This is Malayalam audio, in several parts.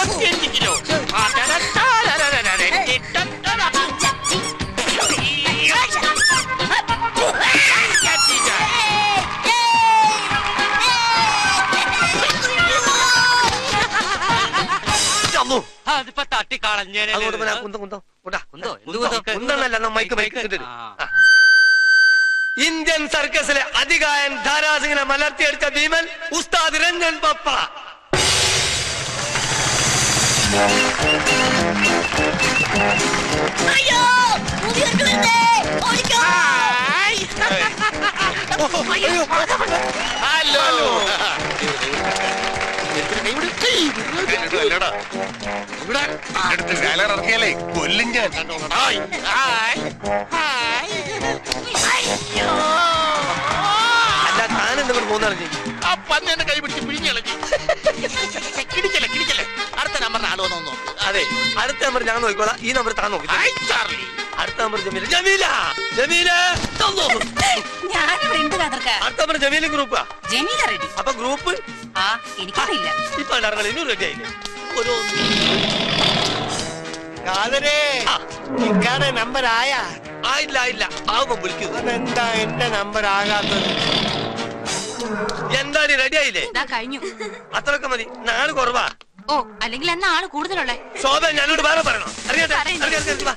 ഇരുപത്തിയഞ്ച് കിലോ ആ, ടട, ടടടടടട, ടിട്ടടട. കത്തിച്ച. അമ്മോ, ആ, അതിപ്പോ തട്ടിക്കളഞ്ഞേനെ അങ്ങോട്ട് പോരാ, കുന്തം, കുന്തം, കൊണ്ടാ. കുന്തോ? എന്ത് കുന്തം? കുന്തം? കുന്തമല്ല, എന്നാ മൈക്ക്, മൈക്ക് ഇങ്ങോട്ട് തരൂ. ആ. ആ. ഇന്ത്യൻ സർക്കസിലെ അധികായൻ ധാരാസിംഗിനെ മലർത്തിയെടുത്ത ഭീമൻ ഉസ്താദ് രഞ്ജൻ പപ്പ അയ്യോ മുതിർന്നു വരുന്നേ ഓടിക്കോ ഹായ്. ഹലോ അല്ലടാ ഇവിടെ അടുത്ത് വേല ഇറക്കിയാലേ കൊല്ലും ഞാൻ ഹായ് ഹായ് ഹായ് അയ്യോ അല്ല താൻ എന്തെങ്കിലും പോകുന്നറിഞ്ഞു ആ പന്നി എന്റെ കൈ പിടിച്ച് പിഴിഞ്ഞിളക്കി കിടിക്കല്ലേ കിടിക്കല്ലേ അടുത്ത നമ്പറിന് ആള് വന്നു നോക്ക് അതെ അടുത്ത നമ്പർ ഞാൻ നോക്കിക്കോളാം ഈ നമ്പർ താൻ നോക്കി ഹായ് ചാർലി അടുത്ത നമ്പർ ജമീല ജമീല ജമീല തന്നോ. ഞാനിവിടെ ഉണ്ട് കാതർക്ക അടുത്ത നമ്പർ ജമീല ഗ്രൂപ്പാ ജമീല റെഡി അപ്പൊ ഗ്രൂപ്പ് ആ എനിക്കറിയില്ല ഇപ്പൊ ഇറങ്ങണം ഇനി റെഡി ആയില്ലേ ഒരു കാതരേ ആ. ഇക്കാടെ നമ്പർ ആയാ ആയില്ല ആയില്ല ആവുമ്പോ വിളിക്കൂ അതെന്താ എന്റെ നമ്പർ ആകാത്തത് എന്താണ് റെഡി ആയില്ലേ ഇതാ കഴിഞ്ഞു അത്രയൊക്കെ മതി നാള് കുറവാ ഓ അല്ലെങ്കിൽ എന്നാ ആള് കൂടുതലുള്ളേ ശോഭ ഞാനോട് വേറെ പറയണോ അറിയട്ടെ പറയുന്നു. അറിയാം, അറിയാം, വാ.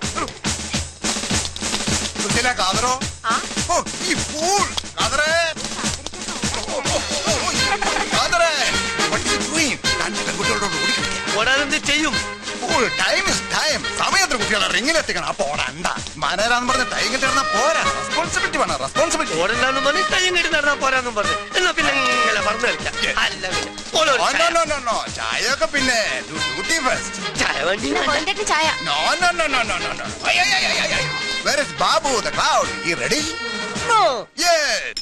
സുശീല കാതറോ ആ ഓ ഈ ഫൂൾ കാതറേ ഓ, ഓ, ഓ, ഓ, കാതറേ what is it doing? രണ്ട് പെൺകുട്ടികളോട് ഓടിക്കളിക്കുക ഓടാനെന്ത് ചെയ്യും ഫൂൾ ടൈം ഇസ് ടൈം സമയത്തിന് കുട്ടികളെ റിങ്ങിലെത്തിക്കണം അപ്പൊ ഓടണ്ട മനേരാന്ന് പറഞ്ഞ ടൈം കിട്ടിയിരുന്ന പോരാ റെസ്പോൺസിബിലിറ്റി വേണം റെസ്പോൺസിബിലിറ്റി ഓടണ്ടെന്ന് പറഞ്ഞ് കയ്യും കെട്ടി നടന്നാ പോരാന്നും പറഞ്ഞു എന്നാ പിന്നെ ഇങ്ങനെ പറഞ്ഞു കളിക്കാം Yes. അല്ല പിന്നെ ഓളൊരു നോ ചായ. നോ നോ നോ ചായയൊക്കെ പിന്നെ ഡ്യൂട്ടി ഫസ്റ്റ് ചായ വേണ്ടി കൊണ്ടേക്ക് ചായ No, no, no, no, no, no, no. Ay, ay, ay, ay, ay. Where is Babu, the cloud? He ready? No. Yes.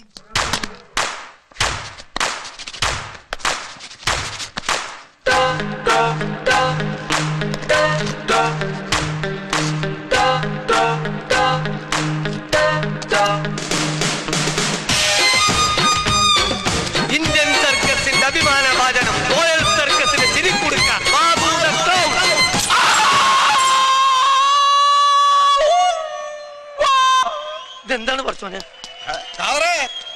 Indian സർക്കസിന്റെ അഭിമാന വാചനം റോയൽ സർക്കസിന് ചിരിക്കൊടുക്ക ബാബു ദ ക്ലൗൺ. ഇതെന്താണ് പറച്ചോനെ കാവറേ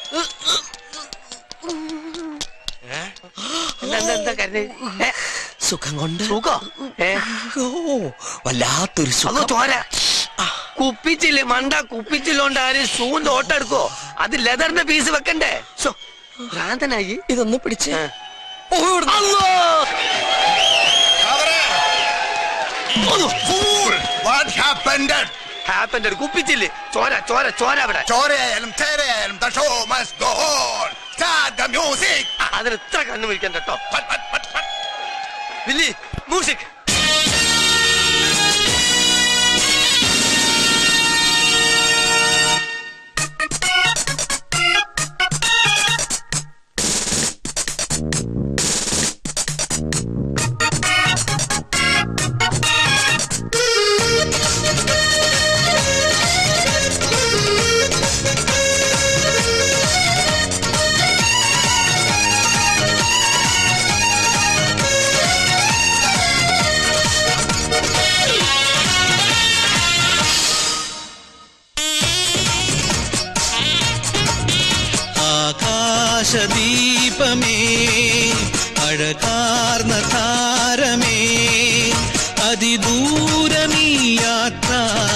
എന്താ എന്താ, എന്താ കരുതി സുഖം കൊണ്ട് സുഖോ ഏ ഓ വല്ലാത്തൊരു അതോ സുഖം ചോര കുപ്പിച്ചില്ലേ മണ്ട കുപ്പിച്ചില്ലോണ്ട് ആര് ഷൂന്റെ ഓട്ടെടുക്കോ അത് ലെതറിന്റെ പീസ് വെക്കണ്ടേ ശോ, ഭ്രാന്തനായി ഇതൊന്ന് പിടിച്ച് ഏ. ഓ, ഇവിടുന്ന്. അല്ലോ കാവറേ Fool! What happened? ഹാപ്പന്റെ ഒരു കുപ്പിച്ചില്ലേ ചോര ചോര ചോര അവിടെ ചോരയായാലും ചേരയായാലും the show must go on. Start the music. അതിന് ഇത്ര കണ്ണു വിളിക്കണ്ട കേട്ടോ Pat, pat, pat, pat. Willy music ആകാശദീപമേ അഴകാർന്ന താരമേ അതിദൂരമീ യാത്ര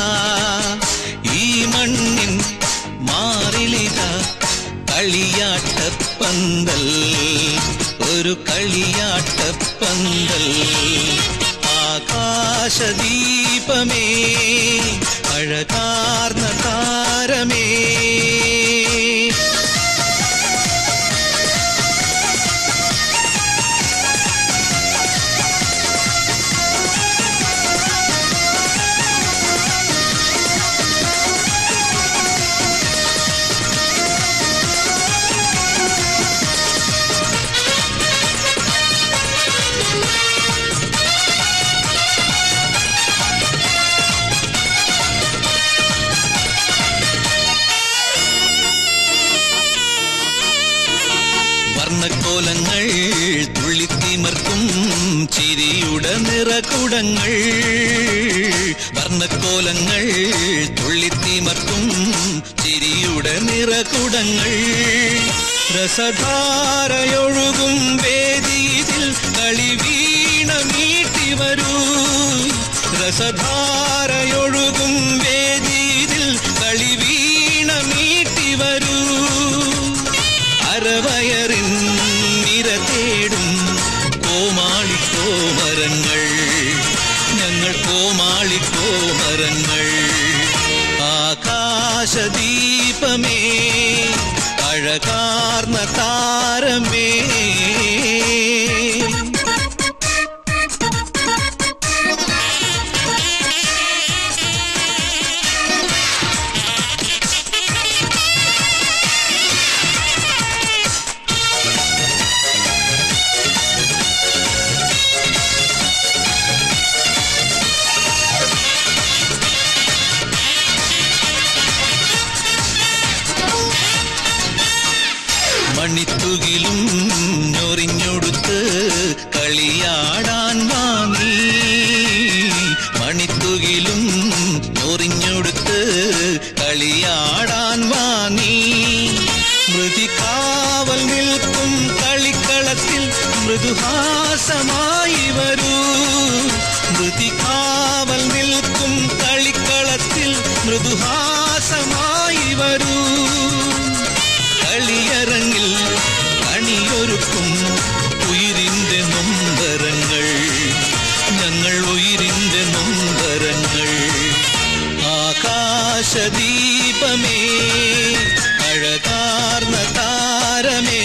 ഈ മണ്ണിൻ മാറിലിക കളിയാട്ടപ്പന്തൽ ഒരു കളിയാട്ടപ്പന്തൽ ആകാശദീപമേ അഴകാർന്ന താരമേ ചിരിയുടെ നിറകുടങ്ങൾ വർണ്ണക്കോലങ്ങൾ തുള്ളിത്തിമർക്കും ചിരിയുടെ നിറകുടങ്ങൾ രസധാരയൊഴുകും വേദിയിൽ കളി വീണ മീട്ടി വരൂ രസധാരയൊഴുകും വേദിയിൽ കളി വീണ മീട്ടി വരൂ അരവയറിൻ നിര തേടും കോമാളിക്കോമരങ്ങൾ ഞങ്ങൾ കോമാളിക്കോമരങ്ങൾ ആകാശദീപമേ അഴകാർന്ന താരമേ മണിത്തുകിലും ഞൊറിഞ്ഞൊടുത്ത് കളിയാടാൻ വാങ്ങി മണിത്തുകിലും ഞൊറിഞ്ഞൊടുത്ത് കളിയാടാൻ വാങ്ങി മൃതികാവൽ നിൽക്കും കളിക്കളത്തിൽ മൃദുഹാസമായി വരൂ മൃതികാവൽ നിൽക്കും കളിക്കളത്തിൽ മൃദുഹാസമായി വരൂ കളിയരങ്ങിൽ കണിയൊരുക്കും ഉയിരിന്റെ നൊമ്പരങ്ങൾ ഞങ്ങൾ ഉയിരിന്റെ നൊമ്പരങ്ങൾ ആകാശദീപമേ അഴകാർന്ന താരമേ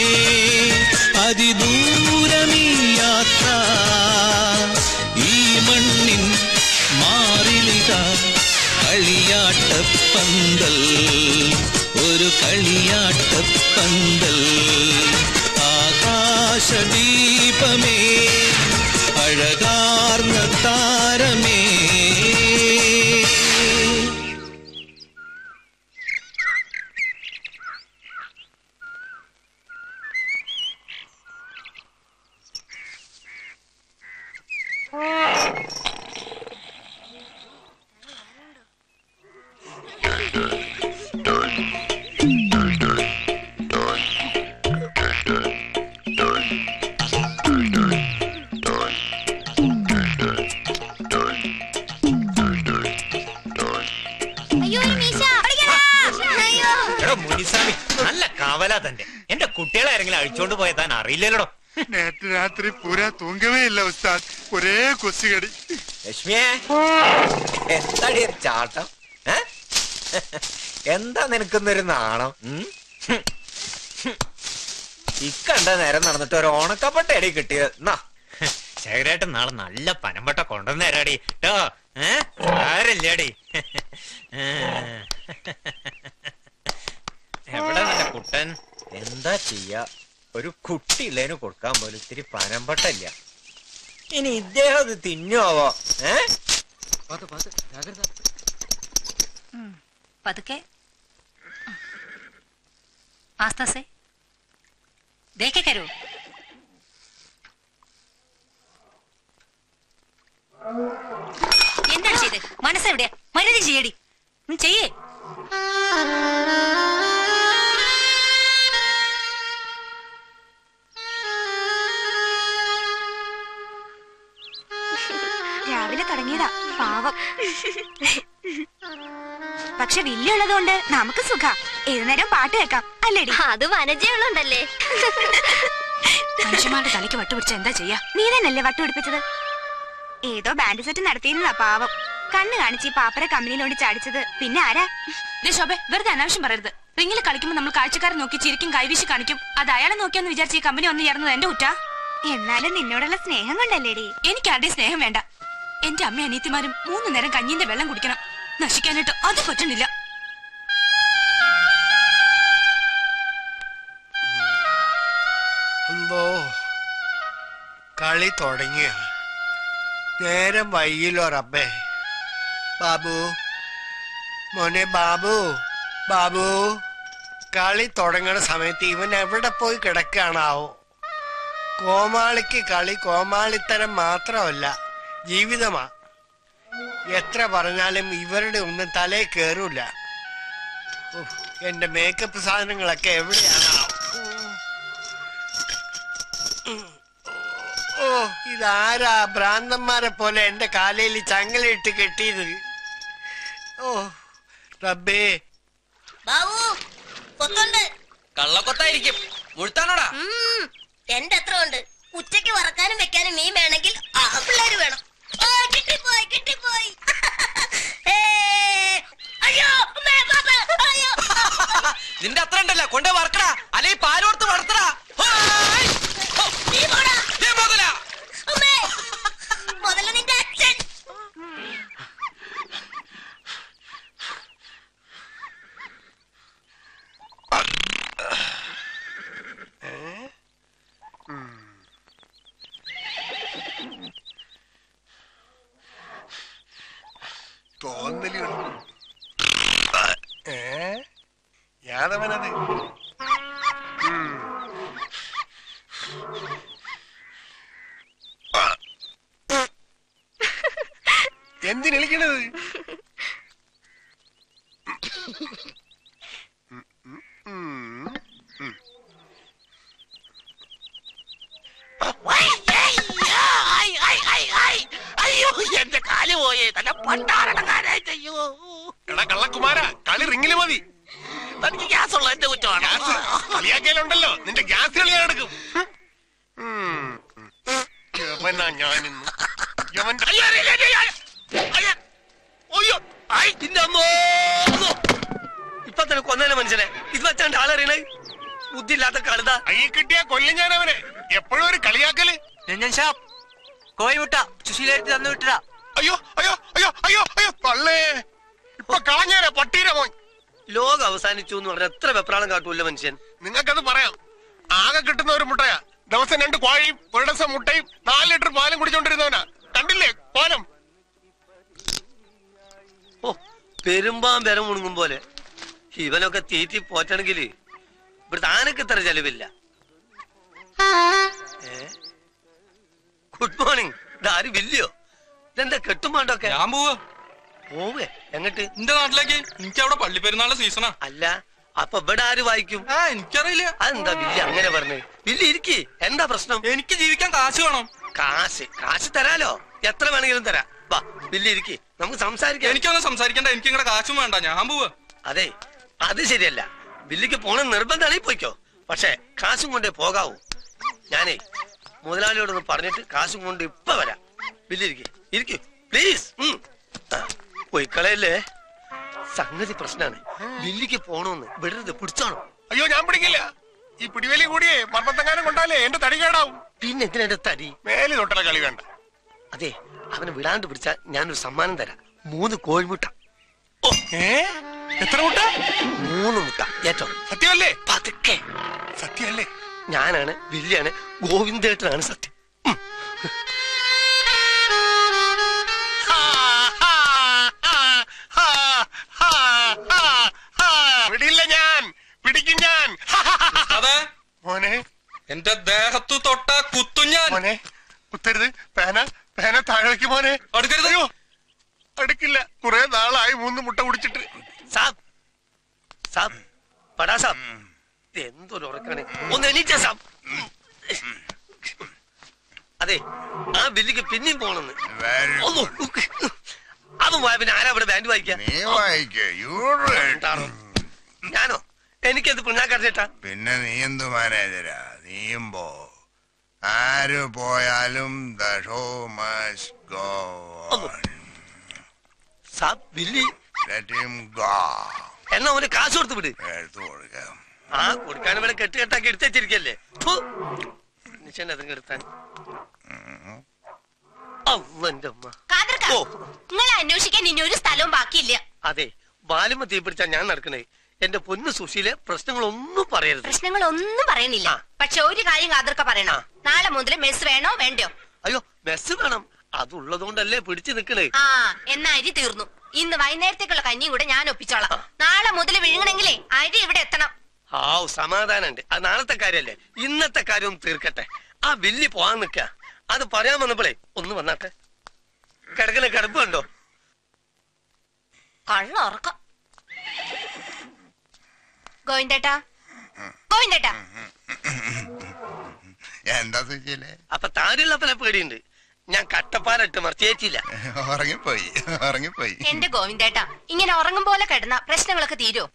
അതിദൂരമീ യാത്ര ഈ മണ്ണിൻ മാറിലിക കളിയാട്ടപ്പന്തൽ ഒരു കളിയാട്ടപ്പന്തൽ ആകാശദീപമേ അഴകാർന്ന താരമേ അയ്യോ ഒരു മീശ അയ്യോ എടോ മുനിസ്വാമി നല്ല കവല തന്നെ എന്റെ കുട്ടികളെ ആരെങ്കിലും അഴിച്ചോണ്ട് പോയ താൻ അറിയില്ലല്ലോ നേற்று രാത്രി പൂരാ തൂങ്ങവേ ഇല്ല ഉസ്താദ് ഒരേ കൊച്ചുകടി ലക്ഷ്മിയെ എന്താടി ഒരു ചാട്ടം ഏ? എന്താ നിനക്കുന്നൊരു നാണം ഉം? ഇക്കണ്ട നേരം നടന്നിട്ട് ഒരു ഓണക്കപ്പട്ട എടി കിട്ടിയത് എന്നാ ശേഖരേട്ടൻ നാളെ നല്ല പനമ്പട്ട കൊണ്ടുവന്ന് തരാടി കേട്ടോ ഏ ആരല്ലേടി എവിടെ നിന്റെ കുട്ടൻ എന്താ ചെയ്യാ ഒരു കുട്ടിയില്ലേന് കൊടുക്കാൻ പോലും ഇത്തിരി പനമ്പട്ടല്ല ഇനി ഇദ്ദേഹം അത് തിന്നുവോ ഏ പതുക്കെ आस्ता से देखे करो എന്താണ് ചെയ്ത് മനസ്സെവിടെ മരുതി ചെയ്യടി ഉം, ചെയ്യേ രാവിലെ തുടങ്ങിയതാ പാവം പക്ഷെ വില്ലുള്ളതുകൊണ്ട് നമുക്ക് സുഖ ഏതു നേരം പാട്ട് കേൾക്കാം അല്ലേടി അത് വനജയുള്ളണ്ടല്ലേ മനുഷ്യന്മാരുടെ തലയ്ക്ക് വട്ടുപിടിച്ച എന്താ ചെയ്യാ നീ തന്നെയല്ലേ വട്ടുപിടിപ്പിച്ചത് ഏതോ ബാൻഡ് സെറ്റ് നടത്തിയിരുന്നതാ പാവം കണ്ണ് കാണിച്ച് ഈ പാപ്പര കമ്പനിയിലോണ്ട് ചാടിച്ചത് പിന്നെ ആരാ ദേ ശോഭെ വെറുതെ അനാവശ്യം പറയരുത് റിങ്ങിൽ കളിക്കുമ്പോൾ നമ്മൾ കാഴ്ചക്കാരെ നോക്കി ചിരിക്കും കൈവീശി കാണിക്കും അത് അയാളെ നോക്കിയാന്ന് വിചാരിച്ച് ഈ കമ്പനി വന്ന് ചേർന്നത് എന്റെ കുറ്റാ എന്നാലും നിന്നോടുള്ള സ്നേഹം കൊണ്ടല്ലേടി എനിക്ക് ആരുടെയും സ്നേഹം വേണ്ട എന്റെ അമ്മ അനിയത്തിമാരും മൂന്ന് നേരം കഞ്ഞിന്റെ വെള്ളം കുടിക്കണം നശിക്കാനായിട്ട് അത് പറ്റണില്ല എന്തോ കളി തുടങ്ങിയ നേരം വൈകില്ലോ റബ്ബേ ബാബു മോനെ ബാബു ബാബു കളി തുടങ്ങണ സമയത്ത് ഇവൻ എവിടെ പോയി കിടക്കുകയാണാവോ കോമാളിക്ക് കളി കോമാളിത്തരം മാത്രമല്ല ജീവിതമാ എത്ര പറഞ്ഞാലും ഇവരുടെ ഒന്നും തലേ കേറൂല ഉഫ്, എന്റെ മേക്കപ്പ് സാധനങ്ങളൊക്കെ എവിടെയാണ് ഓ ഇതാരാ ഭ്രാന്തന്മാരെ പോലെ എന്റെ കാലയിൽ ചങ്ങലയിട്ട് കെട്ടിയത് ഓ റബ്ബേ ബാബു കൊത്തുണ്ട് കള്ളക്കൊത്തായിരിക്കും മുഴുത്താണോടാ ഉം, എന്റെ എത്ര ഉണ്ട് ഉച്ചയ്ക്ക് വറക്കാനും വെക്കാനും മീൻ വേണമെങ്കിൽ ആ പിള്ളേര് വേണം ആ, കിട്ടിപ്പോയി കിട്ടിപ്പോയി ഏ, അയ്യോ അമ്മേ, പാപ്പ, അയ്യോ നിന്റെ അത്ര ഉണ്ടല്ലോ കൊണ്ടേ വറക്കടാ അല്ലെങ്കിൽ പാലോർത്ത് വളർത്തടാ ഹായ്! ഹോ! നീ പോടാ ദേ മുതലാ. അമ്മേ മുതല നിന്റെ അച്ഛൻ തോന്നലുകൾ ഏ യാദവനത് ഉം. എന്തിനെളിക്കണത് ഐ, ഐ, ഐ, ഐ. അയ്യോ എന്റെ കാല് പോയേ തന്നെ പണ്ടാറടങ്ങാനായിട്ട് അയ്യോ എടാ കള്ളക്കുമാര കളി റിങ്ങില് മതി തനിക്ക് ഗ്യാസ് ഉള്ള എന്റെ കുറ്റമാണ് കളിയാക്കിയാലുണ്ടല്ലോ നിന്റെ ഗ്യാസ് കളി ഞാൻ എടുക്കും ഉം. യവനാ ഞാനിന്ന് യവന്റെ അയ്യോ, അയ്യോ, അയ്യോ, അയ്യോ. അയ്യോ. അയ്യോ. ഐ, നിന്റെ അമ്മോ ഇപ്പൊ തന്നെ കൊന്നേനെ മനുഷ്യനെ ഇത് വെച്ചാണ്ട് ആളറിയണേ ബുദ്ധിയില്ലാത്ത കഴുത അയ്യ കിട്ടിയ കൊല്ലം ഞാൻ അവനെ എപ്പോഴും ഒരു കളിയാക്കല് രഞ്ജൻ ഷാപ്പ് കോഴി മുട്ട സുശീലായിട്ട് തന്നു വിട്ടടാ അയ്യോ അയ്യോ അയ്യോ അയ്യോ അയ്യോ തള്ളേ ഇപ്പൊ കളഞ്ഞേരെ പട്ടീര മോൻ ലോകം അവസാനിച്ചു എന്ന് പറഞ്ഞ എത്ര വെപ്രാളം കാട്ടൂല്ല മനുഷ്യൻ നിങ്ങൾക്കത് പറയാം ആകെ കിട്ടുന്ന ഒരു മുട്ടയാ ദിവസം രണ്ട് കോഴിയും ഒരു ദിവസം മുട്ടയും നാല് ലിറ്റർ പാലും കുടിച്ചോണ്ടിരുന്നവനാ കണ്ടില്ലേ കോലം ഓ പെരുമ്പാൻ പെരം മുണുങ്ങും പോലെ ഇവനൊക്കെ തീറ്റി പോറ്റണമെങ്കിൽ ഇവിടുത്തെ ആനക്ക് ഇത്ര ചെലവില്ല ഏ ഗുഡ് മോർണിംഗ് ഇതാരും വില്ലയോ ഇതെന്താ കെട്ടുമാണ്ടൊക്കെ ഞാൻ പോവാ പോവേ എങ്ങട്ട് എന്റെ നാട്ടിലേക്ക് എനിക്ക് അവിടെ പള്ളിപ്പെരുന്നാളെ സീസണാ അല്ല അപ്പൊ ഇവിടെ ആര് വായിക്കും ആ എനിക്കറിയില്ല അതെന്താ വില്ലി അങ്ങനെ പറഞ്ഞേ വില്ലി ഇരിക്കി എന്താ പ്രശ്നം എനിക്ക് ജീവിക്കാൻ കാശ് വേണം കാശ് കാശ് തരാലോ എത്ര വേണമെങ്കിലും തരാം വാ വില്ലി ഇരിക്കി നമുക്ക് സംസാരിക്കാം എനിക്കൊന്നും സംസാരിക്കണ്ട എനിക്ക് നിങ്ങളുടെ കാശും വേണ്ട ഞാൻ പോവാ അതെ അത് ശരിയല്ല വില്ലിക്ക് പോണ നിർബന്ധമാണെങ്കിൽ പോയിക്കോ പക്ഷെ കാശും കൊണ്ടേ പോകാവൂ ഞാനേ മുതലാളിയോടൊന്ന് പറഞ്ഞിട്ട് കാശും കൊണ്ട് ഇപ്പൊ വരാം വില്ലി ഇരിക്കി ഇരിക്കൂ പ്ലീസ് പോയിക്കളയല്ലേ സംഗതി പ്രശ്നാണ് വില്ലിക്ക് പോണോന്ന് വിടരുത് പിടിച്ചോണം അയ്യോ ഞാൻ പിടിക്കില്ല ഈ പിടിവേലി കൂടിയേ മർമ്മത്തെങ്ങാനും കൊണ്ടാലേ എന്റെ തടി കേടാവും പിന്നെ എന്തിനാ എന്റെ തടി മേല് തൊട്ടല കളി വേണ്ട അതെ അവനെ വിടാണ്ട് പിടിച്ചാൽ ഞാനൊരു സമ്മാനം തരാം മൂന്ന് കോഴിമുട്ട ഏ എത്ര മുട്ട മൂന്ന് മുട്ട ഏറ്റവും സത്യമല്ലേ പതുക്കെ സത്യമല്ലേ ഞാനാണ് വില്ലിയാണ് ഗോവിന്ദേട്ടനാണ് സത്യം പിടിയില്ല ഞാൻ പിടിക്കും ഞാൻ അതെ മോനെ എന്റെ ദേഹത്തു തൊട്ട കുത്തും ഞാൻ മോനെ കുത്തരുത് പേന പേന താഴെ വെക്ക് മോനെ അടുക്കരുത് അയ്യോ അടുക്കില്ല കുറെ നാളായി മൂന്ന് മുട്ട കുടിച്ചിട്ട് സാബ് സാബ് പടാ സാബ് എന്തൊരു ഉറക്കാണ് ഒന്ന് എണീറ്റ സാബ് അതെ ആ ബില്ലിക്ക് പിന്നെയും പോണെന്ന് ഒന്ന് അതും പോയ പിന്നെ ആരാ ഇവിടെ ബാൻഡ് വായിക്കാൻ നീ വായിക്കേ എന്താണോ? ഞാനോ എനിക്കത് പിണ്ണാക്കറിഞ്ഞിട്ടാ പിന്നെ നീ എന്തു മാനേജരാ നീയും പോ ആര് പോയാലും the show must go on. സാബ് ബില്ലി Let him go. എന്നാ അവന് കാശ് കൊടുത്ത് വിട് എടുത്തു കൊടുക്കാം ആ കൊടുക്കാൻ ഇവിടെ കെട്ട് കെട്ടാക്കി എടുത്ത് വെച്ചിരിക്കല്ലേ നിശ്ചയം അതും കെടുത്താൻ അവന്റെ അമ്മ കാതർക്ക ഓ നിങ്ങളെ അന്വേഷിക്കാൻ ഇനി ഒരു സ്ഥലവും ബാക്കിയില്ല അതെ ബാലുമ തീ പിടിച്ചാ ഞാൻ നടക്കണേ എന്റെ പൊന്നു സുശീലെ പ്രശ്നങ്ങളൊന്നും പറയരുത് പ്രശ്നങ്ങൾ ഒന്നും പറയണില്ല പക്ഷെ ഒരു കാര്യം കാതർക്ക പറയണം നാളെ മുതൽ മെസ് വേണോ വേണ്ടയോ അയ്യോ മെസ്സ് വേണം അതുള്ളതുകൊണ്ടല്ലേ പിടിച്ചു നിക്കണേ ആ എന്നാ അരി തീർന്നു ഇന്ന് വൈകുന്നേരത്തേക്കുള്ള കഞ്ഞിയും കൂടെ ഞാൻ ഒപ്പിച്ചോളാം നാളെ മുതൽ വിഴുങ്ങണെങ്കിലേ അരി ഇവിടെ എത്തണം ഹാവ് സമാധാനമുണ്ട് അത് നാളത്തെ കാര്യല്ലേ ഇന്നത്തെ കാര്യം ഒന്ന് തീർക്കട്ടെ ആ വില്ലി പോവാൻ നിക്ക അത് പറയാൻ വന്നപ്പോഴേ ഒന്ന് വന്നാട്ടെ കിടക്കുന്ന കിടപ്പ് കണ്ടോ കള്ള ഉറക്കം ഗോവിന്ദേട്ടാ ഗോവിന്ദേട്ടാ എന്താ സുശീലേ അപ്പൊ താരുള്ളപ്പനെ പേടിയുണ്ട് ഞാൻ കട്ടപ്പാലിട്ട് മറിച്ചേറ്റില്ല ഉറങ്ങിപ്പോയി ഉറങ്ങിപ്പോയി എന്റെ ഗോവിന്ദേട്ടാ ഇങ്ങനെ ഉറങ്ങും പോലെ കിടന്ന പ്രശ്നങ്ങളൊക്കെ തീരോ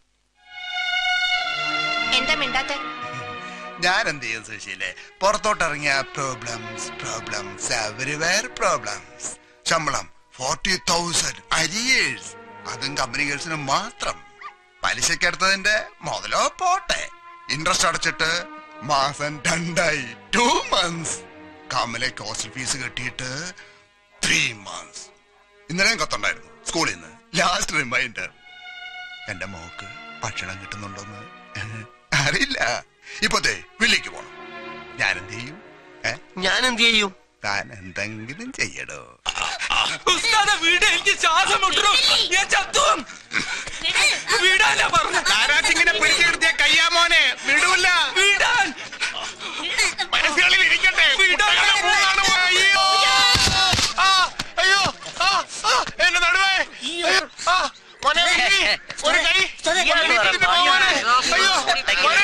എന്താ മിണ്ടാത്തെ ഞാൻ എന്ത് ചെയ്യും സുശീലെ പുറത്തോട്ടിറങ്ങിയ പ്രോബ്ലംസ് പ്രോബ്ലംസ് എവരിവെയർ പ്രോബ്ലംസ് ശമ്പളം ഫോർട്ടി തൗസൻഡ് അരിയേഴ്സ് അതും കമ്പനി ഗേൾസിന് മാത്രം പലിശക്കെടുത്തതിന്റെ മുതലോ പോട്ടെ ഇൻട്രസ്റ്റ് അടച്ചിട്ട് മാസം രണ്ടായി ടു മന്ത്സ് കമലേക്ക് ഹോസ്റ്റൽ ഫീസ് കെട്ടിയിട്ട് ത്രീ മന്ത്സ് ഇന്നലെയും കത്തുണ്ടായിരുന്നു സ്കൂളിൽ നിന്ന് ലാസ്റ്റ് റിമൈൻഡർ എന്റെ മോക്ക് ഭക്ഷണം കിട്ടുന്നുണ്ടോന്ന് അറിയില്ല ഇപ്പത്തെ വില്ലിക്ക് പോണം ഞാൻ എന്ത് ചെയ്യും ഏ? ഞാൻ എന്ത് ചെയ്യും താൻ എന്തെങ്കിലും ചെയ്യടോ ഉസ്താദെ വീട് എനിക്ക് ശ്വാസം മുട്ടണു ഞാൻ ചത്തു വീടാനാ പറഞ്ഞ താരാസിങ്ങിനെ പിടിച്ചെടുത്തിയ കയ്യാമോനെ വിടൂല വീടാൻ മനസ്സുകളിൽ ഇരിക്കട്ടെ കുട്ടകളുടെ മൂന്നാണ് പോ- അയ്യോ ആ, അയ്യോ ആ, ആ, എന്റെ നടുവേ അയ്യോ, ആ, മോനെ വില്ലി, ഒരു കൈ എണീറ്റിട്ട് പോ മോനെ. അയ്യോ മോനെ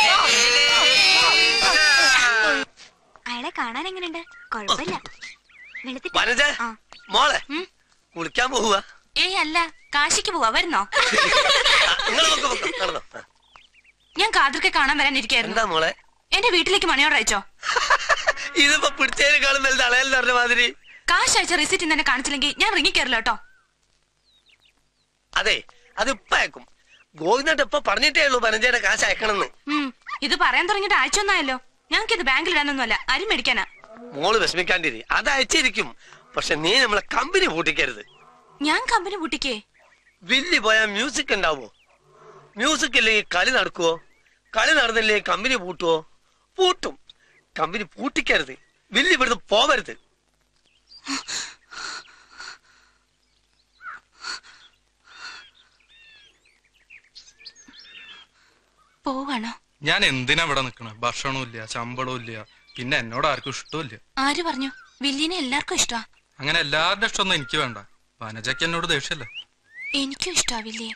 അയാളെ കാണാൻ എങ്ങനെയുണ്ട് കുഴപ്പമില്ല വെളുത്തിട്ട് വനജ ആ. മോളെ കുളിക്കാൻ പോവുക ഏയ് അല്ല കാശിക്ക് പോവാ വരുന്നോ നിങ്ങൾ നോക്ക് നോക്ക്, നടന്നോ ആ. ഞാൻ കാതിർക്കെ കാണാൻ വരാനിരിക്കായിരുന്നു എന്താ മോളെ എന്റെ വീട്ടിലേക്ക് മണിയോട് അയച്ചോ ഇതിപ്പോ പിടിച്ചതിനേക്കാളും വലുത് അളയല്ലെന്ന് പറഞ്ഞ മാതിരി കാശ് അയച്ച റിസിറ്റ് ഇന്നെ കാണിച്ചില്ലെങ്കിൽ ഞാൻ റിങ്ങി കയറില്ല കേട്ടോ അതെ അത് ഇപ്പൊ അയക്കും ഗോവിന്ദട്ട് ഇപ്പൊ പറഞ്ഞിട്ടേ ഉള്ളൂ പനഞ്ചയുടെ കാശ് അയക്കണമെന്ന് ഉം ഇത് പറയാൻ തുടങ്ങിയിട്ട് ആഴ്ചയൊന്നായല്ലോ ഞങ്ങൾക്ക് ഇത് ബാങ്കിൽ ഇടാനൊന്നുമല്ല അരി മേടിക്കാനാ മോള് വിഷമിക്കാണ്ടിരി അത് അയച്ചിരിക്കും പക്ഷെ നീ നമ്മളെ കമ്പനി പൂട്ടിക്കരുത് ഞാൻ കമ്പനി പൂട്ടിക്കേ വില്ലി പോയാൽ മ്യൂസിക് ഉണ്ടാവോ മ്യൂസിക് ഇല്ലെങ്കിൽ കളി നടക്കുവോ കളി നടന്നില്ലേ കമ്പനി പൂട്ടുവോ പൂട്ടും കമ്പനി പൂട്ടിക്കരുത് വില്ലി ഇവിടുന്ന് പോവരുത് പോവാണോ ഞാൻ എന്തിനാ ഇവിടെ നിക്കണ ഭക്ഷണവും ഇല്ല ശമ്പളവും ഇല്ല പിന്നെ എന്നോട് ആർക്കും ഇഷ്ടമില്ല ആര് പറഞ്ഞു വില്ലിനെ എല്ലാവർക്കും ഇഷ്ടാ അങ്ങനെ എല്ലാവരുടെ ഇഷ്ടമൊന്നും എനിക്ക് വേണ്ട വനജയ്ക്ക് എന്നോട് ദേഷ്യമല്ല എനിക്കും ഇഷ്ടാ വില്ലിയെ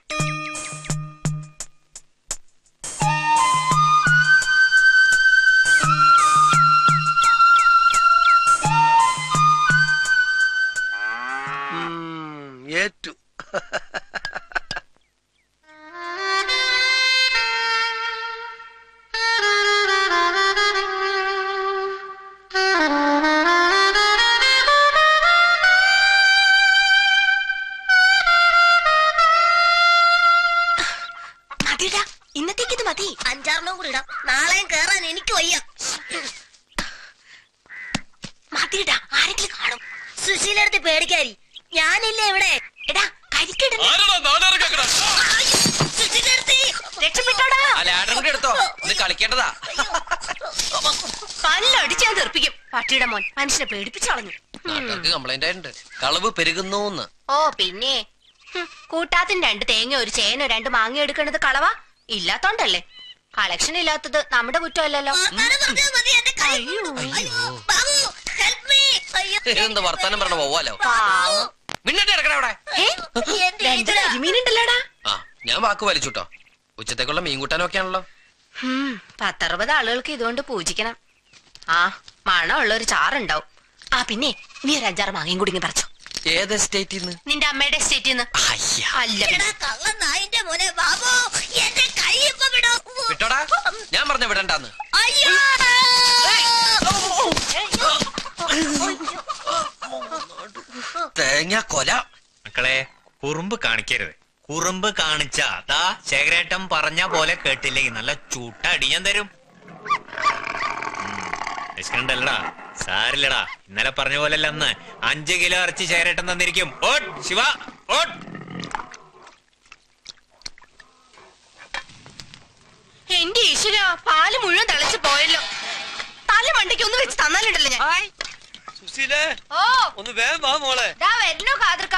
ഉം, ഏറ്റു മതിടാ ഇന്നത്തേക്ക് ഇത് മതി അഞ്ചാറെണ്ണം കൂടി ഇടാം നാളെയും കേറാൻ എനിക്ക് വയ്യ മതിടാ ആരെങ്കിലും കാണും സുശീലടുത്ത് പേടിക്കാരി ഞാനില്ലേ ഇവിടെ എടാ കരിക്കിടണ്ട രക്ഷപ്പെട്ടോടാ ആ ലാഡർ കൂടി എടുത്തോ ഇത് കളിക്കേണ്ടതാ കല്ലടിച്ച് ഞാൻ തെറിപ്പിക്കും പട്ടിയുടെ മോൻ മനുഷ്യനെ പേടിപ്പിച്ചു കളഞ്ഞു നാട്ടുകാർക്ക് കംപ്ലൈന്റ് ആയിട്ടുണ്ട് കളവ് പെരുകുന്നു ഓ പിന്നെ ഹും, കൂട്ടാത്തിന് രണ്ട് തേങ്ങ ഒരു ചേനോ രണ്ട് മാങ്ങ എടുക്കണത് കളവാ ഇല്ലാത്തോണ്ടല്ലേ കളക്ഷൻ ഇല്ലാത്തത് നമ്മുടെ കുറ്റമല്ലല്ലോ ഇതെന്താ വർത്താനം പറഞ്ഞ പോവാലോ പാവം. മിന്നട്ടി ഇറക്കണ അവിടെ ഏ? രണ്ടര അരിമീനുണ്ടല്ലോടാ ആ ഞാൻ വാക്ക് വലിച്ചുട്ടോ ഉച്ചത്തേക്കുള്ള മീൻ കൂട്ടാനൊക്കെയാണല്ലോ ഹും, പത്തറുപത് ആളുകൾക്ക് ഇതുകൊണ്ട് പൂജിക്കണം ആ മണമുള്ള ഒരു ചാറുണ്ടാവും ആ പിന്നെ നീ ഒരു അഞ്ചാറ് മാങ്ങയും കുടുങ്ങി പറിച്ചോ ഏത് എസ്റ്റേറ്റിൽ നിന്ന് നിന്റെ അമ്മയുടെ എസ്റ്റേറ്റിൽ നിന്ന് അല്ല കള്ളനായിന്റെ മോനെ ബാബു എന്റെ കൈ ഇപ്പൊ വിടൂ വിട്ടോടാ ഞാൻ പറഞ്ഞ വിടണ്ടാന്ന് അയ്യോ തേങ്ങ കൊല മക്കളെ കുറുമ്പ് കാണിക്കരുത് കുറുമ്പ് കാണിച്ചാ അതാ ശേഖരേട്ടൻ പറഞ്ഞ പോലെ കേട്ടില്ലെങ്കിൽ നല്ല ചൂട്ട അടിയാൻ തരും വിശക്കണ്ടല്ലടാ സാരില്ലടാ ഇന്നലെ പറഞ്ഞ പോലെ അന്ന് അഞ്ച് കിലോ ഇറച്ചി ശേഖരേട്ടൻ തന്നിരിക്കും ഓട്ട് ശിവ ഓട്ട് എന്റെ ഈശ്വര പാല് മുഴുവൻ തിളച്ച് പോയല്ലോ തല മണ്ടയ്ക്ക് ഒന്ന് വെച്ച് തന്നാലുണ്ടല്ലോ ഞാൻ സുശീലേ ഓ ഒന്ന് വേഗം വാ മോളെ ദാ വരണോ കാതർക്ക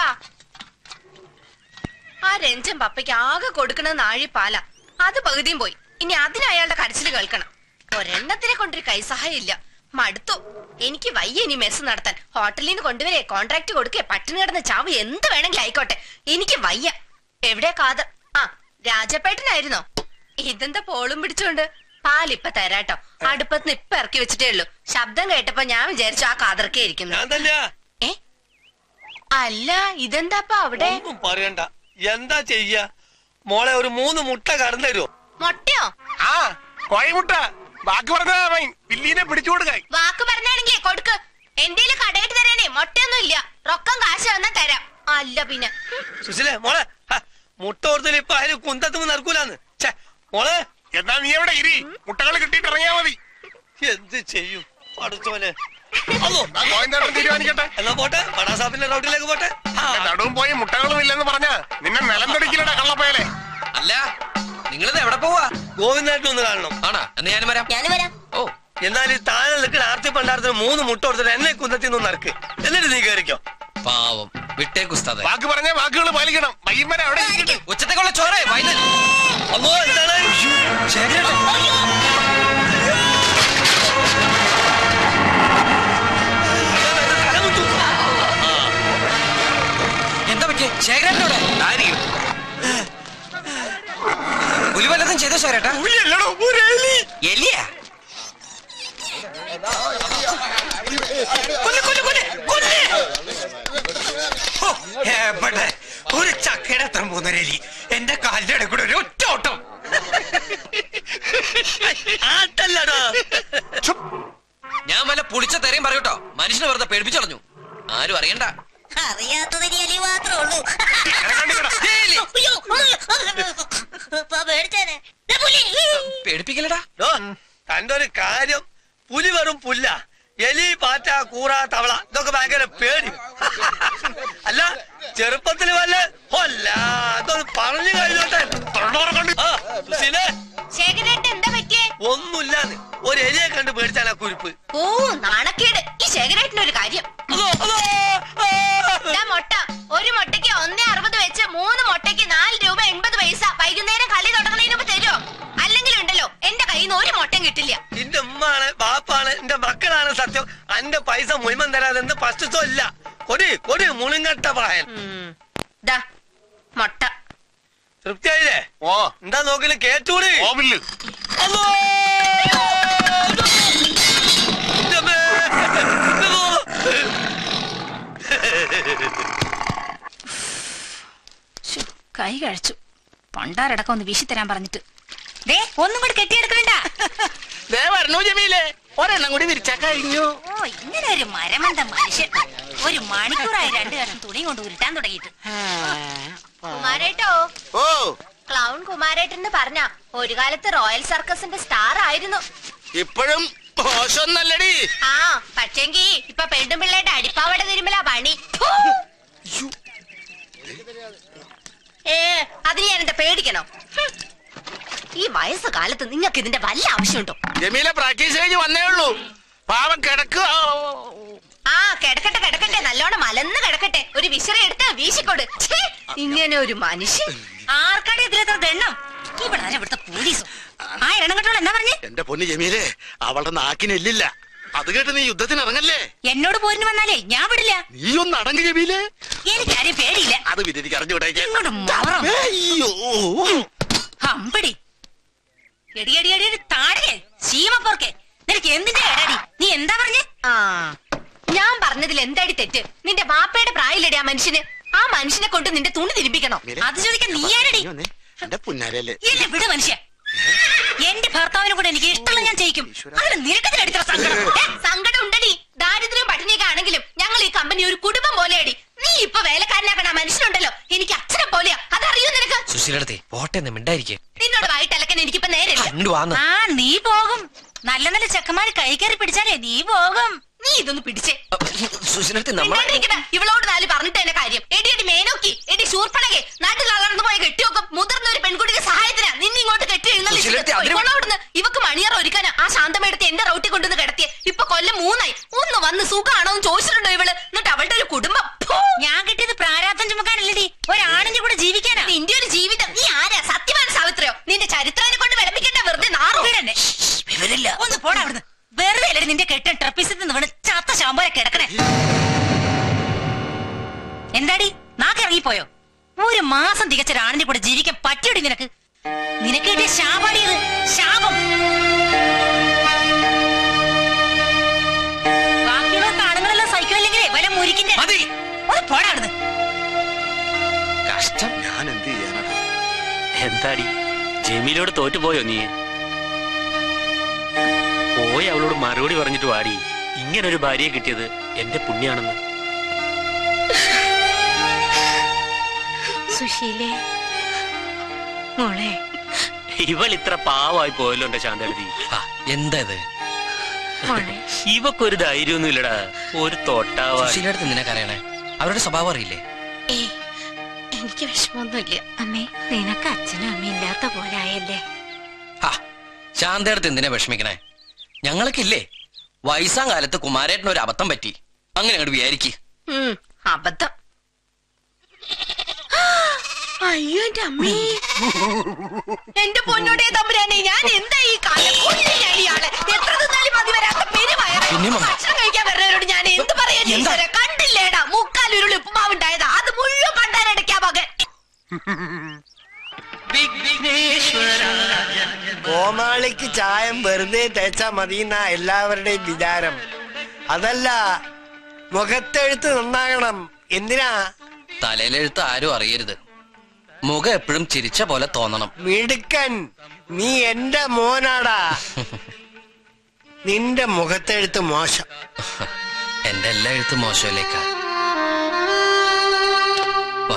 ആ രഞ്ജൻ പപ്പയ്ക്ക് ആകെ കൊടുക്കണത് നാഴിപ്പാല അത് പകുതിയും പോയി ഇനി അതിന് അയാളുടെ കരച്ചിൽ കേൾക്കണം ഒരെണ്ണത്തിനെ കൊണ്ടൊരു കൈസഹായം ഇല്ല മടുത്തു എനിക്ക് വയ്യ ഇനി മെസ്സ് നടത്താൻ ഹോട്ടലിൽ നിന്ന് കൊണ്ടുവരേ കോൺട്രാക്ട് കൊടുക്കേ പട്ടിണി കിടന്ന് ചാവ് എന്ത് വേണമെങ്കിലും ആയിക്കോട്ടെ എനിക്ക് വയ്യ എവിടെ കാതർ ആ രാജപ്പേട്ടനായിരുന്നോ ഇതെന്താ പോളും പിടിച്ചോണ്ട് പാലിപ്പ തരാട്ടോ അടുപ്പത്ത് ഇപ്പൊ ഇറക്കി വെച്ചിട്ടേ ഉള്ളൂ ശബ്ദം കേട്ടപ്പോ ഞാൻ വിചാരിച്ചു ആ കാതർക്കേ ഇരിക്കുന്നു ഞാൻ തന്നെയാ ഏ അല്ല ഇതെന്താപ്പ അവിടെ ഒന്നും പറയണ്ട എന്താ ചെയ്യ മോളെ ഒരു മൂന്ന് മുട്ട കടന്നു തരുമോ മൊട്ടയോ ആ കോഴിമുട്ട ബാക്കി പറഞ്ഞ വില്ലീനെ പിടിച്ചു കൊടുക്കാൻ വാക്ക് പറഞ്ഞാണെങ്കിലേ കൊടുക്ക് എന്റെ കടയിട്ട് തരാനേ മൊട്ടയൊന്നും ഇല്ല റൊക്കം കാശ് വന്നാ തരാം അല്ല പിന്നെ സുശീലേ മോളെ ഹ, മുട്ട കൊടുത്തല് ഇപ്പൊ അതിന് കുന്തത്തുമ്പോ നടക്കൂലെന്ന് ഛേ മോളെ എന്നാ നീ എവിടെ ഇരി മുട്ടകൾ കിട്ടിയിട്ട് ഇറങ്ങിയാ മതി എന്ത് ചെയ്യും പഠിച്ചോനെ ഗോവിന്ദേട്ടൻ തീരുമാനിക്കട്ടെ എന്നാ പോട്ടെ പടാസാപ്പിന്റെ റൗട്ടിലേക്ക് പോട്ടെ നടുവും പോയി മുട്ടകളും ഇല്ലെന്ന് പറഞ്ഞ നിന്നെ നിലം തെടിക്കില്ലടാ കള്ളപ്പയലെ അല്ല നിങ്ങളിത് എവിടെ പോവാ ഗോവിന്ദേട്ടൻ ഒന്ന് കാണണം ആണാ എന്നാ ഞാനും വരാം ഞാനും വരാം ഓ എന്നാൽ ഈ താഴെ നിൽക്കുന്ന ആർത്തി പണ്ടാരത്തിന് മൂന്ന് മുട്ട കൊടുത്തിട്ട് എന്നെ കുന്തത്തിൽ നിന്ന് നറുക്ക് എന്നിട്ട് നീ കയറിക്കോ പാവം വിട്ടേ കുസ്താതെ വാക്ക് പറഞ്ഞ വാക്കുകൾ പാലിക്കണം വൈകുന്നേരം അവിടെ ഇരിക്കട്ടെ ഉച്ചത്തേക്കുള്ള ചോറേ വൈകുന്നേരം അമ്മോ എന്താണ് എന്താ പറ്റിയ ശേഖരനോടെ പുലി വല്ലതും ചെയ്തോ ശേഖരേട്ടാ എലിയാ കൊല്ല്, കൊല്ല്, കൊല്ല്, കൊല്ല്. ഹോ, എവിടെ? ഒരു ചക്കയുടെ അത്ര മൂന്നര എലി എന്റെ കാലിന്റെ ഇടയിൽ കൂടെ ഒരു ഒറ്റ ഓട്ടം ആട്ടല്ലടാ ഞാൻ വല്ല പുളിച്ച തെരയും പറയൂട്ടോ മനുഷ്യനെ വെറുതെ പേടിപ്പിച്ചു കളഞ്ഞു ആരും അറിയണ്ട അറിയാത്തതിന് എലി മാത്രമേ ഉള്ളൂ ഏലി. അയ്യോ, ഇപ്പൊ പേടിച്ചേനെ ദേ പുലി. പേടിപ്പിക്കലടാ ഡോ, തന്റെ ഒരു കാര്യം പുലി വെറും പുല്ല എലി പാറ്റ കൂറ തവള ഇതൊക്കെ ഭയങ്കര പേടി അല്ല ചെറുപ്പത്തിൽ വല്ല ഒല്ല അതൊന്ന് പറഞ്ഞു കഴിഞ്ഞോട്ടെ ആ, സുശീലേ, ശേഖരേട്ടൻ എന്താ പറ്റിയേ ഒന്നുമില്ലാന്ന് ഒരു എലിയെ കണ്ട് പേടിച്ചാലാ കുരിപ്പ് ഓ നാണക്കേട് ഈ ശേഖരേട്ടന്റെ ഒരു കാര്യം അതോ, അതോ, ആ. ദാ മുട്ട ഒരു മുട്ടയ്ക്ക് ഒന്നേ അറുപത് വെച്ച് മൂന്ന് മുട്ടയ്ക്ക് നാല് രൂപ എൺപത് പൈസ വൈകുന്നേരം കളി തുടങ്ങുന്നതിന് മുമ്പ് തരുമോ അല്ലെങ്കിൽ ഉണ്ടല്ലോ എന്റെ കയ്യിൽ നിന്ന് ഒരു മുട്ടയും കിട്ടില്ല എന്റെ ഉമ്മാണ് ബാപ്പാണ് എന്റെ മക്കളാണ് സത്യം അന്റെ പൈസ മുഴുവൻ തരാതെ എന്ത് പസ്തുത്വം ഇല്ല കൊടി കൊടി മുളുങ്ങട്ട പ്രായൻ ദാ മുട്ട തൃപ്തിയായില്ലേ ഓ എന്താ നോക്കല് കേട്ടൂടി ഓവില്ല് അല്ലോ! എന്റെ അമ്മേ! ഇതോ! കൈ കഴിച്ചു പണ്ടാരടക്കം ഒന്ന് വീശി തരാൻ പറഞ്ഞിട്ട് ദേ ഒന്നും കൂടി കെട്ടിയെടുക്കണ്ട ദേ വരണു ജമീലേ ഒരെണ്ണം കൂടി വിരിച്ചാ കഴിഞ്ഞു ഓ ഇങ്ങനെ ഒരു മരമന്ത മനുഷ്യൻ ഒരു മണിക്കൂറായി രണ്ടു കഷ്ണം തുണി കൊണ്ട് ഉരുട്ടാൻ തുടങ്ങിയിട്ട് കുമാരേട്ടോ ഓ ക്ലൗൺ കുമാരേട്ടൻ എന്ന് പറഞ്ഞ ഒരു കാലത്ത് റോയൽ സർക്കസിന്റെ സ്റ്റാർ ആയിരുന്നു ഇപ്പോഴും മോശമൊന്നല്ലടി ആ പക്ഷെങ്കി ഇപ്പൊ പെണ്ണും പിള്ളേരുടെ അടിപ്പാവട തിരുമല പണി ഫു. ഏ അതിന് ഞാൻ എന്താ പേടിക്കണോ ഹും. ഈ വയസ്സ് കാലത്ത് നിങ്ങൾക്ക് ഇതിന്റെ വല്ല ആവശ്യമുണ്ടോ ജമീല പ്രാക്ടീസ് കഴിഞ്ഞ് വന്നേ ഉള്ളൂ പാവം കിടക്കുക ആ കിടക്കട്ടെ കിടക്കട്ടെ നല്ലോണം മലന്ന് കിടക്കട്ടെ ഒരു വിശറ എടുത്ത് വീശിക്കൊട് ഛേ, ഇങ്ങനെ ഒരു മനുഷ്യൻ ആർക്കാടെ ഇതിലെത്ര ദണ്ണം ഇവിടെ ആരാ ഇവിടുത്തെ പോലീസോ ആ എണ്ണം കെട്ടോൾ എന്താ പറഞ്ഞേ എന്റെ പൊന്നു ജമീലേ അവളുടെ നാക്കിനെല്ലില്ല അത് കേട്ട് നീ യുദ്ധത്തിന് ഇറങ്ങല്ലേ എന്നോട് പോരിന് വന്നാലേ ഞാൻ വിടില്ല നീ ഒന്ന് അടങ്ങ് ജമീലേ എനിക്ക് ആരെയും പേടിയില്ല അത് വിധിക്ക് അറിഞ്ഞു വിട്ടേക്ക് ഇങ്ങോട്ട് മാറാം അയ്യോ അമ്പടി എടി എടി എടി എടി താടേ ശീമപ്പോർക്കെ നിനക്ക് എന്തിന്റെ എടടി നീ എന്താ പറഞ്ഞേ ആ ഞാൻ പറഞ്ഞതിൽ എന്താടി തെറ്റ് നിന്റെ വാപ്പയുടെ പ്രായമില്ലടി ആ മനുഷ്യന് ആ മനുഷ്യനെ കൊണ്ട് നിന്റെ തുണി തിരിപ്പിക്കണോ അത് ചോദിക്കാൻ നീ ആരടി എന്റെ പുന്നാരല്ലേ ഇല്ല വിട് മനുഷ്യ എന്റെ ഭർത്താവിനെ കൂടെ എനിക്ക് ഇഷ്ടമുള്ള ഞാൻ ചെയ്യിക്കും അതിന് നിനക്കതിന് സങ്കടം ഏ, സങ്കടം ഉണ്ടടി ദാരിദ്ര്യം പട്ടിണിയൊക്കെ ആണെങ്കിലും ഞങ്ങൾ ഈ കമ്പനി ഒരു കുടുംബം പോലെയടി നീ ഇപ്പൊ വേലക്കാരനാക്കണ ആ മനുഷ്യനുണ്ടല്ലോ എനിക്ക് അച്ഛനെ പോലെയാ അതറിയോ നിനക്ക് സുശീലടത്തെ പോട്ടെ എന്ന് മിണ്ടായിരിക്കേ നിന്നോട് വായിട്ടലക്കാൻ എനിക്കിപ്പോ നേരില്ല കണ്ടു വാന്ന് ആ നീ പോകും നല്ല നല്ല ചെക്കന്മാര് കൈ കയറി പിടിച്ചാലേ നീ പോകും നീ ഇതൊന്ന് പിടിച്ചേ സുശീലടത്തെ നമ്മൾ മിണ്ടാണ്ടിരിക്കണ. ഇവളോട് നാല് പറഞ്ഞിട്ട് തന്നെ കാര്യം എടി എടി മേനോക്കി എടി ശൂർപ്പണകെ നാട്ടിൽ വളർന്നു പോയ കെട്ടിയൊക്കെ മുതിർന്ന ഒരു പെൺകുട്ടിക്ക് സഹായത്തിനാ നിന്നെ ഇങ്ങോട്ട് കെട്ടി സുശീലത്തെ അതിന് ഇവളോടുന്ന് ഇവക്ക് മണിയറ ഒരുക്കാനാ ആ ശാന്തമെടുത്ത് എന്റെ റൗട്ടിൽ കൊണ്ടുവന്ന് കിടത്തിയ ഇപ്പൊ കൊല്ലം മൂന്നായി ഒന്ന് വന്ന് സുഖാണോ എന്ന് ചോദിച്ചിട്ടുണ്ടോ ഇവള് എന്നിട്ട് അവളുടെ ഒരു കുടുംബം ഫു. ഞാൻ കിട്ടിയത് പ്രാരാബ്ദം ചുമക്കാനല്ലടി ഒരാണിന്റെ കൂടെ ജീവിക്കാനാ നിന്റെ ഒരു ജീവിതം നീ ആരാ സത്യമാണ് സാവിത്രിയോ നിന്റെ ചരിത്രനെ കൊണ്ട് വിളപ്പിക്കണ്ട വെറുതെ നാറോ വിടന്നെ. വിവരില്ല ഒന്ന് പോടാ അവിടുന്ന് വെറുതെ അല്ലേ നിന്റെ കെട്ടൻ ട്രപ്പീസത്തിൽ നിന്ന് വീണ് ചത്ത എന്താടി നാക്ക് ഇറങ്ങിപ്പോയോ ഒരു മാസം തികച്ച ഒരാണിന്റെ കൂടെ ജീവിക്കാൻ പറ്റിയോടി നിനക്ക് നിനക്ക് കിട്ടിയ ശാപാടിയത് ശാപം ബാക്കിയുള്ള കാണുങ്ങളെല്ലാം സഹിക്കുമല്ലെങ്കിലേ വല്ല മുരിക്കിന്റെ ഒന്ന് പോടാ അവിടുന്ന് കഷ്ടം ഞാൻ എന്ത് ചെയ്യാനാണ് എന്താടി ജമീലോട് തോറ്റുപോയോ നീ പോയി അവളോട് മറുപടി പറഞ്ഞിട്ട് വാടി ഇങ്ങനൊരു ഭാര്യയെ കിട്ടിയത് എന്റെ പുണ്യാണെന്ന് സുശീലേ മോളെ ഇവൾ ഇത്ര പാവായി പോയല്ലോ എന്റെ ശാന്തടുതി എന്താ ഇത് മോളെ ഇവക്കൊരു ധൈര്യമൊന്നും ഇല്ലടാ ഒരു തൊട്ടാവാ സുശീലടുത്ത് നിന്നെ കരയണേ അവരുടെ സ്വഭാവം അറിയില്ലേ ഏ എനിക്ക് വിഷമമൊന്നുമില്ല അമ്മേ നിനക്ക് അച്ഛനും അമ്മയും ഇല്ലാത്ത പോലെ ആയല്ലേ ശാന്തടുത്ത് എന്തിനാ വിഷമിക്കണേ ഞങ്ങളൊക്കെ ഇല്ലേ വയസ്സാം കാലത്ത് കുമാരേട്ടന് ഒരു അബദ്ധം പറ്റി അങ്ങനെ അങ്ങോട്ട് വിചാരിക്ക് ഉം, അബദ്ധം അയ്യോ എന്റെ അമ്മേ എന്റെ പൊന്നോടെ തമ്പുരാനെ ഞാൻ എന്താ ഈ കാലം കൊല്ലും ഞാൻ ഇയാളെ എത്ര തിന്നാലും മതി വരാത്ത പെരുവയറ് പിന്നെ മമ്മ. ഭക്ഷണം കഴിക്കാൻ വരുന്നവരോട് ഞാൻ എന്ത് പറയാൻ എന്താ? ഈശ്വരാ? കണ്ടില്ലേടാ മുക്കാൽ ഉരുളി ഉപ്പുമാവുണ്ടായതാ അത് മുഴുവൻ പണ്ടാരടയ്ക്കാ മകൻ കോമാളിക്ക് ചായം വെറുതെ തേച്ചാ മതിയെന്ന എല്ലാവരുടെയും വിചാരം അതല്ല മുഖത്തെഴുത്ത് നന്നാകണം എന്തിനാ തലയിലെഴുത്ത് ആരും അറിയരുത് മുഖം എപ്പോഴും ചിരിച്ച പോലെ തോന്നണം മിടുക്കൻ നീ എന്റെ മോനാടാ നിന്റെ മുഖത്തെഴുത്ത് മോശം എന്റെ എല്ലാ എഴുത്തും മോശമല്ലേക്കാ വാ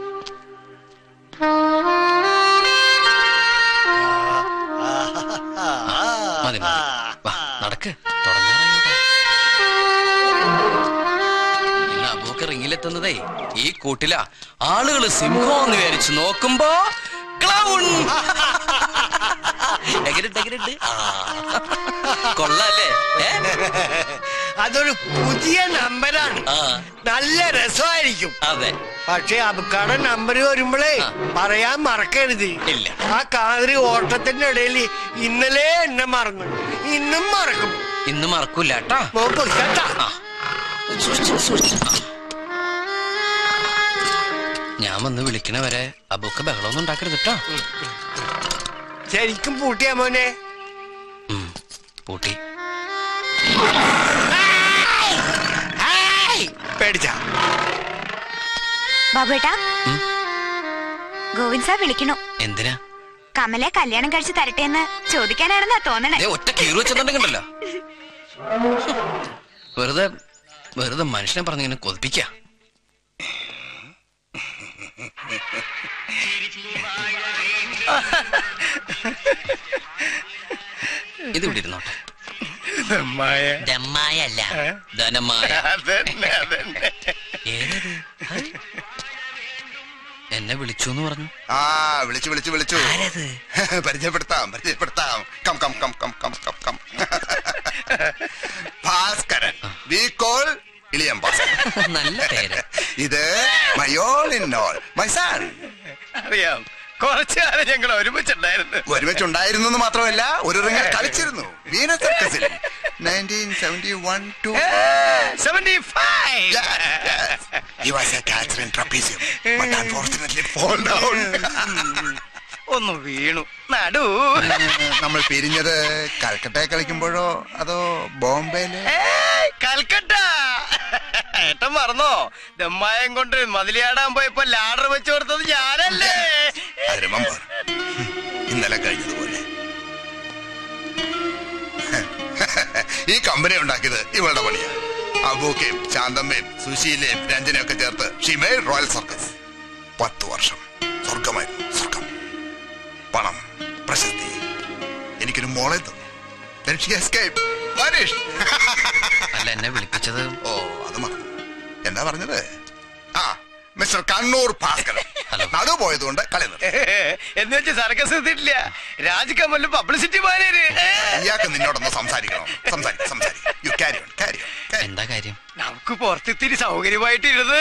മതി മതി വാ നടക്ക് തുടങ്ങാറായി ഇല്ല അബൂക്ക് റിങ്ങിലെത്തുന്നതേ ഈ കൂട്ടില ആളുകള് സിംഹം എന്ന് വിചാരിച്ചു നോക്കുമ്പോ ക്ലൗൺ എങ്ങനെയുണ്ട് എങ്ങനെയുണ്ട് ആ. കൊള്ളാല്ലേ ഏ? അതൊരു പുതിയ നമ്പരാണ് ആ നല്ല രസമായിരിക്കും അതെ പക്ഷെ അബുക്കാടെ നമ്പർ വരുമ്പോഴേ പറയാൻ മറക്കരുത് ഇല്ല ആ കാതിരി ഓട്ടത്തിന്റെ ഇടയിൽ ഇന്നലെ എന്നെ മറന്നു ഇന്നും മറക്കും ഇന്ന് മറക്കൂല കേട്ടാ നോക്ക് കേട്ടാ ആ. സൂക്ഷിച്ച്, സൂക്ഷിച്ച്. ആ. ഞാൻ വന്ന് വിളിക്കണ വരെ അബൂക്ക് ബഹളമൊന്നും ഉണ്ടാക്കരുത് കേട്ടോ ശരിക്കും പൂട്ടിയാ മോനെ പൂട്ടി പേടിച്ച ബാബുട്ടാ ഗോവിന്ദ് സാർ വിളിക്കണു എന്തിനാ കമലെ കല്യാണം കഴിച്ച് തരട്ടെ എന്ന് ചോദിക്കാനാണെന്നാ തോന്നണേ ദേ, ഒറ്റ കീറി വെച്ചിട്ടുണ്ടെങ്കിലോ വെറുതെ വെറുതെ മനുഷ്യനെ പറഞ്ഞിങ്ങനെ കൊതിപ്പിക്ക ഇത് ഇവിടെ ഇരുന്നോട്ടെ ദമ്മായ അല്ല ധനമായ അതന്നെ അതന്നെ ഏതത് എന്നെ വിളിച്ചു എന്ന് പറഞ്ഞു ആ വിളിച്ചു വിളിച്ചു വിളിച്ചു പരിചയപ്പെടുത്താം പരിചയപ്പെടുത്താം come come come come come come come Bhaskaran we call ഇളിയം ഭാസ്കരൻ നല്ല പേര് ഇത് മയോൾ ഇന്നോൾ മൈ സൺ അറിയാം കുറച്ചു കാലം ഞങ്ങൾ ഒരുമിച്ചുണ്ടായിരുന്നു ഒരുമിച്ചുണ്ടായിരുന്നു എന്ന് മാത്രമല്ല ഒരു റിംഗ് കളിച്ചിരുന്നു വീന സർക്കസിൽ nineteen seventy one to He was a catcher in trapezium, but unfortunately fall down. ഒന്ന് വീണു നടു നമ്മൾ പിരിഞ്ഞത് കൽക്കട്ട കളിക്കുമ്പോഴോ അതോ ബോംബെയില് ഏയ്, കൽക്കട്ട ഏട്ടൻ മറന്നോ ദമ്മായം കൊണ്ട് മതിലിയാടാൻ പോയപ്പോ ലാഡർ വെച്ച് കൊടുത്തത് ഞാനല്ലേ I remember. ഇന്നലെ കഴിഞ്ഞതുപോലെ ഈ കമ്പനി ഉണ്ടാക്കിയത് ഇവളുടെ പണിയാ അബൂക്കയും ശാന്തമ്മയും സുശീലയും രഞ്ജനയും ഒക്കെ ചേർത്ത് ഷിമേ റോയൽ സർക്കസ് പത്ത് വർഷം സ്വർഗമായിരുന്നു സ്വർഗം പണം പ്രശസ്തി എനിക്കൊരു മോളെ തന്നു Then she escaped. Vanished. അല്ല എന്നെ വിളിപ്പിച്ചത് ഓ അത് മറന്നു എന്താ പറഞ്ഞത് ആ മിസ്റ്റർ കണ്ണൂർ ഭാസ്കരൻ നടു പോയതുകൊണ്ട് കളി നിർത്തി എന്ന് വെച്ച് സർക്കസ് എത്തിയിട്ടില്ല രാജ് കമലിന് പബ്ലിസിറ്റി മാനേര് ഇയാൾക്ക് നിന്നോടൊന്ന് സംസാരിക്കണം സംസാരിക്കും സംസാരിക്കും യു ക്യാരി ഓൺ ക്യാരി എന്താ കാര്യം നമുക്ക് പുറത്തിത്തിരി സൗകര്യമായിട്ടിരുന്ന്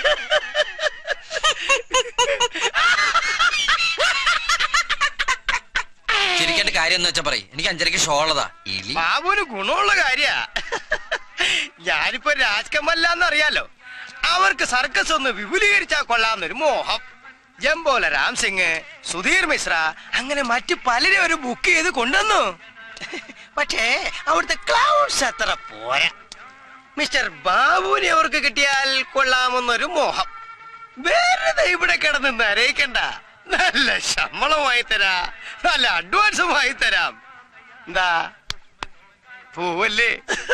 ചിരിക്കേണ്ട കാര്യം എന്ന് വെച്ചാ പറയും എനിക്ക് അഞ്ചരക്ക് ഷോ ഉള്ളതാ ഇലി ബാബുവിന് ഗുണമുള്ള കാര്യ ഞാനിപ്പോ രാജ് കമല്ലാന്ന് അറിയാലോ അവർക്ക് സർക്കസ് ഒന്ന് വിപുലീകരിച്ചാൽ കൊള്ളാമെന്നൊരു മോഹം ജംബോല രാം സിംഗ് സുധീർ മിശ്ര അങ്ങനെ മറ്റു പലരും ഒരു ബുക്ക് ചെയ്ത് കൊണ്ടുവന്നു പക്ഷേ അവിടുത്തെ ക്ലൗഡ്സ് അത്ര പോരാ മിസ്റ്റർ ബാബുവിനെ അവർക്ക് കിട്ടിയാൽ കൊള്ളാമെന്നൊരു മോഹം വെറുതെ ഇവിടെ കിടന്ന് നരയിക്കണ്ട നല്ല ശമ്പളമായി തരാ നല്ല അഡ്വാൻസുമായി തരാം എന്താ പോവല്ലേ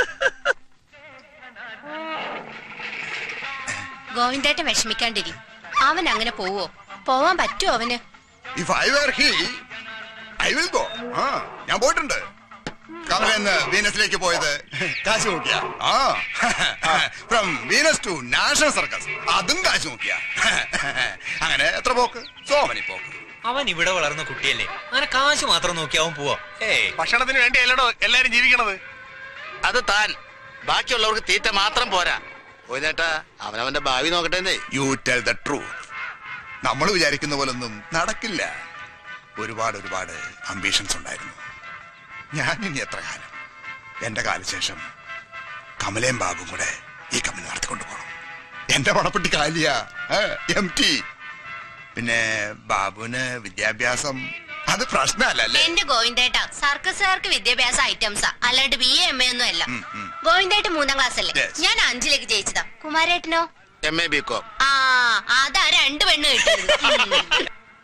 ഗോവിന്ദേട്ടൻ വിഷമിക്കാണ്ടിരി അവൻ അങ്ങനെ പോവോ പോവാൻ പറ്റുമോ അവന് if I were he I will go ആ ഞാൻ പോയിട്ടുണ്ട് കമലെന്ന് വീനസിലേക്ക് പോയത് കാശ് നോക്കിയ ആ from Venus to national circus അതും കാശ് നോക്കിയ അങ്ങനെ എത്ര പോക്ക് സോമനി പോക്ക് അവൻ ഇവിടെ വളർന്ന കുട്ടിയല്ലേ അങ്ങനെ കാശ് മാത്രം നോക്കി അവൻ പോവാ ഏയ് ഭക്ഷണത്തിന് വേണ്ടി അല്ലടോ എല്ലാരും ജീവിക്കണത് അത് താൻ ബാക്കിയുള്ളവർക്ക് തീറ്റ മാത്രം പോരാ പോയിട്ടേട്ടാ അവനവന്റെ ഭാവി നോക്കട്ടെ യു ടെൽ ദ ട്രൂത്ത് നമ്മൾ വിചാരിക്കുന്ന പോലൊന്നും നടക്കില്ല ഒരുപാട് ഒരുപാട് അംബീഷൻസ് ഉണ്ടായിരുന്നു ഞാൻ ഇനി എത്ര കാലം എന്റെ കാലശേഷം കമലയും ബാബും കൂടെ ഈ കമ്പനി നടത്തിക്കൊണ്ടു പോകണം എന്റെ പണപ്പെട്ടി കാലിയ എം ടി പിന്നെ ബാബുവിന് വിദ്യാഭ്യാസം അത് പ്രശ്നമല്ല അല്ലേ എന്റെ ഗോവിന്ദേട്ട സർക്കസുകാർക്ക് വിദ്യാഭ്യാസ ഐറ്റംസാ അല്ലാണ്ട് ബി എ എം എ ഒന്നും അല്ല ഉം, ഉം. ഗോവിന്ദേട്ടൻ മൂന്നാം ക്ലാസ് അല്ലേ Yes. ഞാൻ അഞ്ചിലേക്ക് ജയിച്ചതാ കുമാരേട്ടനോ എം എ ബി കോം ആ അതാ രണ്ട് പെണ്ണ് കിട്ടിയത് ഉം.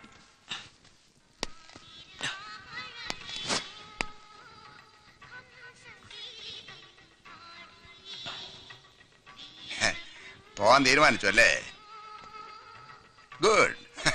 പോവാൻ തീരുമാനിച്ചു അല്ലേ ഗുഡ്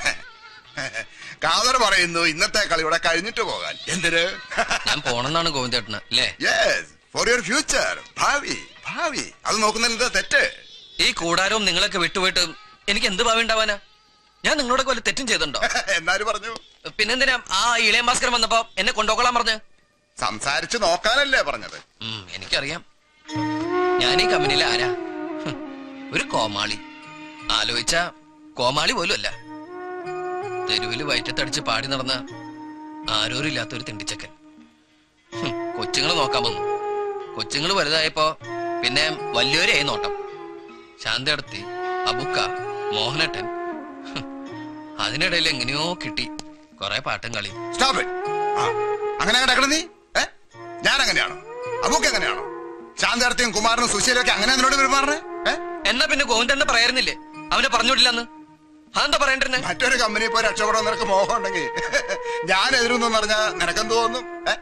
കാതർ പറയുന്നു ഇന്നത്തെ കളി ഇവിടെ കഴിഞ്ഞിട്ട് പോകാൻ എന്തിന് ഞാൻ പോണെന്നാണ് ഗോവിന്ദേട്ടന് അല്ലേ യെസ് ഫോർ യുവർ ഫ്യൂച്ചർ ഭാവി ഭാവി അത് നോക്കുന്നതിൽ എന്താ തെറ്റ് ഈ കൂടാരവും നിങ്ങളൊക്കെ വിട്ടുപോയിട്ട് എനിക്ക് എന്ത് ഭാവി ഉണ്ടാവാനാ ഞാൻ നിങ്ങളോടൊക്കെ വല്ല തെറ്റും ചെയ്തിട്ടുണ്ടോ എന്നാര് പറഞ്ഞു പിന്നെന്തിനാ ആ ഇളയ ഭാസ്കരൻ വന്നപ്പോ എന്നെ കൊണ്ടുപോകളാൻ പറഞ്ഞു സംസാരിച്ച് നോക്കാനല്ലേ പറഞ്ഞത് ഉം, എനിക്കറിയാം ഞാൻ ഈ കമ്പനിയിലെ ആരാ ഹും, ഒരു കോമാളി ആലോചിച്ച കോമാളി പോലും അല്ല തെരുവില് വയറ്റത്തടിച്ച് പാടി നടന്ന ആരോരില്ലാത്ത ഒരു തിണ്ടിച്ചക്കൻ ഹും, കൊച്ചുങ്ങളെ നോക്കാൻ വന്നു കൊച്ചുങ്ങൾ വലുതായപ്പോ പിന്നെ വലിയവരെയായി നോട്ടം ശാന്തടത്തി അബുക്ക മോഹനട്ടൻ ഹും, അതിനിടയിൽ എങ്ങനെയോ കിട്ടി കൊറേ പാട്ടും കളി സ്റ്റോപ്പ് അങ്ങനെ കിടക്കണം നീ ഏ ഞാൻ അങ്ങനെയാണോ അബൂക്ക് എങ്ങനെയാണോ ശാന്താർത്ഥിയും കുമാരനും സുശീലും ഒക്കെ അങ്ങനെ എന്നോട് പെരുമാറണേ ഏ എന്നാ പിന്നെ ഗോവിന്ദന്റെ പറയായിരുന്നില്ലേ അവനെ പറഞ്ഞുവിടില്ലെന്ന് അതെന്താ പറയണ്ടിരുന്നേ മറ്റൊരു കമ്പനി പോയി രക്ഷപ്പെടാൻ നിനക്ക് മോഹം ഉണ്ടെങ്കിൽ ഞാൻ എതിരൊന്നും പറഞ്ഞാ നിനക്കെന്ത് തോന്നും ഏ?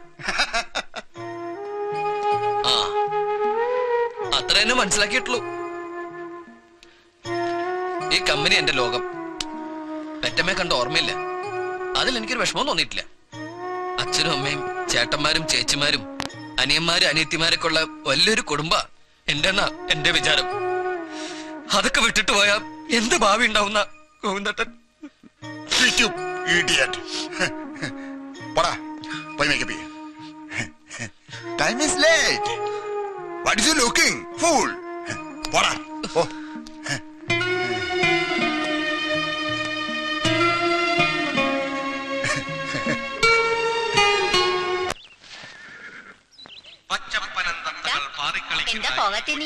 ആ അത്ര തന്നെ മനസ്സിലാക്കിയിട്ടുള്ളൂ ഈ കമ്പനി എന്റെ ലോകം പെറ്റമ്മയെ കണ്ട ഓർമ്മയില്ല അതിൽ എനിക്കൊരു വിഷമം തോന്നിയിട്ടില്ല അച്ഛനും അമ്മയും ചേട്ടന്മാരും ചേച്ചിമാരും അനിയന്മാരും അനിയത്തിമാരൊക്കെ ഉള്ള വലിയൊരു കുടുംബ എന്റെ എന്നാ എന്റെ വിചാരം അതൊക്കെ വിട്ടിട്ട് പോയാ എന്ത് ഭാവി ഉണ്ടാവുന്ന ഗോവിന്ദട്ടൻ Shut you, idiot. പോടാ പോയി മേക്കപ്പ് ചെയ്യ time is late what is you looking fool പോടാ പോ എന്താ പോകത്തിനി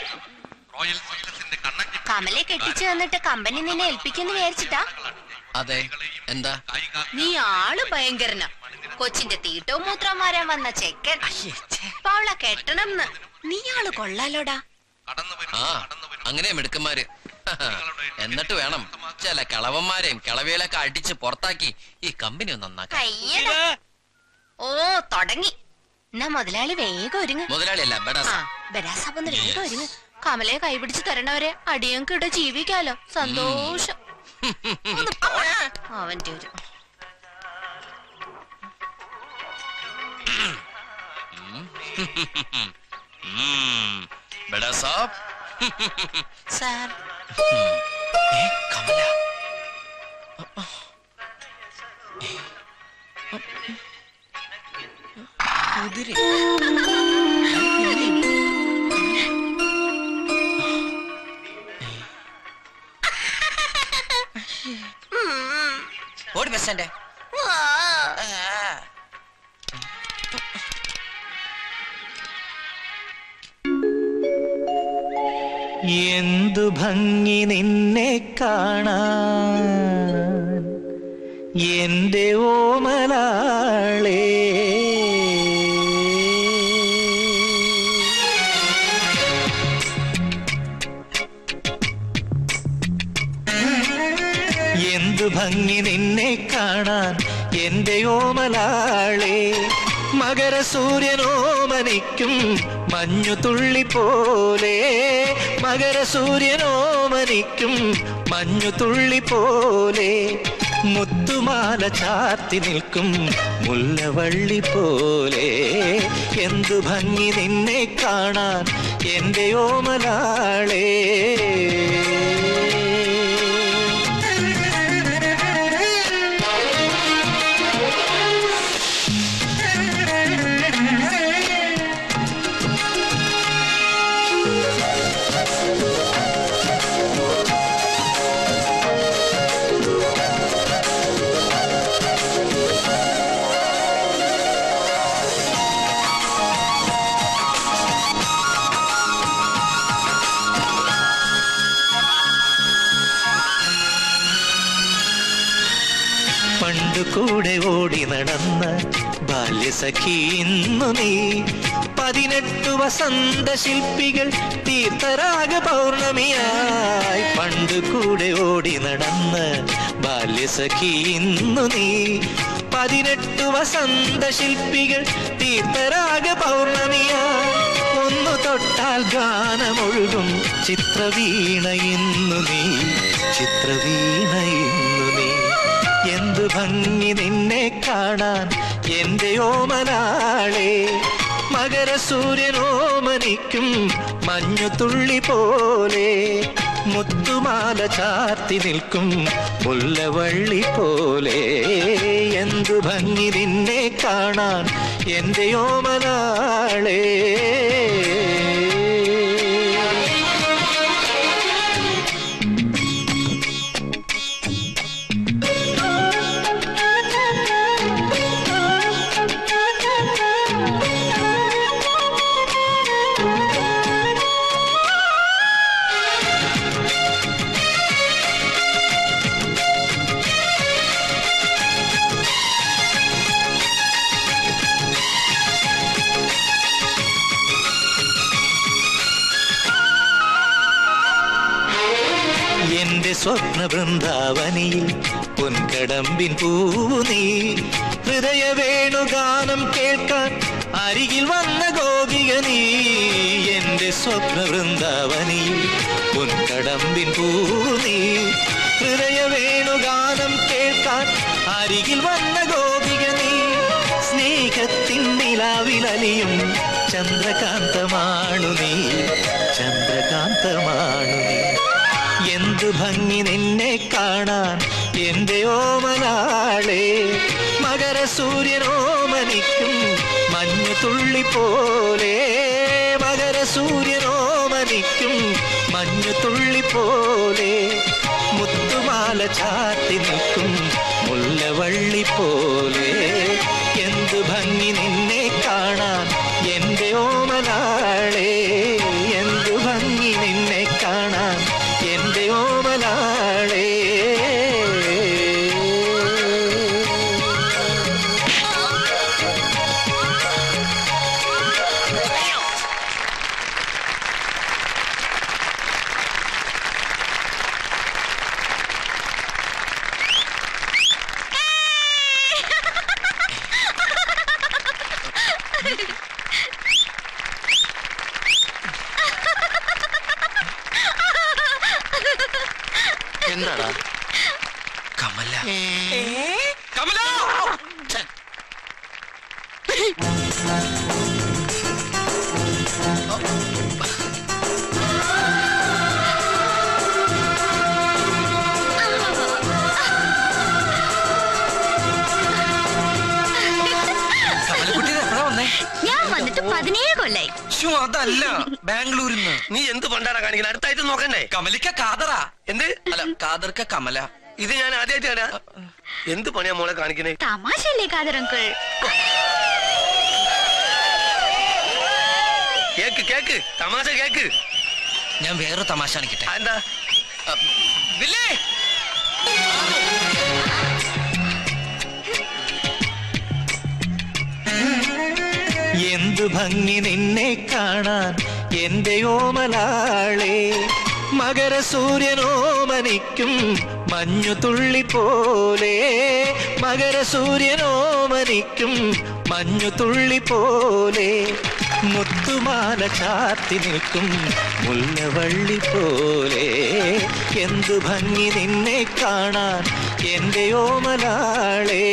കമലെ കെട്ടിച്ചു തന്നിട്ട് കമ്പനി നിന്നെ ഏൽപ്പിക്കുന്നു വിചാരിച്ചിട്ടാ അതെ എന്താ നീ ആള് ഭയങ്കരനാ കൊച്ചിന്റെ തീട്ടവും മൂത്രം വരാൻ വന്ന ചെക്കൻ ഇപ്പൊ അവളെ കെട്ടണം നീ ആള് കൊള്ളാലോടാ ആ അങ്ങനെ മിടുക്കന്മാര് എന്നിട്ട് വേണം ചില കിളവന്മാരെയും കിളവികളൊക്കെ അടിച്ച് പുറത്താക്കി ഈ കമ്പനി ഒന്ന് നന്നാക്കാൻ കയ്യടാ ഓ തുടങ്ങി എന്നാ മുതലാളി വേഗം ഒരുങ്ങ് മുതലാളിയല്ല ബഡാസ ആ ബരാസാപ്പൊന്ന് വേഗം ഒരുങ്ങ് കമലയെ കൈപിടിച്ച് തരണവരെ അടിയങ്കിട ജീവിക്കാലോ സന്തോഷം ഒന്ന് പോടാ. അവന്റെ ഒരു ഉം. ബഡാസ സാർ ഏ, കമല കുതിര ഓടി ബസ് സ്റ്റാൻഡേ എന്ത് എന്തു ഭംഗി നിന്നെ കാണാൻ എന്റെ ഓമലാളേ എന്തു ഭംഗി നിന്നെ കാണാൻ എന്റെ ഓമലാളെ മകര സൂര്യനോമനിക്കും മഞ്ഞു തുള്ളി പോലെ മകര സൂര്യനോമനിക്കും മഞ്ഞു തുള്ളി പോലെ മുത്തുമാല ചാർത്തി നിൽക്കും മുല്ലവള്ളി പോലെ എന്തു ഭംഗി നിന്നെ കാണാൻ എന്റെ ഓമലാളേ പണ്ടു കൂടെ ഓടി നടന്ന ബാല്യസഖി ഇന്നു നീ പതിനെട്ടു വസന്ത ശില്പികൾ തീർത്ഥരാഗ പൗർണമിയായി പണ്ടു കൂടെ ഓടി നടന്ന ബാല്യസഖി ഇന്നു നീ പതിനെട്ടു വസന്ത ശില്പികൾ തീർത്ഥരാഗ പൗർണമിയായി ഒന്നു തൊട്ടാൽ ഗാനമൊഴുകും ചിത്രവീണ ഇന്നു നീ ചിത്രവീണ ഇന്നു നീ എന്തു ഭംഗി നിന്നെ കാണാൻ എന്റെ ഓമനാളെ മകര സൂര്യനോമനിക്കും മഞ്ഞു തുള്ളി പോലെ മുത്തുമാല ചാർത്തി നിൽക്കും മുല്ലവള്ളി പോലെ എന്തു ഭംഗി നിന്നെ കാണാൻ എന്റെ ഓമനാളേ എന്റെ സ്വപ്ന വൃന്ദാവനിയിൽ പൊൻകടമ്പിൻ പൂവു നീ ഹൃദയ വേണുഗാനം കേൾക്കാൻ അരികിൽ വന്ന ഗോപിക നീ എന്റെ സ്വപ്ന വൃന്ദാവനിയിൽ പൊൻകടമ്പിൻ പൂവു നീ ഹൃദയ വേണുഗാനം കേൾക്കാൻ അരികിൽ വന്ന ഗോപിക നീ സ്നേഹത്തിൻ നിലാവിലലിയും ചന്ദ്രകാന്തമാണു നീ ചന്ദ്രകാന്തമാണു നീ എന്തു ഭംഗി നിന്നെ കാണാൻ എന്റെ ഓമനാളെ മകര സൂര്യനോമനിക്കും മഞ്ഞു തുള്ളി പോലെ മകര സൂര്യനോമനിക്കും മഞ്ഞു തുള്ളി പോലെ മുത്തുമാല ചാത്തി നിൽക്കും മുല്ലവള്ളി പോലെ എന്തു ഭംഗി നിന്നെ കാണാൻ എന്റെ ഓമനാളെ എന്തു ഭംഗി നിന്നെ കാണാൻ എന്റെ ഓമനാളേ എന്താടാ കമല കമല കമലക്കുട്ടി എപ്പോഴാ വന്നേ ഞാൻ വന്നിട്ട് പതിനേഴ് കൊല്ലായി ശ്ശോ, അതല്ല ബാംഗ്ലൂരിൽ നിന്ന് നീ എന്ത് പണ്ടാടാ കാണിക്കുന്നത് അടുത്തായിട്ട് നോക്കണ്ടേ കമലിക്ക കാതറ എന്ത് അല്ല കാതർക്ക കമല ഇത് ഞാൻ ആദ്യമായിട്ട് കാണാ എന്ത് പണിയാ മോളെ കാണിക്കണേ തമാശയല്ലേ കാതറങ്കിൾ കേക്ക് കേക്ക് തമാശ കേക്ക് ഞാൻ വേറെ തമാശ കാണിക്കട്ടെ എന്താ വില്ലേ എന്തു ഭംഗി നിന്നെ കാണാൻ എന്റെ ഓമലാളെ മകര സൂര്യനോമനിക്കും മഞ്ഞു തുള്ളി പോലെ മകര സൂര്യനോമനിക്കും മഞ്ഞു തുള്ളി പോലെ മുത്തുമാല ചാത്തി നിൽക്കും മുല്ലവള്ളി പോലെ എന്തു ഭംഗി നിന്നെ കാണാൻ എന്റെ ഓമലാളേ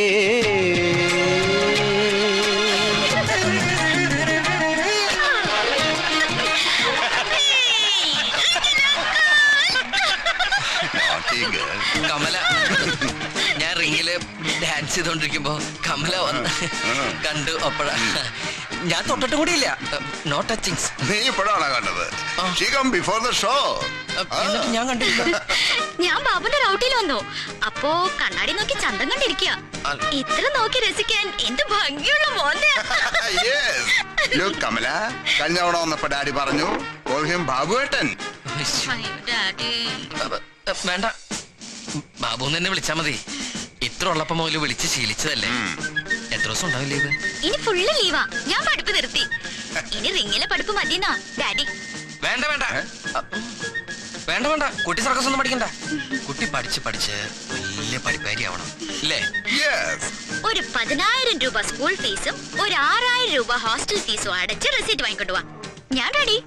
കമല ഞാൻ റിങ്ങില് ഡാൻസ് ചെയ്തോണ്ടിരിക്കുമ്പോ കമല വന്ന് കണ്ടു അപ്പോഴ ഞാൻ തൊട്ടിട്ട് കൂടിയില്ല നോ ടച്ചിങ്സ് നീ ഇപ്പോഴാണ് കണ്ടത് she come before the show എന്നിട്ട് ഞാൻ കണ്ടില്ല ഞാൻ ബാബുന്റെ റൗട്ടിൽ വന്നു അപ്പോ കണ്ണാടി നോക്കി ചന്തം കണ്ടിരിക്കുക ഇത്ര നോക്കി രസിക്കാൻ എന്ത് ഭംഗിയുള്ള മോന്റെ ലുക്ക് കമല കഴിഞ്ഞ തവണ വന്നപ്പോ ഡാഡി പറഞ്ഞു ഓഹ്യം ബാബുവേട്ടൻ വേണ്ട ബാബു തന്നെ വിളിച്ചാ മതി ഇത്ര ഉള്ളപ്പോ മുതല് വിളിച്ച് ശീലിച്ചതല്ലേ എത്ര ദിവസം ഉണ്ടാവില്ല ഇത് ഇനി ഫുള്ള് ലീവാ ഞാൻ പഠിപ്പ് നിർത്തി ഇനി റിങ്ങിലെ പഠിപ്പ് മതിയെന്നാ ഡാഡി വേണ്ട വേണ്ട വേണ്ട വേണ്ട കുട്ടി സർക്കസ് ഒന്നും പഠിക്കണ്ട കുട്ടി പഠിച്ച് പഠിച്ച് വലിയ പഠിപ്പാരി ആവണം അല്ലേ ഒരു പതിനായിരം രൂപ സ്കൂൾ ഫീസും ഒരു ആറായിരം രൂപ ഹോസ്റ്റൽ ഫീസും അടച്ച് റെസിറ്റ് വാങ്ങിക്കൊണ്ടു വാ ഞാൻ റെഡി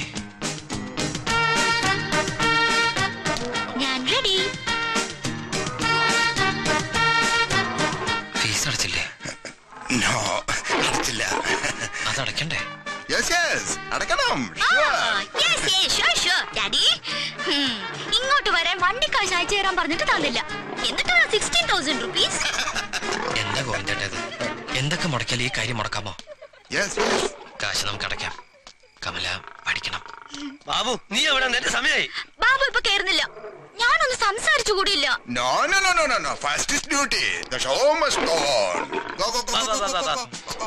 ഞാൻ റെഡി ഫീസ് അടച്ചില്ലേ നോ അടച്ചില്ല അത് അടയ്ക്കണ്ടേ യെസ് യെസ് അടക്കണം ഡാഡി ഇങ്ങോട്ട് വരാൻ വണ്ടി കാശ് അയച്ചു തരാൻ പറഞ്ഞിട്ട് തന്നില്ല എന്നിട്ടാണ് സിക്സ്റ്റീൻ തൗസൻഡ് റുപ്പീസ് എന്താ ഗോവിന്ദേട്ടത് എന്തൊക്കെ മുടക്കിയാൽ ഈ കാര്യം മുടക്കാമോ യെസ് കാശ് നമുക്ക് അടയ്ക്കാം കമല പഠിക്കണം ബാബു നീ എവിടെ നിന്റെ സമയായി ബാബു ഇപ്പൊ കേറുന്നില്ല ഞാനൊന്ന് സംസാരിച്ചു കൂടിയില്ല no no no no no no first is duty the show must go on go go go go go go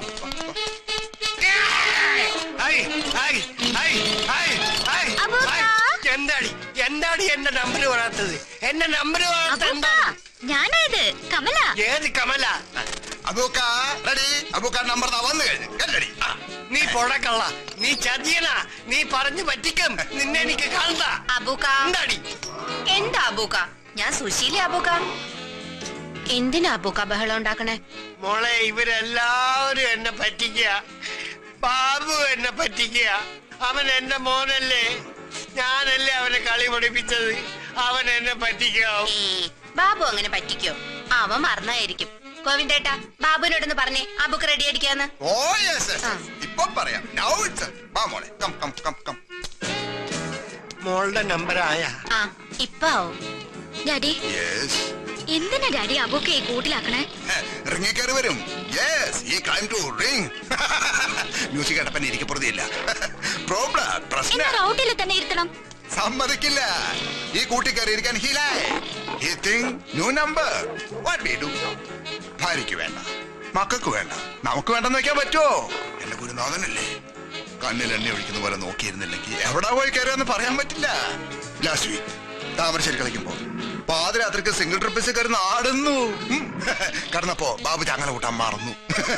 hi hi hi hi hi hi എന്താടി എന്താടി എന്റെ നമ്പർ വരാത്തത് എന്റെ നമ്പർ വരാത്ത എന്താണ് ഞാനായത് കമല ഏത് കമല അബൂക്ക റെഡി അബൂക്ക നമ്പർ ദാ വന്നു കഴിഞ്ഞു കല്ലടി നീ പൊടക്കള്ള നീ ചതിയനാ നീ പറഞ്ഞു പറ്റിക്കും നിന്നെ എനിക്ക് കാണണ്ട അബൂക്ക എന്താടി എന്താ അബൂക്ക ഞാൻ സുശീല അബൂക്ക എന്തിനാ അബൂക്ക ബഹളം ഉണ്ടാക്കണേ മോളെ ഇവരെല്ലാവരും എന്നെ പറ്റിക്കുക ബാബു എന്നെ പറ്റിക്കുക അവൻ എന്റെ മോനല്ലേ ഞാനല്ലേ അവനെ കളി പഠിപ്പിച്ചത് അവൻ എന്നെ പറ്റിക്കാവും ബാബു അങ്ങനെ പറ്റിക്കോ അവൻ മറന്നായിരിക്കും ഗോവിന്ദേട്ടാ ബാബുവിനോടൊന്ന് പറഞ്ഞേ അബുക്ക് റെഡി അടിക്കാന്ന് ഓ യെസ് ഇപ്പൊ പറയാം നൗ ഇറ്റ്സ് വാ മോളെ കം കം കം കം മോളുടെ നമ്പർ ആയ ആ ഇപ്പൊ ആവും ഡാഡി യെസ് എന്തിനാ ഡാഡി അബുക്കെ ഈ കൂട്ടിലാക്കണേ റിങ്ങി കയറി വരും യെസ് ഈ ക്ലൈം ടു റിംഗ് മ്യൂസിക് കേട്ടപ്പൻ എനിക്ക് പ്രതിയില്ല പ്രോബ്ലം പ്രശ്നം എന്നാ റൗട്ടിൽ തന്നെ ഇരുത്തണം സമ്മതിക്കില്ല ഈ കൂട്ടി കയറിയിരിക്കാൻ ഹിലായ് he think new number what we do ഭാര്യയ്ക്ക് വേണ്ട മക്കൾക്ക് വേണ്ട നമുക്ക് വേണ്ടെന്ന് വെക്കാൻ പറ്റുമോ എന്റെ ഗുരുനാഥനല്ലേ കണ്ണിൽ എണ്ണ ഒഴിക്കുന്ന പോലെ നോക്കിയിരുന്നില്ലെങ്കിൽ എവിടെ പോയി കയറിയെന്ന് പറയാൻ പറ്റില്ല ലാസ്റ്റ് വീക്ക് താമരശ്ശേരി കളിക്കുമ്പോ പാതിരാത്രിക്ക് സിംഗിൾ ട്രിപ്പിസ് കയറുന്ന ആടുന്നു ഉം. കടന്നപ്പോ ബാബു ചങ്ങല കൂട്ടാൻ മറന്നു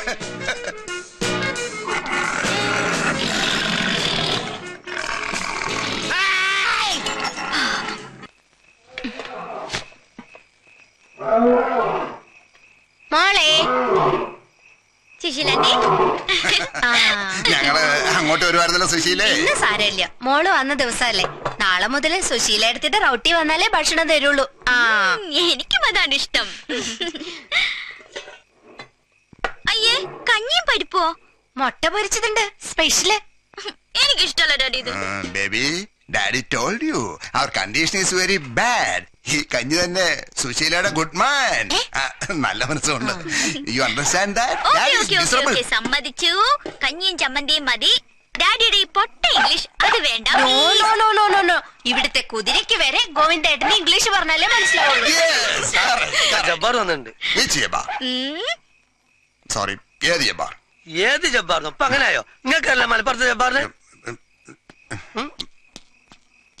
മോളെ സുശീലാന്റി ആ ഞങ്ങള് അങ്ങോട്ട് വരുമായിരുന്നല്ലോ സുശീലേ ഇന്ന് സാരമില്ല മോള് വന്ന ദിവസമല്ലേ നാളെ മുതൽ സുശീല എടുത്തിട്ട് റൗട്ടി വന്നാലേ ഭക്ഷണം തരുള്ളൂ ആ എനിക്കും അതാണ് ഇഷ്ടം അയ്യേ കഞ്ഞിയും പരിപ്പോ മുട്ട പൊരിച്ചതുണ്ട് സ്പെഷ്യല് എനിക്കിഷ്ടമല്ല ഡാഡി ഇത് baby daddy told you our condition is very bad ഈ കഞ്ഞി തന്നെ സുശീലയുടെ ഗുഡ് മാൻ നല്ല മനസ്സുണ്ട് you understand okay okay okay okay സമ്മതിച്ചു കഞ്ഞിയും ചമ്മന്തിയും മതി ഡാഡിയുടെ ഈ പൊട്ട ഇംഗ്ലീഷ് അത് വേണ്ട no no no no no no ഇവിടുത്തെ കുതിരയ്ക്ക് വരെ ഗോവിന്ദേട്ടന് ഇംഗ്ലീഷ് പറഞ്ഞാലേ മനസ്സിലാവുള്ളൂ ജബ്ബാർ വന്നിട്ടുണ്ട് സോറി ഏത് ജബ്ബാർ ഏത് ജബ്ബാറിനും ഇപ്പൊ അങ്ങനെയായോ നിങ്ങൾക്കല്ല മലപ്പുറത്ത് ജബ്ബാറിന്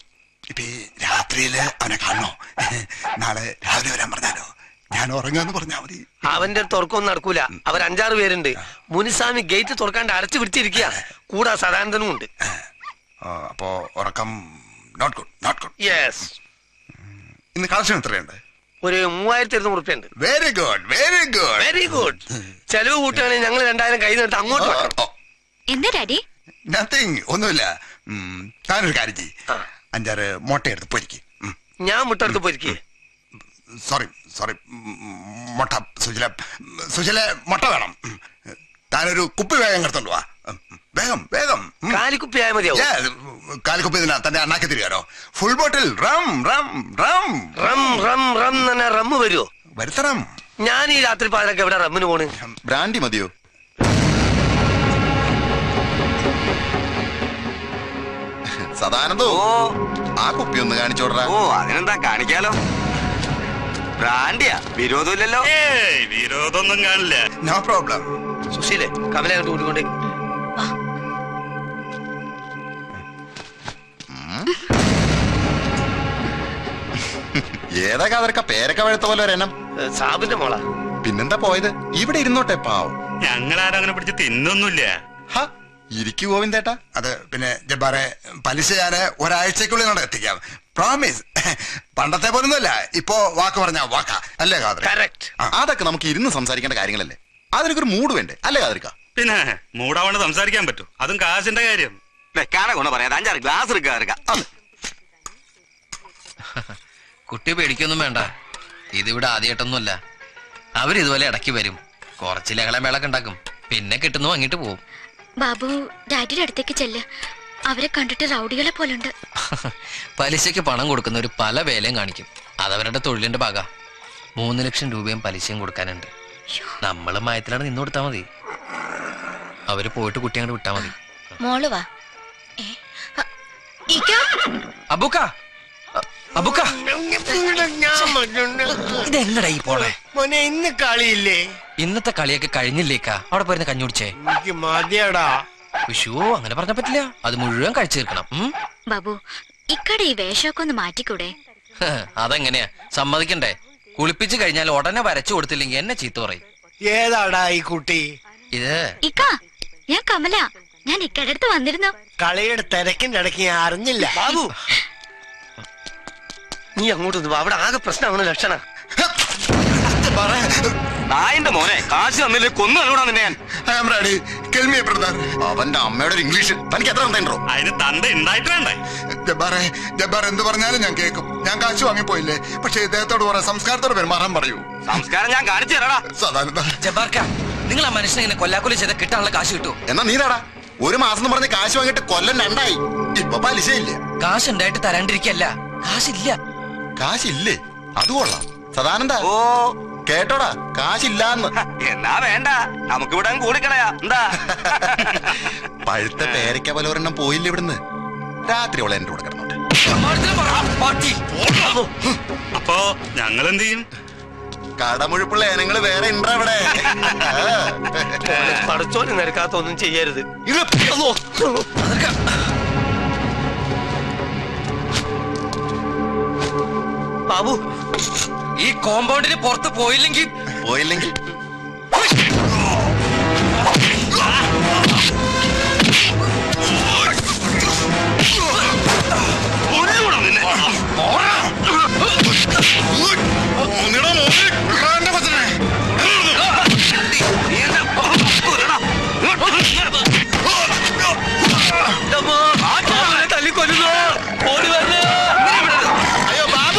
ഇപ്പൊ ഈ രാത്രിയില് അവനെ കാണണോ നാളെ രാവിലെ വരാൻ പറഞ്ഞാലോ ഞാൻ ഉറങ്ങാന്ന് പറഞ്ഞാ മതി അവന്റെ അടുത്ത് ഉറക്കമൊന്നും നടക്കൂല അവർ അഞ്ചാറ് പേരുണ്ട് മുനിസ്വാമി ഗേറ്റ് തുറക്കാണ്ട് അടച്ചു പിടിച്ചിരിക്കുക കൂടാ സദാനന്ദനും ഉണ്ട് ആ, അപ്പോ ഉറക്കം not good not good yes ഇന്ന് കളക്ഷൻ എത്രയുണ്ട് ഒരു മൂവായിരത്തി ഇരുന്നൂറ് റുപ്യ ഉണ്ട് very good very good very good ചെലവ് കൂട്ടുകയാണെങ്കിൽ ഞങ്ങൾ രണ്ടായിരം കൈ നീട്ട് അങ്ങോട്ട് വെക്കണം എന്താ ഡാഡി നത്തിങ് ഒന്നുമില്ല ഉം, താനൊരു കാര്യം ചെയ്യ് അഞ്ചാറ് മുട്ടയെടുത്ത് പൊരിക്ക് ഞാൻ മുട്ടെടുത്ത് പൊരിക്കേ സോറി സോറി മുട്ട സുശീല സുശീല മുട്ട വേണം ഉം. താനൊരു കുപ്പി വേഗം കിടത്തോണ്ട് വാ ഉം, വേഗം വേഗം ഉം. കാലിക്കുപ്പി ആയ മതിയാവും Yeah, കാലിക്കുപ്പി ഇതിനാ തന്റെ അണ്ണാക്കി തരികയാരോ full bottle rum rum rum rum rum rum തന്നെ റമ്മ് വരുമോ വരുത്തണം ഞാൻ ഈ രാത്രി പാതിരൊക്കെ എവിടെ റമ്മിന് പോണ് ബ്രാൻഡി മതിയോ സദാനന്ദോ ആ കുപ്പി ഒന്ന് കാണിച്ചോടാ ഓ അതിനെന്താ കാണിക്കാലോ ബ്രാൻഡിയാ വിരോധമില്ലല്ലോ വിരോധമൊന്നും കാണില്ല നോ പ്രോബ്ലം സുശീലേ കമല അങ്ങോട്ട് കൂട്ടിക്കൊണ്ടേ ഏതാ കാതർക്ക പേരക്ക വഴുത്ത പോലെ ഒരെണ്ണം സാബിന്റെ മോളാ പിന്നെന്താ പോയത് ഇവിടെ ഇരുന്നോട്ടെ പാവം ഞങ്ങളാരും അങ്ങനെ പിടിച്ച് തിന്നൊന്നുമില്ല ഇരിക്കു ഗോവിന്ദേട്ടാ അത് പിന്നെ ജബ്ബാറെ പലിശ ഞാന് ഒരാഴ്ചക്കുള്ളിൽ കൊണ്ട് എത്തിക്കാം പ്രോമിസ് പണ്ടത്തെ പോലൊന്നുമല്ല ഇപ്പോ വാക്ക് പറഞ്ഞ വാക്കാ അല്ലേ കാതർ അതൊക്കെ നമുക്ക് ഇരുന്ന് സംസാരിക്കേണ്ട കാര്യങ്ങളല്ലേ അതിനൊക്കെ ഒരു മൂഡ് വേണ്ടേ അല്ലേ കാതർക്ക പിന്നെ മൂടാവണ്ട് സംസാരിക്കാൻ പറ്റും അതും കാശിന്റെ കാര്യം വെക്കാനെ കൊണ്ട് പറയാം അഞ്ചാറ് ഗ്ലാസ് എടുക്കുക കുട്ടി പേടിക്കൊന്നും വേണ്ട ഇതിവിടെ ആദ്യമായിട്ടൊന്നുമല്ല അവരിതുപോലെ ഇടയ്ക്ക് വരും കുറച്ച് ലഹളം വേളൊക്കെ ഉണ്ടാക്കും പിന്നെ കിട്ടുന്നു വാങ്ങിട്ട് പോവും ബാബു ഡാഡിയുടെ അടുത്തേക്ക് ചെല്ല് അവരെ കണ്ടിട്ട് റൗഡികളെ പോലുണ്ട് പലിശയ്ക്ക് പണം കൊടുക്കുന്നവർ പല വേലയും കാണിക്കും അതവരുടെ തൊഴിലിന്റെ ഭാഗ മൂന്ന് ലക്ഷം രൂപയും പലിശയും കൊടുക്കാനുണ്ട് നമ്മള് മയത്തിലാണ് നിന്ന് കൊടുത്താൽ മതി അവര് പോയിട്ട് കുട്ടി അങ്ങോട്ട് വിട്ടാ മതി മോള് വാ അബുക്ക അബുക്ക ഇതെങ്ങടാ ഈ പോണേ മോനെ ഇന്ന് കളിയില്ലേ ഇന്നത്തെ കളിയൊക്കെ കഴിഞ്ഞില്ലേക്കാ അവിടെ പോയിരുന്ന കഞ്ഞി കുടിച്ചേ എനിക്ക് മതിയടാ വിഷു അങ്ങനെ പറഞ്ഞ പറ്റില്ല അത് മുഴുവൻ കഴിച്ചു തീർക്കണം ഉം? ബാബു ഇക്കടെ ഈ വേഷമൊക്കെ ഒന്ന് മാറ്റിക്കൂടെ ഹ്, അതെങ്ങനെയാ സമ്മതിക്കണ്ടേ കുളിപ്പിച്ച് കഴിഞ്ഞാൽ ഉടനെ വരച്ചു കൊടുത്തില്ലെങ്കിൽ എന്നെ ചീത്ത പറയും ഏതാടാ ഈ കുട്ടി ഇത് ഇക്ക ഞാൻ കമല ഞാൻ ഇക്കടെ അടുത്ത് വന്നിരുന്നു കളിയുടെ തിരക്കിന്റെ ഇടയ്ക്ക് ഞാൻ അറിഞ്ഞില്ല ബാബു നീ അങ്ങോട്ട് ഒന്ന് വാ. അവിടെ ആകെ പ്രശ്നമാണ് ലക്ഷണ നായന്റെ മോനെ കാശ് തന്നില്ല കൊന്നു തന്നൂടാ നിന്നെ ഞാൻ അവന്റെ അമ്മയുടെ ഒരു ഇംഗ്ലീഷ് തനിക്ക് എത്ര തന്നോ അതിന് തന്ത ഉണ്ടായിട്ട് വേണ്ടേ ജബ്ബാറെ ജബ്ബാർ എന്ത് പറഞ്ഞാലും ഞാൻ കേൾക്കും ഞാൻ കാശ് വാങ്ങിപ്പോയില്ലേ പക്ഷെ ഇദ്ദേഹത്തോട് പറയാം സംസ്കാരത്തോട് പെരുമാറാൻ പറയൂ സംസ്കാരം ഞാൻ കാണിച്ചു തരാടാ സദാനന്ദ ജബാർക്ക നിങ്ങൾ ആ മനുഷ്യനെ ഇങ്ങനെ കൊല്ലാക്കൊല്ലി ചെയ്ത കിട്ടാനുള്ള കാശ് കിട്ടൂ എന്നാ നീതാടാ ഒരു മാസം എന്ന് പറഞ്ഞ് കാശ് വാങ്ങിയിട്ട് കൊല്ലം രണ്ടായി ഇപ്പൊ പലിശയില്ല കാശ് ഉണ്ടായിട്ട് തരാണ്ടിരിക്കല്ല കാശില്ല കാശില്ലേ അത് കൊള്ളാം സദാനന്ദ ഓ കേട്ടോടാ കാശില്ലാന്ന് എന്നാ വേണ്ട നമുക്ക് ഇവിടെ കൂടിക്കളയാ എന്താ പഴുത്ത പേരയ്ക്ക പോലെ ഒരെണ്ണം പോയില്ല ഇവിടുന്ന് രാത്രി അവളെ എന്റെ കൂടെ കിടന്നോട്ടെ അപ്പോ ഞങ്ങൾ എന്ത് ചെയ്യും കടമുഴുപ്പുള്ള ഇനങ്ങൾ വേറെ ഉണ്ടോ ഇവിടെ പടച്ചോന് നിരക്കാത്ത ഒന്നും ചെയ്യരുത് ബാബു ഈ കോമ്പൗണ്ടിന് പുറത്ത് പോയില്ലെങ്കിൽ പോയില്ലെങ്കിൽ തല്ലിക്കൊല്ലുന്നു ഓടി വരണേ അയ്യോ ബാബു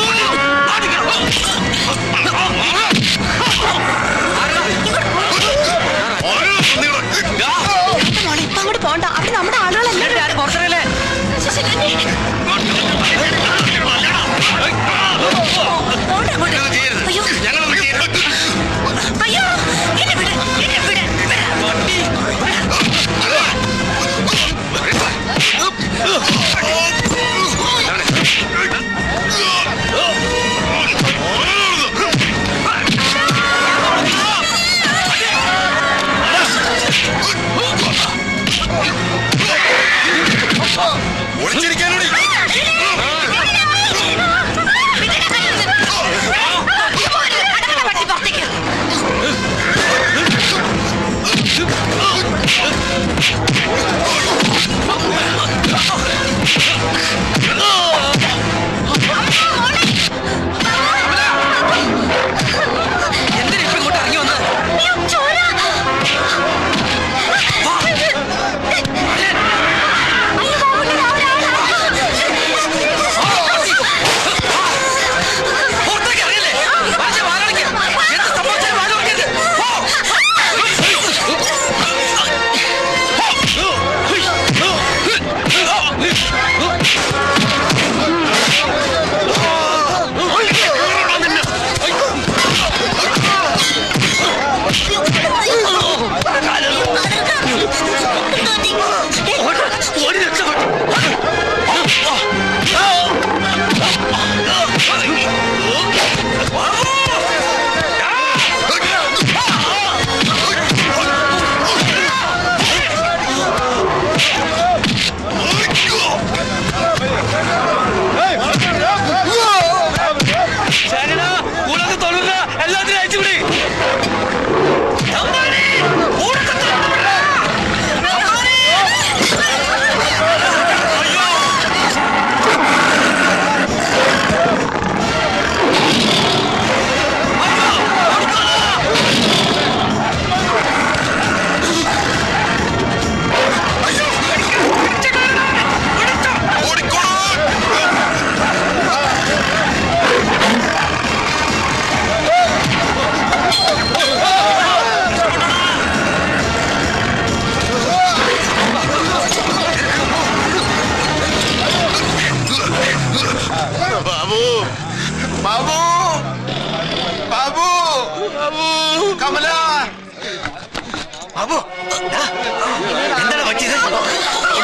ഇപ്പൊ അങ്ങോട്ട് പോണ്ട അവിടെ നമ്മുടെ ആളുകളല്ലേ പുറത്തിറങ്ങല്ലേ ശശികലേ.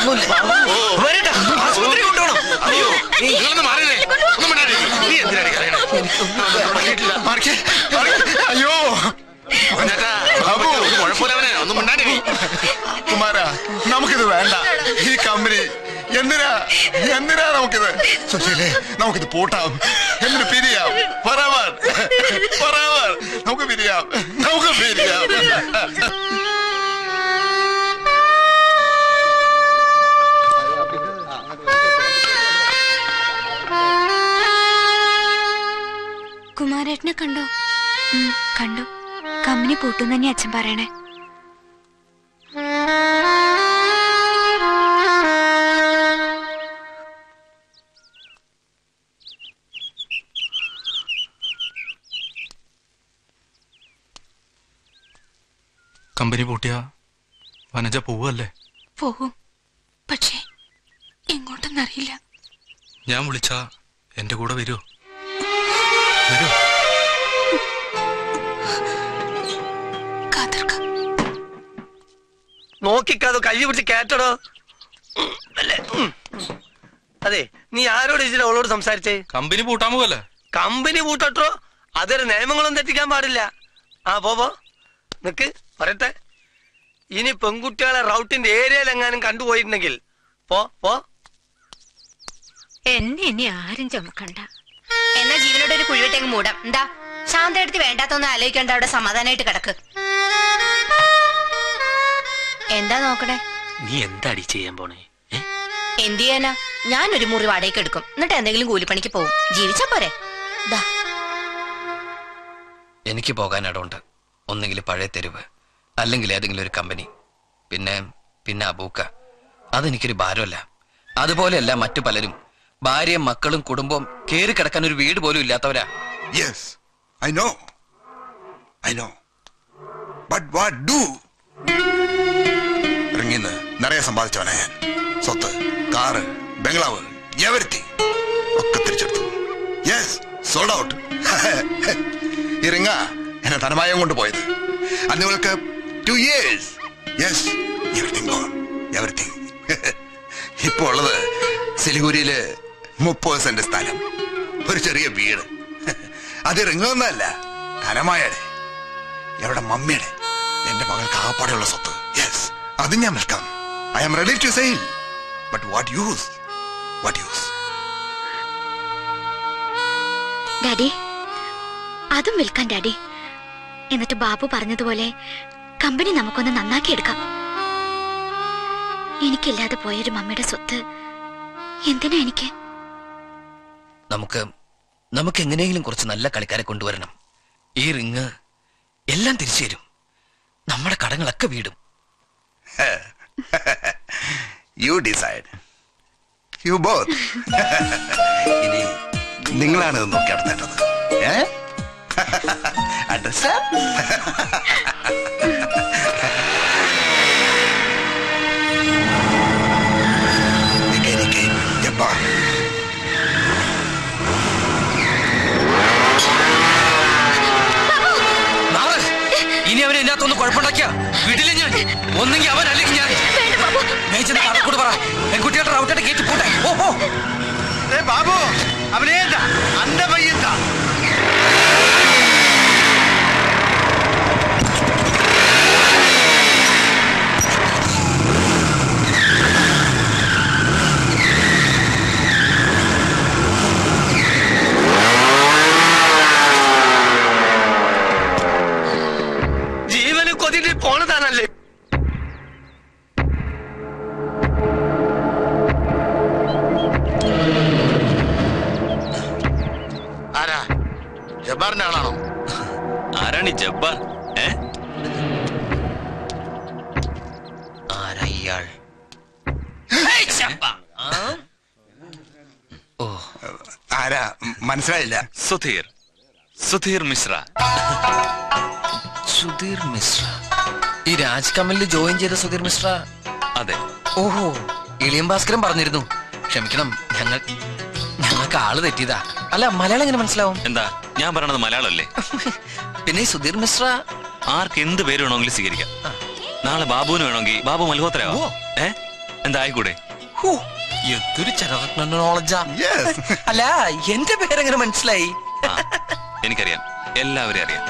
കുഴപ്പമൊന്നുമില്ല വരട്ടെ ആശുപത്രി കൊണ്ടുപോകണം അയ്യോ നിങ്ങളൊന്ന് മാറിയേ ഒന്നും മിണ്ടാതിരി. നീ എന്തിനാണ് കരയണേ മാറിക്കേ, മാറിക്കേ. അയ്യോ കുഞ്ഞാറ്റാ, ബാബു, ഒരു കുഴപ്പമില്ല അവനെ ഒന്നും മിണ്ടാണ്ടിരി കുമാര നമുക്കിത് വേണ്ട ഈ കമ്പനി എന്തിനാ എന്തിനാ നമുക്കിത് സുശീലേ നമുക്കിത് പൂട്ടാം എന്നിട്ട് പിരിയാം പറാവാൻ പറാവാൻ നമുക്ക് പിരിയാം നമുക്ക് പിരിയാം കുമാരേട്ടനെ കണ്ടോ ഉം, കണ്ടു കമ്പനി പൂട്ടും തന്നെ അച്ഛൻ പറയണേ കമ്പനി പൂട്ടിയ വനജ പോവല്ലേ പോകും പക്ഷേ എങ്ങോട്ടെന്നറിയില്ല ഞാൻ വിളിച്ചാ എന്റെ കൂടെ വരുമോ വരുമോ നോക്കിക്കാതെ കൈ പിടിച്ച് കേട്ടടോ ഉം, അല്ലേ ഉം. അതെ നീ ആരോട് ഇതിന് അവളോട് സംസാരിച്ചേ കമ്പനി പൂട്ടാൻ പോവല്ലേ കമ്പനി പൂട്ടട്ടോ അതൊരു നിയമങ്ങളൊന്നും തെറ്റിക്കാൻ പാടില്ല ആ പോ പോ നിക്ക് പറയട്ടെ ഇനി പെൺകുട്ടികളെ റൗട്ടിന്റെ ഏരിയയിൽ എങ്ങാനും കണ്ടുപോയിട്ടുണ്ടെങ്കിൽ പോ പോ എന്നെ ഇനി ആരും ചുമക്കണ്ട എന്നാ ജീവനോട് ഒരു കുഴിവിട്ടങ്ങ് മൂടാം എന്താ ശാന്തടുത്ത് വേണ്ടാത്തൊന്നും ആലോചിക്കണ്ട അവിടെ സമാധാനമായിട്ട് കിടക്ക് എന്താ നോക്കണേ നീ എന്താടി ചെയ്യാൻ പോണേ എന്ത് ചെയ്യാനാ ഞാനൊരു മുറി വാടകയ്ക്ക് എടുക്കും എന്നിട്ട് എന്തെങ്കിലും കൂലിപ്പണിക്ക് പോകും ജീവിച്ചാ പോരെ ദാ എനിക്ക് പോകാൻ ഇടമുണ്ട് ഒന്നുകിൽ പഴയ തെരുവ് അല്ലെങ്കിൽ ഏതെങ്കിലും ഒരു കമ്പനി പിന്നെ പിന്നെ അബൂക്ക അതെനിക്കൊരു ഭാരമല്ല അതുപോലെയല്ല മറ്റു പലരും ഭാര്യയും മക്കളും കുടുംബവും കേറി കിടക്കാൻ ഒരു വീട് പോലും ഇല്ലാത്തവരാ yes I know I know but what do ഇറങ്ങിന്ന് നിറയെ സമ്പാദിച്ചവനാ ഞാൻ സ്വത്ത് കാറ് ബംഗ്ലാവ് എവരിത്തിങ് ഒക്കെ തിരിച്ചെടുത്തു യെസ് സോൾഡ് ഔട്ട് ഈ റിങ്ങ എന്നെ ധനമായം കൊണ്ട് പോയത് അന്ന് ഇവൾക്ക് two years yes everything gone everything ഇപ്പൊ ഉള്ളത് സിലിഗുരിയില് മുപ്പത് സെന്റ് സ്ഥലം ഒരു ചെറിയ വീട് അത് റിങ്ങൊന്നല്ല ധനമായടെ എവിടെ മമ്മിയുടെ എന്റെ മകൾക്ക് ആപ്പാടെയുള്ള സ്വത്ത് യെസ് അത് ഞാൻ വിൽക്കാം I am ready to sale but what use what use daddy അതും വിൽക്കാൻ ഡാഡി എന്നിട്ട് ബാബു പറഞ്ഞതുപോലെ കമ്പനി നമുക്കൊന്ന് നന്നാക്കി എടുക്കാം എനിക്കില്ലാതെ പോയൊരു മമ്മിയുടെ സ്വത്ത് എന്തിനാ എനിക്ക് നമുക്ക് നമുക്ക് എങ്ങനെയെങ്കിലും കുറച്ച് നല്ല കളിക്കാരെ കൊണ്ടുവരണം ഈ റിങ് എല്ലാം തിരിച്ചു തരും നമ്മുടെ കടങ്ങളൊക്കെ വീടും യു ഡിസൈഡ് യു ബോത്ത് ഇനി നിങ്ങളാണ് ഇത് നോക്കി നടത്തേണ്ടത് ഏ അഡ്രസ് ജപ്പാൻ നാളെ ഇനി അവനെ ഇതിനകത്തൊന്ന് കുഴപ്പമുണ്ടാക്കിയ വീട്ടിലെ ഞാൻ ഒന്നെങ്കിൽ അവൻ അല്ലെങ്കിൽ ഞാൻ മേച്ചത് കൂടെ പറ പെൺകുട്ടികളുടെ റൗട്ടായിട്ട് കയറ്റി പോട്ടെ ഓ ഓ ബാബു അവനേതാ അന്ത പയ്യന്താ ജീവന് കൊതിട്ട് പോണതാണല്ലേ ആരാ ജബ്ബാറിന്റെ ആളാണോ ആരാണ് ഈ ജബ്ബാർ ഏ ആരാ ഇയാൾ ആരാ മ- മനസ്സിലായില്ല സുധീർ സുധീർ മിശ്ര സുധീർ മിശ്ര ഈ രാജ് കമലിൽ ജോയിൻ ചെയ്ത സുധീർ മിശ്ര അതെ ഓഹോ ഇളിയം ഭാസ്കരൻ പറഞ്ഞിരുന്നു ക്ഷമിക്കണം ഞങ്ങൾ ഞങ്ങൾക്ക് ആള് തെറ്റിയതാ അല്ല മലയാളം എങ്ങനെ മനസ്സിലാവും എന്താ ഞാൻ പറയണത് മലയാളമല്ലേ പിന്നെ ഈ സുധീർ മിശ്ര ആർക്ക് എന്ത് പേര് വേണമെങ്കിലും സ്വീകരിക്കാം നാളെ ബാബുവിന് വേണമെങ്കിൽ ബാബു മൽഹോത്രയാവോ ഏ എന്താ ആയിക്കൂടെ ഹൂ, എന്തൊരു ജനറൽ നോളജാ അല്ല എന്റെ പേരെങ്ങനെ മനസ്സിലായി ആ എനിക്കറിയാം എല്ലാവരെയും അറിയാം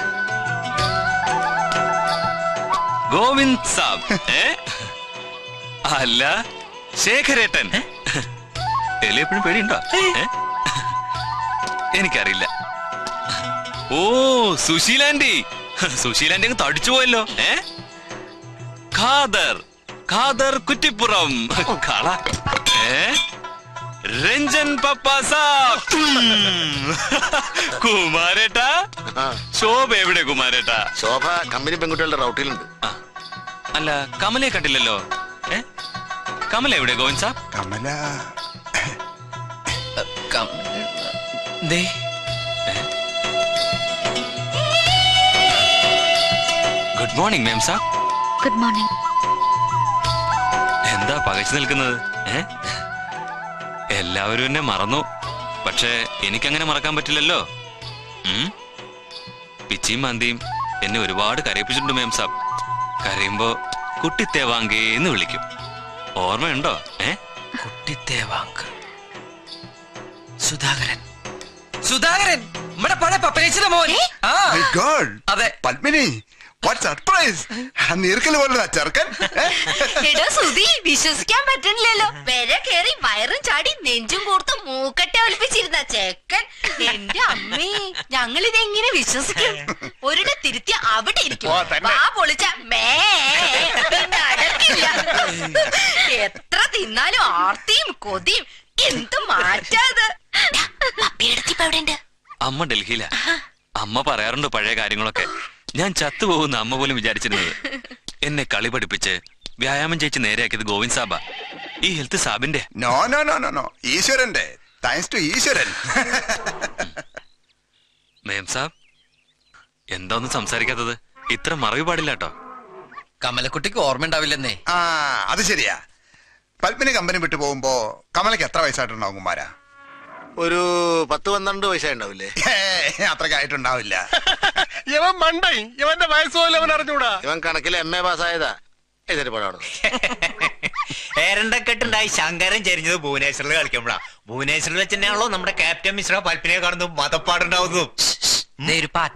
ഗോവിന്ദ് സാബ് ഏ അല്ല ശേഖരേട്ടൻ എലി എപ്പോഴും പേടിയുണ്ടോ ഏ? എനിക്കറിയില്ല ഓ സുശീലാൻഡി സുശീലാൻഡി അങ്ങ് തടിച്ചു പോയല്ലോ ഏ ഖാദർ ഖാദർ കുറ്റിപ്പുറം കള ഏ രഞ്ജൻ പപ്പ സാബ് കുമാരേട്ടാ ശോഭ എവിടെ കുമാരേട്ടാ ശോഭ കമ്പനി പെൺകുട്ടികളുടെ റൗട്ടിലുണ്ട് അല്ല കമലയെ കണ്ടില്ലല്ലോ ഏ കമല എവിടെ ഗോവിന്ദ് സാബ് കമല ദേ good morning ma'am saab good morning എന്താ പകച്ചു നിൽക്കുന്നത് ഏ എല്ലാവരും എന്നെ മറന്നു പക്ഷേ എനിക്കങ്ങനെ മറക്കാൻ പറ്റില്ലല്ലോ ഉം? പിച്ചിയും മാന്തിയും എന്നെ ഒരുപാട് കരയിപ്പിച്ചിട്ടുണ്ട് മാം സാബ് കരയുമ്പോ കുട്ടിത്തേവാങ്കേ എന്ന് വിളിക്കും ഓർമ്മയുണ്ടോ ഏ കുട്ടിത്തേവാങ്ക് സുധാകരൻ സുധാകരൻ നമ്മുടെ പഴയ പപ്പേച്ചിയുടെ മോൻ ആ My God. അതെ പത്മിനി വാട്ട് സർപ്രൈസ് നീർക്കൽ പോലുള്ള ചെറുക്കൻ ഏ? എടോ സുധി വിശ്വസിക്കാൻ പറ്റണില്ലല്ലോ വരെ കേറി വയറും ചാടി നെഞ്ചും കൂർത്ത് മൂക്കട്ടെ ഒലിപ്പിച്ചിരുന്ന ചെക്കൻ എന്റെ അമ്മേ ഞങ്ങൾ ഇതെങ്ങനെ വിശ്വസിക്കും ഒരിടെ തിരുത്തി അവിടെ ഇരിക്കും ഓ, തന്നെ. വാ പൊളിച്ച മേ പിന്നെ അടക്കില്ല എത്ര തിന്നാലും ആർത്തിയും കൊതിയും എന്ത് മാറ്റാത് പപ്പിയെടുത്തിപ്പോ എവിടെ ഉണ്ട് അമ്മ ഡൽഹിയിലാ അമ്മ പറയാറുണ്ട് പഴയ കാര്യങ്ങളൊക്കെ ഞാൻ ചത്തുപോകുന്ന അമ്മ പോലും വിചാരിച്ചിരുന്നത് എന്നെ കളി പഠിപ്പിച്ച് വ്യായാമം ചെയ്ച്ച് നേരെയാക്കിയത് ഗോവിന്ദ് സാബ ഈ ഹെൽത്ത് സാബിന്റെ no no no no no ഈശ്വരന്റെ താങ്ക്സ് ടു ഈശ്വരൻ മേം സാബ് എന്താ ഒന്നും സംസാരിക്കാത്തത് ഇത്ര മറവി പാടില്ല കേട്ടോ കമലക്കുട്ടിക്ക് ഓർമ്മയുണ്ടാവില്ലെന്നേ ആ അത് ശരിയാ പത്മിനി കമ്പനി വിട്ടു പോകുമ്പോ കമലക്ക് എത്ര വയസ്സായിട്ടുണ്ടാവും കുമാരാ ഒരു പത്ത് പന്ത്രണ്ട് വയസ്സായിട്ടുണ്ടാവില്ലേ അത്രക്കായിട്ടുണ്ടാവില്ല ഇവൻ മണ്ടായി ഇവന്റെ വയസ്സ് പോലും അവൻ അറിഞ്ഞൂടാ ഇവൻ കണക്കിൽ എം എ പാസ്സായതാ ഇതിന് പഴം ഏരണ്ടക്കെട്ടുണ്ടായി ശങ്കരൻ ചരിഞ്ഞത് ഭുവനേശ്വറിൽ കളിക്കുമ്പോഴാ ഭുവനേശ്വറിൽ വെച്ച് തന്നെയാണല്ലോ നമ്മുടെ ക്യാപ്റ്റൻ മിശ്ര പൽപ്പിനെ കാണുന്നു മതപ്പാടുണ്ടാവുന്നു ഒരു പാറ്റ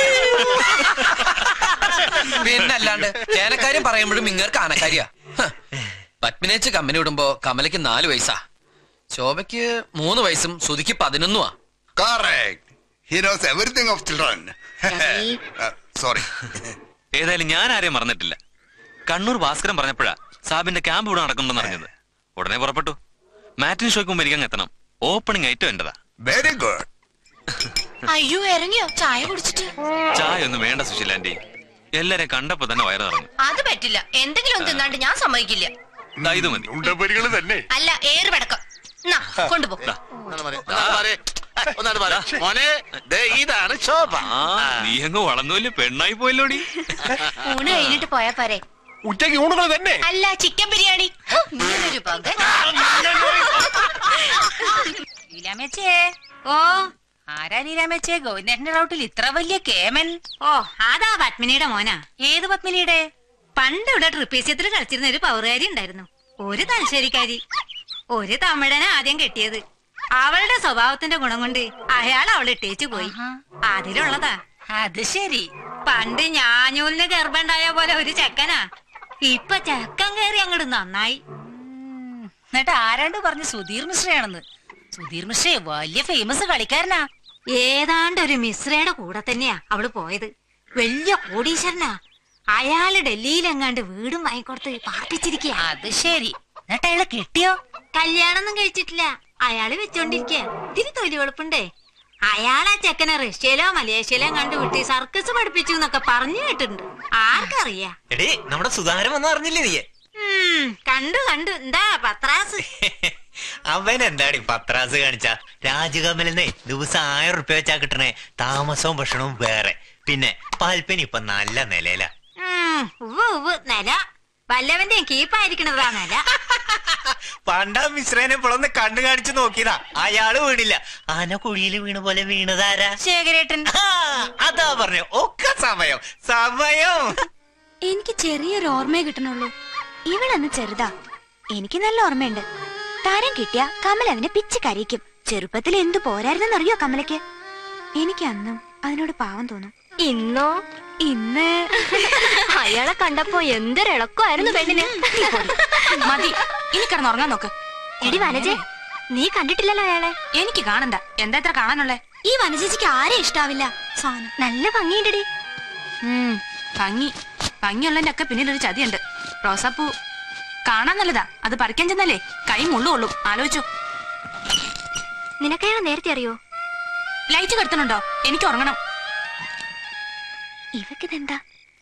പിന്നല്ലാണ്ട് ചേനക്കാര്യം പറയുമ്പോഴും ഇങ്ങർക്ക് ആനക്കാരിയാ ഹ്. പത്മിനേച്ച് കമ്പനി വിടുമ്പോ കമലയ്ക്ക് നാല് വയസ്സാ ശോഭയ്ക്ക് മൂന്ന് വയസ്സും സുധിക്ക് പതിനൊന്നുമാ correct he knows everything of children sorry ഏതായാലും ഞാൻ ആരെയും മറന്നിട്ടില്ല കണ്ണൂർ ഭാസ്കരൻ പറഞ്ഞപ്പോഴാ സാബിന്റെ ക്യാമ്പ് ഇവിടെ നടക്കുന്നുണ്ടെന്ന് അറിഞ്ഞത് ഉടനെ പുറപ്പെട്ടു മാറ്റിൻ ഷോയ്ക്ക് മുമ്പ് എനിക്കങ്ങ് എത്തണം ഓപ്പണിംഗ് ഐറ്റം എന്റെതാ വെരി ഗുഡ് അയ്യോ ഇറങ്ങിയോ ചായ കുടിച്ചിട്ട് ചായ ഒന്നും വേണ്ട സുശീലാന്റി എല്ലാരെയും കണ്ടപ്പോ തന്നെ വയറ് നിറഞ്ഞു അത് പറ്റില്ല എന്തെങ്കിലും ഒന്ന് തിന്നാണ്ട് ഞാൻ സമ്മതിക്കില്ല ദാ ഇത് മതി ഉണ്ടപ്പരികള് തന്നെ അല്ല ഏറ് പടക്കം എന്നാ കൊണ്ടുപോ മോനെ ദേ ഇതാണ് ശോഭ ആ നീ അങ്ങ് വളർന്നുവല്ലേ പെണ്ണായി പോയല്ലോടി ഊണ് കഴിഞ്ഞിട്ട് പോയാ പോരെ ഉച്ചയ്ക്ക് ഊണുകൾ തന്നെ അല്ല ചിക്കൻ ബിരിയാണി ഇങ്ങനൊരു പകൽ ലീലാമേച്ചേ ഓ ആരാ ലീലാമേച്ചേ ഗോവിന്ദന്റെ റൗട്ടിൽ ഇത്ര വലിയ കേമൻ ഓ അതാ പത്മിനിയുടെ മോനാ ഏത് പത്മിനിയുടെ പണ്ട് ഇവിടെ ട്രിപ്പീസ്യത്തിൽ കളിച്ചിരുന്ന ഒരു പൗറുകാരി ഉണ്ടായിരുന്നു ഒരു തലശ്ശേരിക്കാരി ഒരു തമിഴനെ ആദ്യം കെട്ടിയത് അവളുടെ സ്വഭാവത്തിന്റെ ഗുണം കൊണ്ട് അയാൾ അവളെ ഇട്ടേച്ചു പോയി അതിലുള്ളതാ അത് ശരി പണ്ട് ഞാഞ്ഞൂലിന് ഗർഭണ്ടായ പോലെ ഒരു ചെക്കനാ ഇപ്പൊ ചെക്കൻ കയറി അങ്ങോട്ട് നന്നായി എന്നിട്ട് ആരാണ്ട് പറഞ്ഞു സുധീർ മിശ്രയാണെന്ന് സുധീർ മിശ്രയെ വലിയ ഫേമസ് കളിക്കാരനാ ഏതാണ്ട് ഒരു മിശ്രയുടെ കൂടെ തന്നെയാ അവള് പോയത് വലിയ കോടീശ്വരനാ അയാള് ഡൽഹിയിലെങ്ങാണ്ട് വീടും വാങ്ങിക്കൊടുത്ത് പാർപ്പിച്ചിരിക്കുക അത് ശരി എന്നിട്ട് അയാളെ കെട്ടിയോ കല്യാണമൊന്നും കഴിച്ചിട്ടില്ല അയാള് വെച്ചോണ്ടിരിക്കുക ഇതിന് തൊലി വെളുപ്പുണ്ടേ അയാളാ ചെക്കനെ റഷ്യയിലോ മലേഷ്യയിലോ കണ്ടു വിട്ട് സർക്കസ് പഠിപ്പിച്ചു എന്നൊക്കെ പറഞ്ഞു കേട്ടിട്ടുണ്ട് ആർക്കറിയാ എടേ നമ്മുടെ സുധാകരൻ വന്ന് അറിഞ്ഞില്ലേ നീ ഉം, കണ്ടു കണ്ടു എന്താ പത്രാസ് അവൻ എന്താണ് ഈ പത്രാസ് കാണിച്ച രാജകമലിനെ ദിവസം ആയിരം റുപ്യ വെച്ചാ കിട്ടണേ താമസവും ഭക്ഷണവും വേറെ പിന്നെ പാൽപ്പനി ഇപ്പൊ നല്ല നിലയില ഉം, ഉവ്വ് ഉവ്വ് നില വല്ലവന്റെ കീപ്പായിരിക്കണതാ നില പണ്ടാ മിശ്രനെ ഇപ്പോഴൊന്ന് കണ്ണു കാണിച്ചു നോക്കിയതാ അയാള് വീണില്ല ആന കുഴിയിൽ വീണ പോലെ വീണതാരാ ശേഖരേട്ടൻ അതാ പറഞ്ഞു ഒക്കെ സമയം സമയം എനിക്ക് ചെറിയൊരു ഓർമ്മയെ കിട്ടണുള്ളൂ ഇവളന്ന് ചെറുതാ എനിക്ക് നല്ല ഓർമ്മയുണ്ട് താരം കിട്ടിയ കമൽ അതിനെ പിച്ച് കരയിക്കും ചെറുപ്പത്തിൽ എന്തു പോരായിരുന്നെന്നറിയോ കമലയ്ക്ക് എനിക്ക് അന്നും അതിനോട് പാവം തോന്നും ഇന്നോ ഇന്ന് അയാളെ കണ്ടപ്പോ എന്തൊരിളക്കമായിരുന്നു പെണ്ണിന് മതി ഇനി കിടന്ന് ഉറങ്ങാൻ നോക്ക് എടി വനജെ നീ കണ്ടിട്ടില്ലല്ലോ അയാളെ എനിക്ക് കാണണ്ട എന്താ ഇത്ര കാണാനുള്ളേ ഈ വനജേച്ചിക്ക് ആരെ ഇഷ്ടാവില്ല സാധനം നല്ല ഭംഗിയുണ്ടടി ഉം, ഭംഗി ഭംഗിയുള്ളതിന്റെ ഒക്കെ പിന്നിൽ ഒരു ചതിയുണ്ട് റോസാപ്പൂ കാണാൻ നല്ലതാ അത് പറിക്കാൻ ചെന്നല്ലേ കൈ മുള്ളുകൊള്ളും ആലോചിച്ചു നിനക്കയാളെ നേരത്തെ അറിയോ ലൈറ്റ് കെടുത്തണുണ്ടോ എനിക്ക് ഉറങ്ങണം ഇവക്കിതെന്താ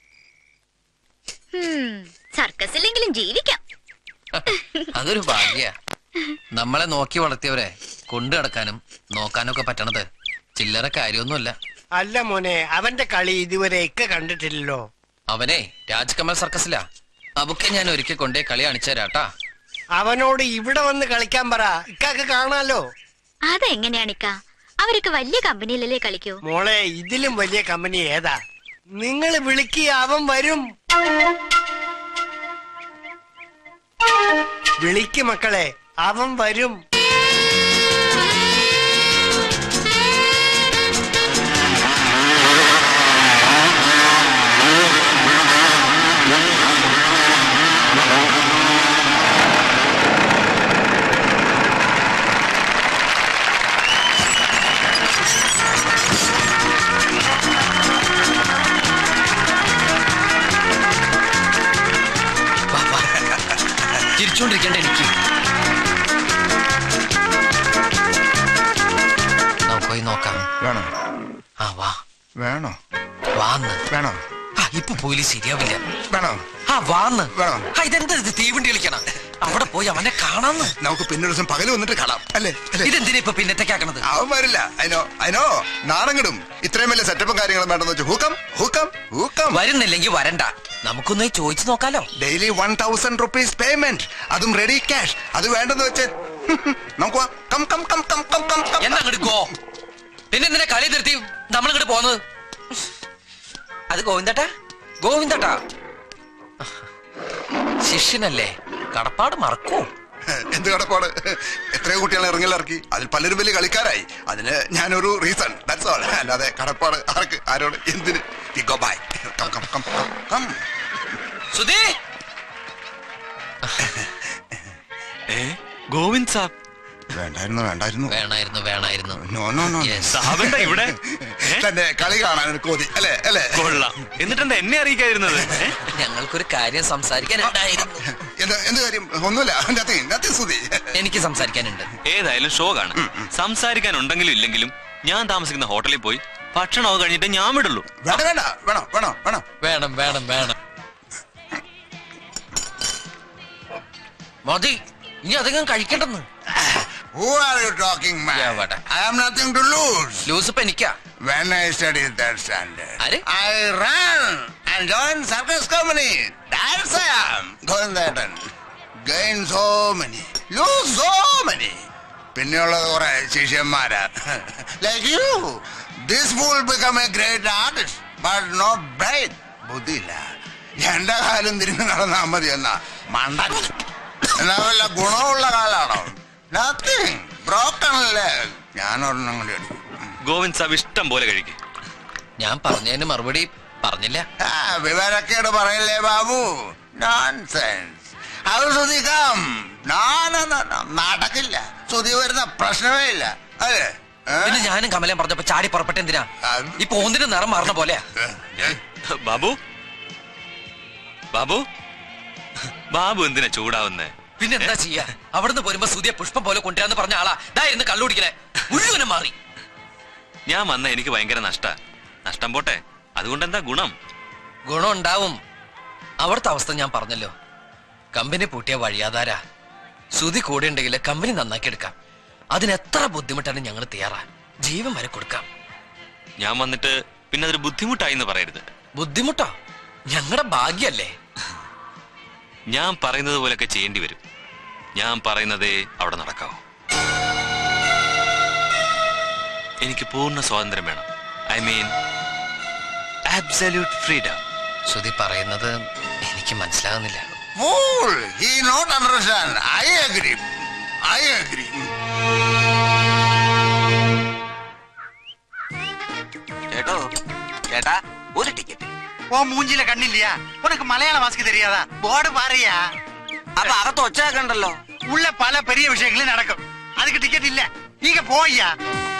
സർക്കസിലെങ്കിലും ജീവിക്കാം അതൊരു ഭാഗ്യ നമ്മളെ നോക്കി വളർത്തിയവരെ കൊണ്ടു നടക്കാനും നോക്കാനും ഒക്കെ പറ്റണത് ചില്ലറ കാര്യമൊന്നുമല്ല അല്ല മോനെ അവന്റെ കളി ഇതുവരെ ഒക്കെ കണ്ടിട്ടില്ലല്ലോ അവനെ രാജ്കമൽ സർക്കസിലാ അബുക്കെ ഞാൻ ഒരിക്കൽ കൊണ്ടേ കളി കാണിച്ചു തരാട്ടാ അവനോട് ഇവിടെ വന്ന് കളിക്കാൻ പറ ഇക്കാക്ക് കാണാലോ അതെങ്ങനെയാണിക്ക അവരൊക്കെ വലിയ കമ്പനിയിലല്ലേ കളിക്കൂ മോളെ ഇതിലും വലിയ കമ്പനി ഏതാ നിങ്ങൾ വിളിക്കുക അവൻ വരും വിളിക്ക് മക്കളെ അവൻ വരും ചിരിച്ചോണ്ടിരിക്കണ്ട എനിക്ക് നമുക്ക് പോയി നോക്കാം വേണോ ആ വാ വേണോ വാന്ന് വേണോ ആ ഇപ്പൊ പോലീസ് ശരിയാവില്ല വേണോ ആ വാന്ന് വേണോ ആ ഇതെന്താ ഇത് തീവണ്ടി കളിക്കണം അവിടെ പോയി അവനെ കാണാന്ന് നമുക്ക് പിന്നെ ഒരു ദിവസം പകല് വന്നിട്ട് കാണാം അല്ലേ അല്ലേ ഇതെന്തിനാ ഇപ്പൊ പിന്നത്തേക്കാക്കണത് അവൻ വരില്ല അതിനോ അതിനോ നാണങ്ങിടും ഇത്രയും വലിയ സെറ്റപ്പും കാര്യങ്ങളും വേണ്ടെന്ന് വെച്ചു ഹൂക്കം ഹൂക്കം ഹൂക്കം വരുന്നില്ലെങ്കിൽ വരണ്ട നമുക്കൊന്ന് ചോദിച്ചു നോക്കാലോ daily one thousand rupees payment അതും റെഡി ക്യാഷ് അത് വേണ്ടെന്ന് വെച്ച് നമുക്ക് പോവാം. Come come come come come come come എന്നാ അങ്ങോട്ട് ഗോ പിന്നെ എന്തിനാ കളി നിർത്തി നമ്മൾ ഇങ്ങോട്ട് പോന്നത് അത് ഗോവിന്ദട്ടാ ഗോവിന്ദട്ടാ ശിഷ്യനല്ലേ കടപ്പാട് മറക്കൂ എന്ത് കടപ്പാട് എത്രയോ കുട്ടികളെ ഇറങ്ങലിറക്കി അതിൽ പലരും വലിയ കളിക്കാരായി അതിന് ഞാനൊരു റീസൺ ദാറ്റ്സ് ഓൾ അല്ലാതെ കടപ്പാട് ആർക്ക് ആരോട് എന്തിന് We go by. Come, come, come, come, come. Sudhi ഏ ഗോവിന്ദ് സാബ് വേണ്ടായിരുന്നു വേണ്ടായിരുന്നു വേണായിരുന്നു വേണായിരുന്നു നോ നോ നോ സാബെന്താ ഇവിടെ തന്നെ കളി കാണാൻ ഒരു കോതി അല്ലേ അല്ലേ കൊള്ളാം എന്നിട്ടെന്താ എന്നെ അറിയിക്കാതിരുന്നത് ഏ? ഞങ്ങൾക്കൊരു കാര്യം സംസാരിക്കാനുണ്ടായിരുന്നു എന്ത് എന്ത് കാര്യം ഒന്നുമില്ല നത്തിങ് നത്തിങ് സുതി എനിക്ക് സംസാരിക്കാനുണ്ട് ഏതായാലും ഷോ കാണും സംസാരിക്കാൻ ഉണ്ടെങ്കിലും ഇല്ലെങ്കിലും ഞാൻ താമസിക്കുന്ന ഹോട്ടലിൽ പോയി ഭക്ഷണമൊക്കെ കഴിഞ്ഞിട്ട് ഞാൻ വിടുള്ളൂ വേണ്ട വേണ്ട വേണോ വേണോ വേണോ വേണം വേണം വേണം മതി ഇനി അധികം കഴിക്കണ്ടെന്ന് Who are you talking, man? എവിടെ? I have nothing to lose. Lose ഇപ്പൊ എനിക്കാ When I studied that standard, ആര്? I ran and joined circus company. That's I am. Going that and gain so many, lose so many. പിന്നെയുള്ളത് കുറെ ശിഷ്യന്മാരാ like you this fool become a great artist but not bright ബുദ്ധിയില്ല എന്റെ കാലം തിരിഞ്ഞു നടന്നാ മതി എന്നാ മണ്ട എന്നാ വല്ല ഗുണമുള്ള കാലാണോ നത്തിങ് ബ്രോക്കൺ അല്ലേ ഞാനൊരെണ്ണം കൂടി അടിക്കും ഗോവിന്ദ് സാബ് ഇഷ്ടം പോലെ കഴിക്കും ഞാൻ പറഞ്ഞതിന് മറുപടി പറഞ്ഞില്ല ആ, വിവരക്കേട് പറയല്ലേ ബാബു നോൺസെൻസ് അത് ശ്രുതിക്കാം നടക്കില്ല ശ്രുതി വരുന്ന പ്രശ്നമേ ഇല്ല അതെ പിന്നെ ഞാനും കമലയും പറഞ്ഞപ്പോ ചാടി പുറപ്പെട്ട എന്തിനാ ഇപ്പൊ ഒന്നിന് നിറം മാറണ പോലെ ബാബു ബാബു ബാബു എന്തിനാ ചൂടാവുന്നേ പിന്നെ എന്താ ചെയ്യാ അവിടുന്ന് പോരുമ്പോ സുതിയെ പുഷ്പം പോലെ കൊണ്ടുവരാന്ന് പറഞ്ഞ ആളാ ദാ ഇരുന്ന് കള്ളുടിക്കണേ മുഴുവനും മാറി ഞാൻ വന്ന എനിക്ക് ഭയങ്കര നഷ്ട നഷ്ടം പോട്ടെ അതുകൊണ്ട് എന്താ ഗുണം ഗുണം ഉണ്ടാവും അവിടുത്തെ അവസ്ഥ ഞാൻ പറഞ്ഞല്ലോ കമ്പനി പൂട്ടിയ വഴിയാധാരാ സുതി കൂടെ ഉണ്ടെങ്കിൽ കമ്പനി നന്നാക്കി എടുക്കാം അതിന് എത്ര ബുദ്ധിമുട്ടാണ് ഞങ്ങൾ തയ്യാറാ ജീവൻ വരെ കൊടുക്കാം ഞാൻ വന്നിട്ട് പിന്നെ അതൊരു ബുദ്ധിമുട്ടായി എന്ന് പറയരുത് ബുദ്ധിമുട്ടോ ഞങ്ങളുടെ ഭാഗ്യല്ലേ ഞാൻ പറയുന്നത് പോലെയൊക്കെ ചെയ്യേണ്ടി വരും ഞാൻ പറയുന്നതേ അവിടെ നടക്കാവൂ എനിക്ക് പൂർണ്ണ സ്വാതന്ത്ര്യം വേണം I mean absolute freedom Shruti പറയുന്നത് എനിക്ക് മനസ്സിലാകുന്നില്ല Fool! He not understand. I agree. I agree. ചേട്ടോ ചേട്ടാ ഒരു ടിക്കറ്റ് ஓ மூஞ்சில கண்ணு இல்லையா உனக்கு மலையாள வாசிக்க தெரியாதா போர்டு பாருயா அப்ப அகத்து ஒச்சாக்கண்டല്ലോ உள்ள பல பெரிய விஷயங்களும் நடக்கும் அதுக்கு டிக்கெட் இல்ல நீங்க போய்யா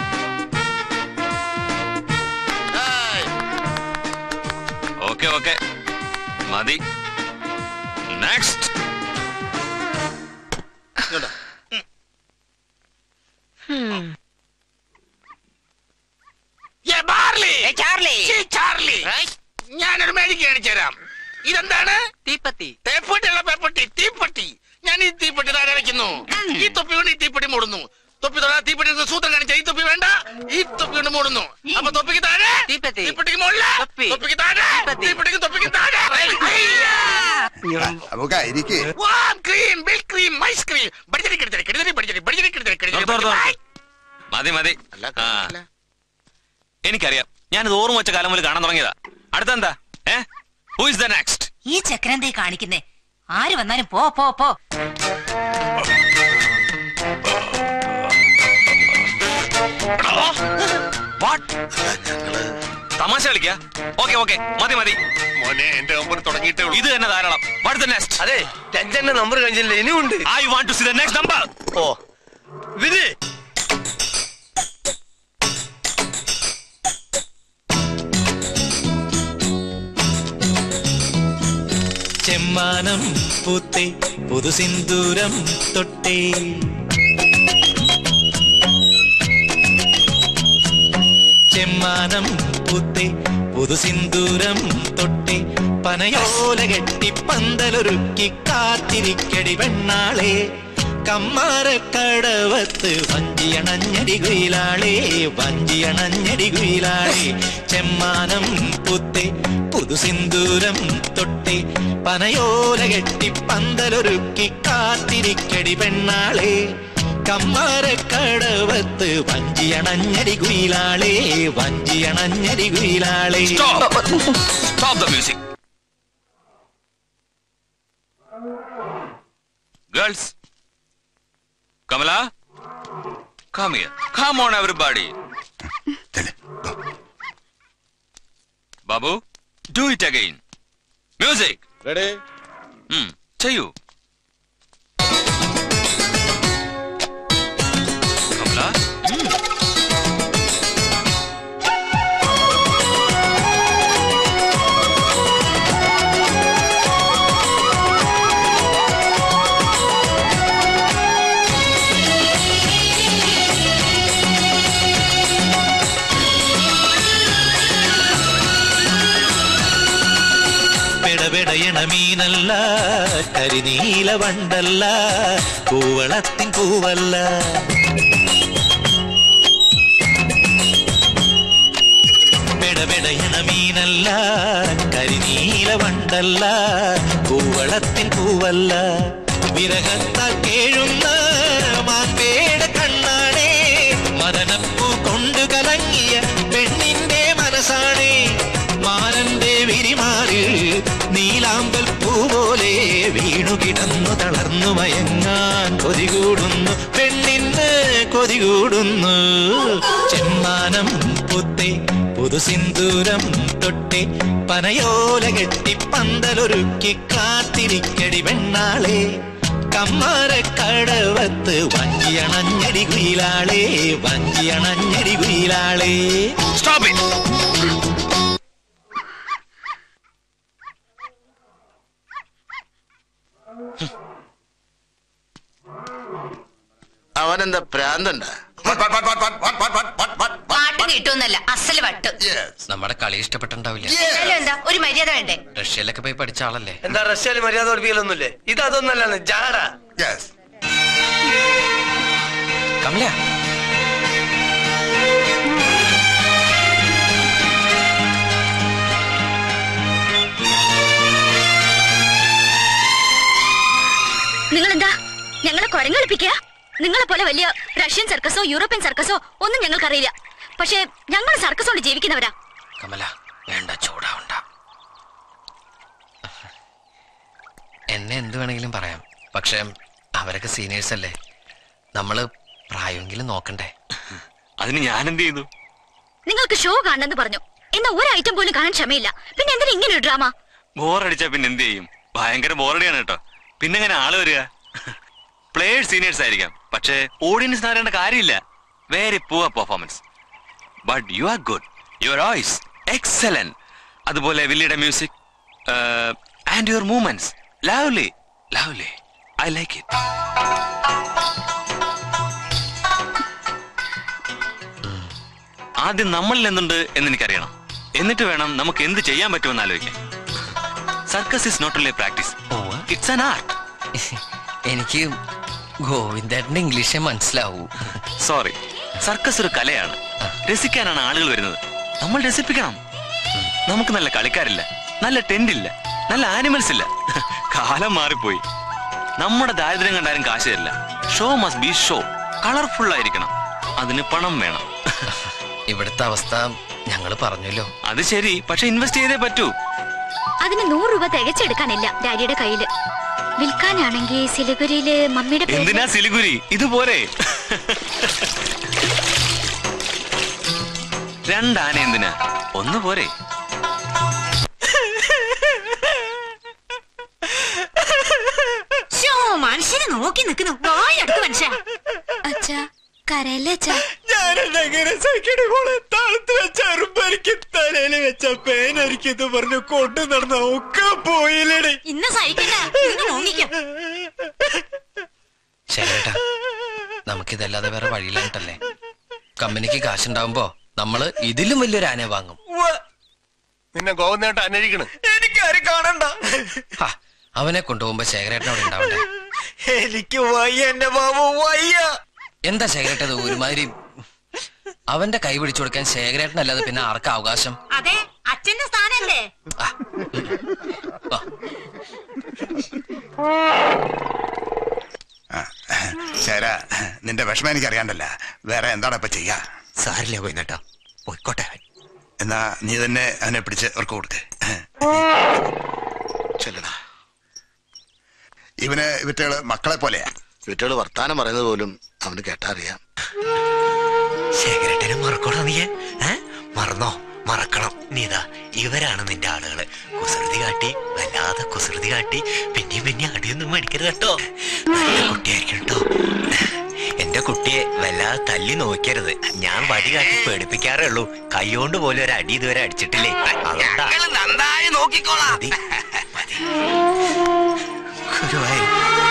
ഓക്കെ ഓക്കെ മതി നെക്സ്റ്റ് ചാർലി ചാർലി ചാർലി ഞാനൊരു മേടിക്ക് കാണിച്ചു തരാം ഇതെന്താണ് തീപ്പത്തി തേപ്പട്ടിയുള്ള പേപ്പട്ടി തീപ്പട്ടി ഞാൻ ഈ തീപ്പട്ടി താഴെ വെക്കുന്നു ഈ തൊപ്പി കൊണ്ട് ഈ തീപ്പട്ടി മൂടുന്നു തൊപ്പി തൊടാ തീപ്പട്ടി എടുത്ത് സൂത്രം കാണിച്ച ഈ തൊപ്പി വേണ്ട ഈ തൊപ്പി കൊണ്ട് മൂടുന്നു അപ്പൊ തൊപ്പിക്ക് താഴെ തീപ്പത്തി തീപ്പട്ടിക്ക് മുകളിൽ തൊപ്പിക്ക് താഴെ തീപ്പട്ടിക്ക് തൊപ്പിക്ക് താഴെ നമുക്ക് ഇരിക്കേ warm cream bill cream ice cream ബടിച്ചടി കിടത്തടി കിടത്തടി ബടിച്ചടി ബടിച്ചടി കിടത്തടി കിടത്തടി മതി മതി ആ എനിക്കറിയാം ഞാനിത് ഓർമ്മ വെച്ച കാലം മുതൽ കാണാൻ തുടങ്ങിയതാ അടുത്തെന്താ ഏ ഹു ഇസ് ദ നെക്സ്റ്റ് ഈ ചക്രന്തേ കാണിക്കുന്നേ ആര് വന്നാലും പോ പോ പോ തമാശ കളിക്കാ ഓക്കെ ഓക്കെ മതി മതി മോനെ എന്റെ നമ്പർ തുടങ്ങിയിട്ടേ ഉള്ളൂ ഇത് തന്നെ ധാരാളം അടുത്ത നെക്സ്റ്റ് അതെ രഞ്ജന്റെ നമ്പർ കഴിഞ്ഞില്ല ഇനിയുണ്ട് I want to see the next number ഓ വിധി ചെമ്മാനം പൂത്തേ പുതുസിന്ദൂരം തൊട്ടേ ചെമ്മാനം പൂത്തേ പുതുസിന്ദൂരം തൊട്ടേ പനയോല കെട്ടി പന്തലൊരുക്കി കാത്തിരിക്കടി പെണ്ണാളെ കമ്മാരക്കടവത്ത് വഞ്ചിയണഞ്ഞടി കുയിലാളെ വഞ്ചിയണഞ്ഞടി കുയിലാളെ ചെമ്മാനം പുത്തേ പുതുസിന്ദൂരം തൊട്ടേ പനയോല കെട്ടി പന്തലൊരുക്കി കാത്തിരിക്കടി പെണ്ണാളെ കമ്മാരക്കടവത്ത് വഞ്ചിയണഞ്ഞടി കുയിലാളെ വഞ്ചിയണഞ്ഞടി കുയിലാളെ Stop the music. Girls, Kamala, come here. Come on, everybody. Babu, do it again. Music. Ready? Hmm, ചെയ്യൂ കമല പെടപെടയണ മീനല്ല കരിനീല വണ്ടല്ല കൂവളത്തിൻ പൂവല്ല പെടപെടയണ മീനല്ല കരിനീല വണ്ടല്ല കൂവളത്തിൻ പൂവല്ല വിരഹത്താൽ കേഴുന്ന മാൻപേട കണ്ണാണേ മദനപ്പൂ കൊണ്ടു കലങ്ങിയ പെണ്ണിന്റെ മനസ്സാണേ മാനന്റെ വിരിമാറിൽ നീലാമ്പൽ പൂ പോലെ വീണു കിടന്നു തളർന്നു മയങ്ങാൻ കൊതികൂടുന്നു പെണ്ണിന് കൊതികൂടുന്നു ചെമ്മാനം പുത്തേ പുതുസിന്ദൂരം തൊട്ടേ പനയോല കെട്ടി പന്തലൊരുക്കി കാത്തിരിക്കടി പെണ്ണാളെ കമ്മാരക്കടവത്ത് വഞ്ചിയണഞ്ഞടി കുയിലാളെ വഞ്ചിയണഞ്ഞടി കുയിലാളെ Stop it! അവനെന്താ പ്രാന്തണ്ട പാട്ട് കിട്ടുമെന്നല്ല അസല് വട്ട് നമ്മുടെ കളി ഇഷ്ടപ്പെട്ടുണ്ടാവില്ല എന്നാലും എന്താ ഒരു മര്യാദ വേണ്ടേ റഷ്യയിലൊക്കെ പോയി പഠിച്ച ആളല്ലേ എന്താ റഷ്യയിൽ മര്യാദ പഠിപ്പിക്കലൊന്നുമില്ലേ ഇത് അതൊന്നല്ലാണ് ജാട കമല നിങ്ങൾ എന്താ ഞങ്ങളെ കുരങ്ങളിപ്പിക്കുക നിങ്ങളെ പോലെ വലിയ റഷ്യൻ സർക്കസോ യൂറോപ്യൻ സർക്കസോ ഒന്നും ഞങ്ങൾക്കറിയില്ല പക്ഷേ ഞങ്ങൾ സർക്കസ് കൊണ്ട് ജീവിക്കുന്നവരാ കമല വേണ്ട ചൂടാവണ്ട എന്നെ പിന്നെ എന്ത് വേണമെങ്കിലും പറയാം പക്ഷെ അവരൊക്കെ സീനിയേഴ്സ് അല്ലേ നമ്മള് പ്രായമെങ്കിലും നോക്കണ്ടേ അതിന് ഞാൻ എന്ത് ചെയ്തു നിങ്ങൾക്ക് ഷോ കാണണമെന്ന് പറഞ്ഞു എന്നാ ഒരു ഐറ്റം പോലും കാണാൻ ക്ഷമയില്ല പിന്നെ എന്തിനാ ഇങ്ങനെ ഒരു ഡ്രാമ ബോറടിച്ചാ പിന്നെ എന്ത് ചെയ്യും ഭയങ്കര ബോറടിയാണ് കേട്ടോ പിന്നെ എങ്ങനെ ആള് വരിക പ്ലേയേഴ്സ് സീനിയേഴ്സ് ആയിരിക്കാം പക്ഷേ ഓഡിയൻസിന് അറിയേണ്ട കാര്യമില്ല very poor performance but you are good your voice excellent അതുപോലെ വില്ലിയുടെ music and your movements lovely lovely I like it ആദ്യം നമ്മളിൽ എന്തുണ്ട് എന്ന് എനിക്കറിയണം എന്നിട്ട് വേണം നമുക്ക് എന്ത് ചെയ്യാൻ പറ്റുമെന്ന് ആലോചിക്കാൻ circus is not only practice it's an art എനിക്ക് ഗോവിന്ദേട്ടന്റെ ഇംഗ്ലീഷേ മനസ്സിലാവൂ സോറി സർക്കസ് ഒരു കലയാണ് രസിക്കാനാണ് ആളുകൾ വരുന്നത് നമ്മൾ രസിപ്പിക്കണം നമുക്ക് നല്ല കളിക്കാരില്ല നല്ല ടെന്റ് ഇല്ല നല്ല ആനിമൽസ് ഇല്ല കാലം മാറിപ്പോയി നമ്മുടെ ദാരിദ്ര്യം കണ്ടാലും കാശ് തരില്ല show must be show colourful ആയിരിക്കണം അതിന് പണം വേണം ഇവിടുത്തെ അവസ്ഥ ഞങ്ങൾ പറഞ്ഞല്ലോ അത് ശരി പക്ഷെ ഇൻവെസ്റ്റ് ചെയ്തേ പറ്റൂ അതിന് നൂറ് രൂപ തികച്ചെടുക്കാനില്ല ഡാഡിയുടെ കയ്യില് വിൽക്കാനാണെങ്കിൽ സിലിഗുരിയില് മമ്മിയുടെ പേരില് എന്തിനാ സിലിഗുരി ഇതുപോരെ രണ്ടാന എന്തിനാ ഒന്ന് പോരെ ശോ, മനുഷ്യനെ നോക്കി നിൽക്കുന്നു വായടുത്ത് മനുഷ്യ അച്ഛാ കരയല്ലേ അച്ഛാ ഞാനെങ്ങനെ സഹിക്കണേ മോളെ താഴത്ത് വെച്ച അറുമ്പ് എനിക്ക് തലയിൽ വെച്ച പേനരിക്കുന്നു പറഞ്ഞു കൊണ്ടു നടന്ന ഒക്കെ പോയില്ലേ ഇന്ന് സഹിക്കില്ല ഇന്ന് മോങ്ങിക്കോ ശരിയേട്ടാ നമുക്കിതല്ലാതെ വേറെ വഴിയിലായിട്ടല്ലേ കമ്പനിക്ക് കാശുണ്ടാവുമ്പോ നമ്മള് ഇതിലും വലിയൊരു ആനയെ വാങ്ങും നിന്നെ ഗോവിന്ദേട്ട അന്വേഷിക്കണ് എനിക്കാരും കാണണ്ട ഹാ, അവനെ കൊണ്ടുപോകുമ്പോ ശേഖരേട്ടൻ അവിടെ ഉണ്ടാവണ്ടേ എനിക്ക് വയ്യ എന്റെ ബാബു വയ്യ എന്താ ശേഖരേട്ടത് ഒരുമാതിരി അവന്റെ കൈ പിടിച്ചു കൊടുക്കാൻ ശേഖരേട്ടനല്ലാതെ പിന്നെ ആർക്കാ അവകാശം അതെ അച്ഛന്റെ സ്ഥാനല്ലേ ശര നിന്റെ വിഷമം എനിക്ക് അറിയാണ്ടല്ല വേറെ എന്താണ് ഇപ്പൊ ചെയ്യാ സാരില്ല പോയിന്നേട്ടാ പോയിക്കോട്ടെ എന്നാ നീ തന്നെ അവനെ പിടിച്ച് അവർക്ക് കൊടുക്ക് ചെല്ലടാ ഇവന് ഇവറ്റകള് മക്കളെ പോലെയാ വീട്ടുകൾ വർത്താനം പറയുന്നത് പോലും അവന് കേട്ടറിയാം ശേഖരട്ടനെ മറക്കണോ നീ ഏ മറന്നോ മറക്കണം നീതാ ഇവരാണ് നിന്റെ ആളുകള് കുസൃതി കാട്ടി വല്ലാതെ കുസൃതി കാട്ടി പിന്നെയും പിന്നെ അടിയൊന്നും മേടിക്കരുത് കേട്ടോ നല്ല കുട്ടിയായിരിക്കും കേട്ടോ എന്റെ കുട്ടിയെ വല്ലാതെ തല്ലി നോക്കരുത് ഞാൻ വടി കാട്ടി പേടിപ്പിക്കാറേ ഉള്ളൂ കൈകൊണ്ട് പോലും ഒരു അടി ഇതുവരെ അടിച്ചിട്ടില്ലേ അതുകൊണ്ടാ നന്നായി നോക്കിക്കോളാം ഗുരുവായൂർ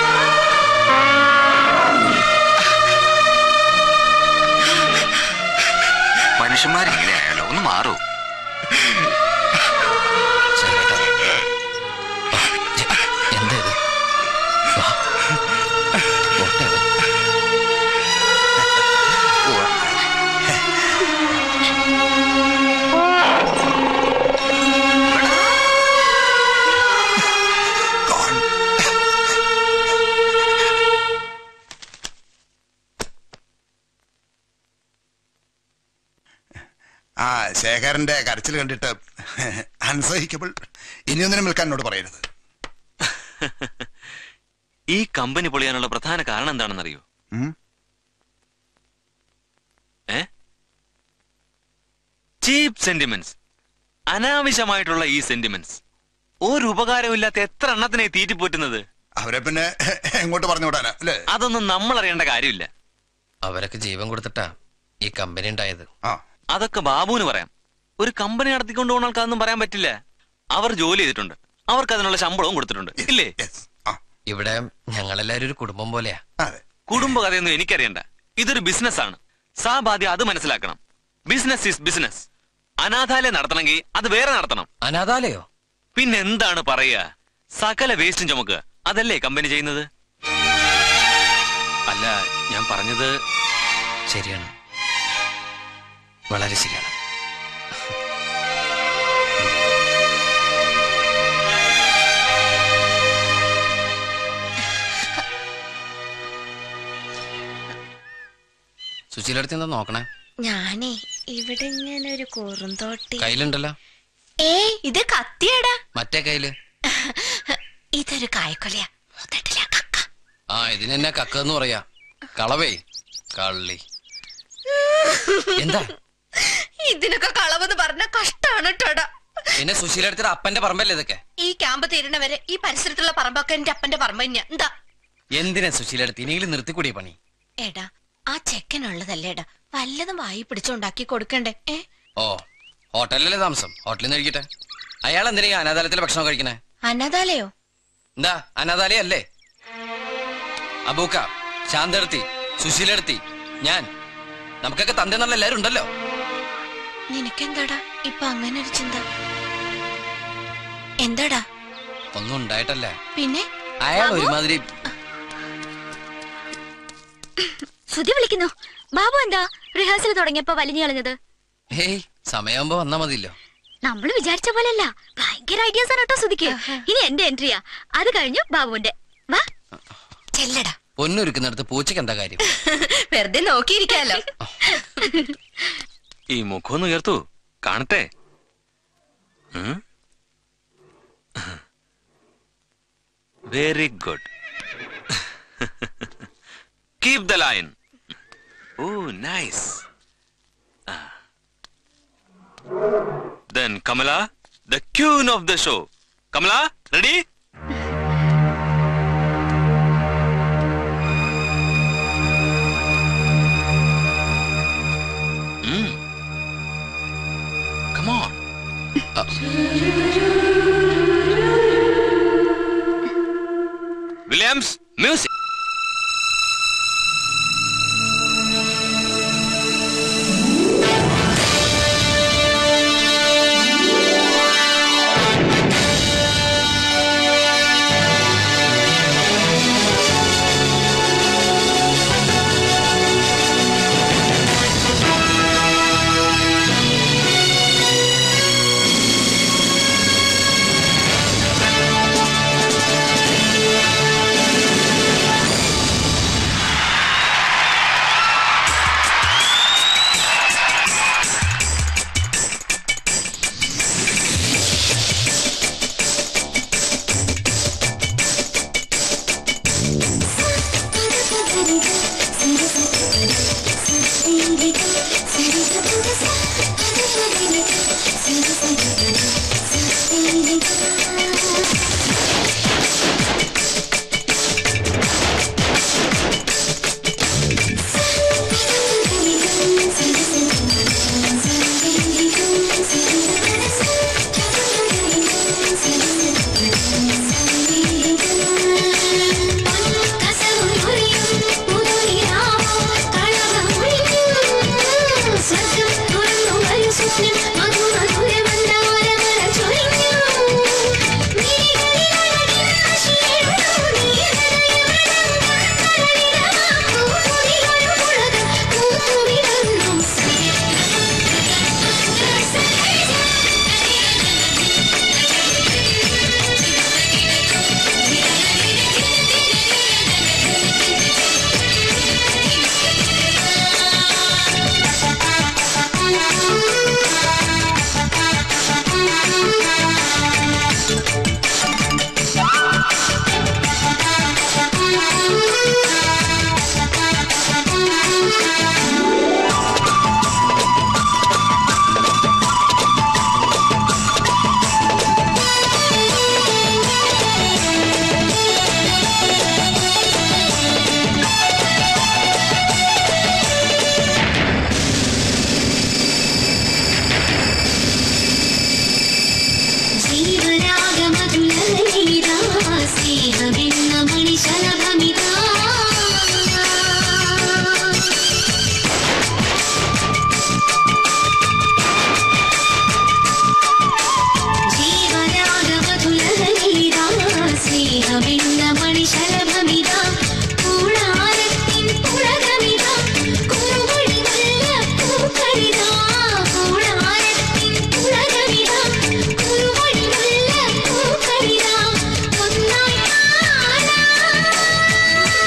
മനുഷ്യന്മാരിങ്ങനെ ആയാലോ ഒന്ന് മാറൂ എന്താ ഇത് വാ. പോട്ടെ അവൻ. ആ ശേഖരന്റെ കരച്ചിൽ കണ്ടിട്ട് അൺസഹിക്കബിൾ ഇനിയൊന്നിനും വിൽക്കാൻ എന്നോട് പറയരുത് ഈ കമ്പനി പൊളിയാനുള്ള പ്രധാന കാരണം എന്താണെന്നറിയോ ഉം? ഏ ചീപ്പ് സെന്റിമെന്റ്സ് അനാവശ്യമായിട്ടുള്ള ഈ സെന്റിമെന്റ്സ് ഒരു ഉപകാരമില്ലാത്ത എത്ര എണ്ണത്തിനെ തീറ്റിപ്പോറ്റുന്നത് അവരെ പിന്നെ എങ്ങോട്ട് പറഞ്ഞു വിടാനാ അല്ലേ അതൊന്നും നമ്മൾ അറിയേണ്ട കാര്യമില്ല അവരൊക്കെ ജീവൻ കൊടുത്തിട്ടാ ഈ കമ്പനി ഉണ്ടായത് അതൊക്കെ ബാബുവിന് പറയാം ഒരു കമ്പനി നടത്തിക്കൊണ്ട് പോകുന്ന ആൾക്കാരൊന്നും പറയാൻ പറ്റില്ല അവർ ജോലി ചെയ്തിട്ടുണ്ട് അവർക്ക് അതിനുള്ള ശമ്പളവും കൊടുത്തിട്ടുണ്ട് ഇല്ലേ ഇവിടെ ഞങ്ങളെല്ലാരും ഒരു കുടുംബം പോലെയാ കുടുംബ കഥയൊന്നും എനിക്കറിയണ്ട ഇതൊരു ബിസിനസ് ആണ് സാബാദ്യം അത് മനസ്സിലാക്കണം ബിസിനസ് ഈസ് ബിസിനസ് അനാഥാലയം നടത്തണമെങ്കിൽ അത് വേറെ നടത്തണം അനാഥാലയോ പിന്നെ എന്താണ് പറയുക സകല വേസ്റ്റും ചുമക്കുക അതല്ലേ കമ്പനി ചെയ്യുന്നത് അല്ല ഞാൻ പറഞ്ഞത് ശരിയാണ് വളരെ ശരിയാണ് സുശീലടുത്ത് എന്താ നോക്കണേ ഞാനേ ഇവിടെ ഇങ്ങനെ ഒരു കുറുന്തോട്ടി കയ്യിലുണ്ടല്ലോ ഏ ഇത് കത്തിയടാ മറ്റേ കയ്യില് ഇതൊരു കായക്കൊലയാ ആ ഇതിനെന്നാ കക്കെന്ന് പറയാ കളവേ കള്ളി എന്താ ഇതിനൊക്കെ കളവെന്ന് പറഞ്ഞ കഷ്ടാണ് കേട്ടോടാ പിന്നെ സുശീല എടുത്തിട്ട് അപ്പന്റെ പറമ്പല്ലേ ഇതൊക്കെ ഈ ക്യാമ്പ് തീരണ വരെ ഈ പരിസരത്തുള്ള പറമ്പൊക്കെ എന്റെ അപ്പന്റെ പറമ്പ് തന്നെയാ എന്താ എന്തിനാ സുശീല എടുത്ത് ഇനിയെങ്കിലും നിർത്തിക്കൂടിയ പണി എടാ ആ ചെക്കനുള്ളതല്ലേടാ വല്ലതും വായി പിടിച്ചുണ്ടാക്കി കൊടുക്കണ്ടേ ഏ ഓ ഹോട്ടലിലല്ലേ താമസം ഹോട്ടലിൽ നിന്ന് കഴിക്കട്ടെ അയാൾ എന്തിനാ ഈ അനാഥാലയത്തിലെ ഭക്ഷണം കഴിക്കണേ അനാഥാലയോ എന്താ അനാഥാലയ അല്ലേ അബൂക്ക ശാന്തടുത്തി സുശീലെടുത്തി ഞാൻ നമുക്കൊക്കെ തന്റെ നല്ല എല്ലാരും ഉണ്ടല്ലോ നിനക്കെന്താടാ ഇപ്പൊ അങ്ങനെ ഒരു ചിന്ത എന്താടാ ഒന്നും ഉണ്ടായിട്ടല്ല പിന്നെ അയാൾ ഒരുമാതിരി ശ്രുതി വിളിക്കുന്നു ബാബു എന്താ റിഹേഴ്സൽ തുടങ്ങിയപ്പോ വലിഞ്ഞു കളഞ്ഞത് ഹേയ് സമയമാകുമ്പോ വന്നാ മതിയല്ലോ നമ്മൾ വിചാരിച്ച പോലെയല്ല ഭയങ്കര ഐഡിയാസ് ആണ് കേട്ടോ ശ്രുതിക്ക് ഇനി എന്റെ എൻട്രിയാ അത് കഴിഞ്ഞു ബാബുവിന്റെ വാ ചെല്ലടാ പൊന്നൊരുക്കുന്നിടത്ത് പൂച്ചയ്ക്ക് എന്താ കാര്യം വെറുതെ നോക്കിയിരിക്കാലോ ഈ മുഖമൊന്ന് ഉയർത്തു കാണട്ടെ very good keep the line oh nice then Kamala the queen of the show Kamala ready Come on. Williams, music. ഒന്നായി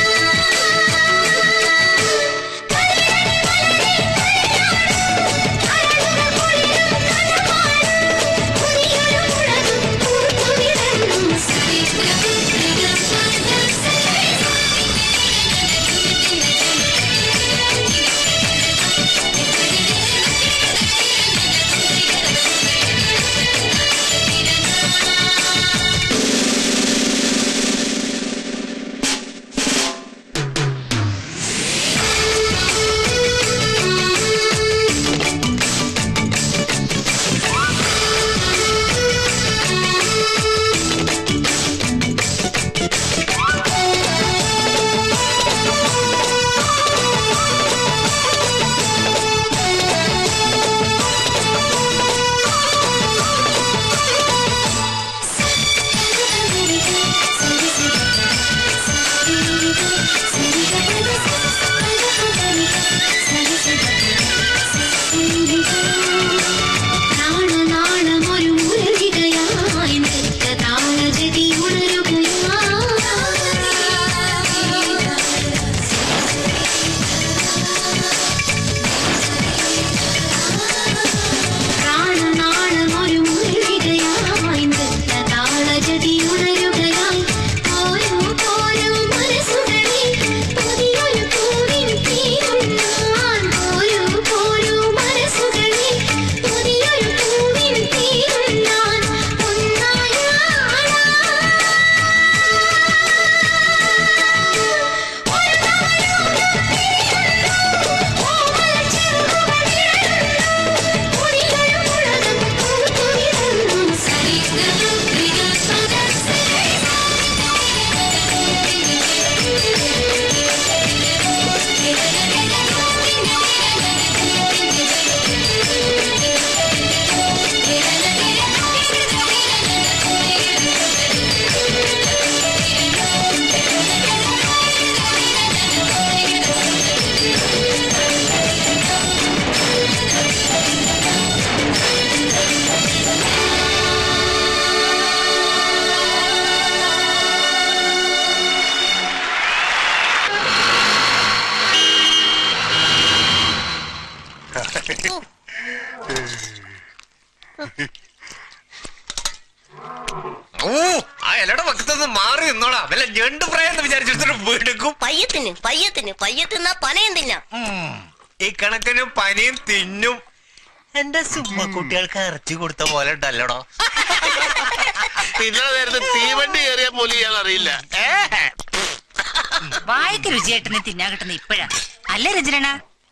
ഓ ആ ഇലയുടെ പക്കത്തുനിന്ന് മാറി നിന്നോടാ വല്ല ഞണ്ട് പ്രായെന്ന് വിചാരിച്ചിട്ട് വീടുക്കും പയ്യത്തിന് പയ്യത്തിന് പയ്യത്തിന്നാ പനയും തിന്നാം ഈ കണക്കിന് പനിയും തിന്നും എന്റെ സുമ്മ കുട്ടികൾക്ക് ഇറച്ചി കൊടുത്ത പോലെ ഉണ്ടല്ലോടോ തിന്നണ നേരത്ത് തീവണ്ടി കയറിയ പോലും ഇയാൾ അറിയില്ല ഏ വായിക്ക് രുചിയായിട്ടിന് തിന്നാൻ കിട്ടുന്ന ഇപ്പഴാ അല്ലേ രഞ്ജന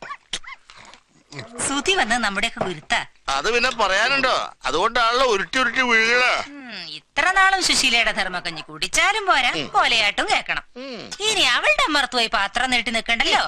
സുധി വന്ന് നമ്മുടെയൊക്കെ ഗുരുത്ത അത് പിന്നെ പറയാനുണ്ടോ അതുകൊണ്ടാണല്ലോ ഉരുട്ടി ഉരുട്ടി വീഴുക ഇത്ര നാളും സുശീലയുടെ ധർമ്മക്കഞ്ഞി കുടിച്ചാലും പോരാ കൊലയാട്ടും കേക്കണം ഇനി അവളുടെ അമ്മർത്ത് പോയി പാത്രം നീട്ടി നിൽക്കണ്ടല്ലോ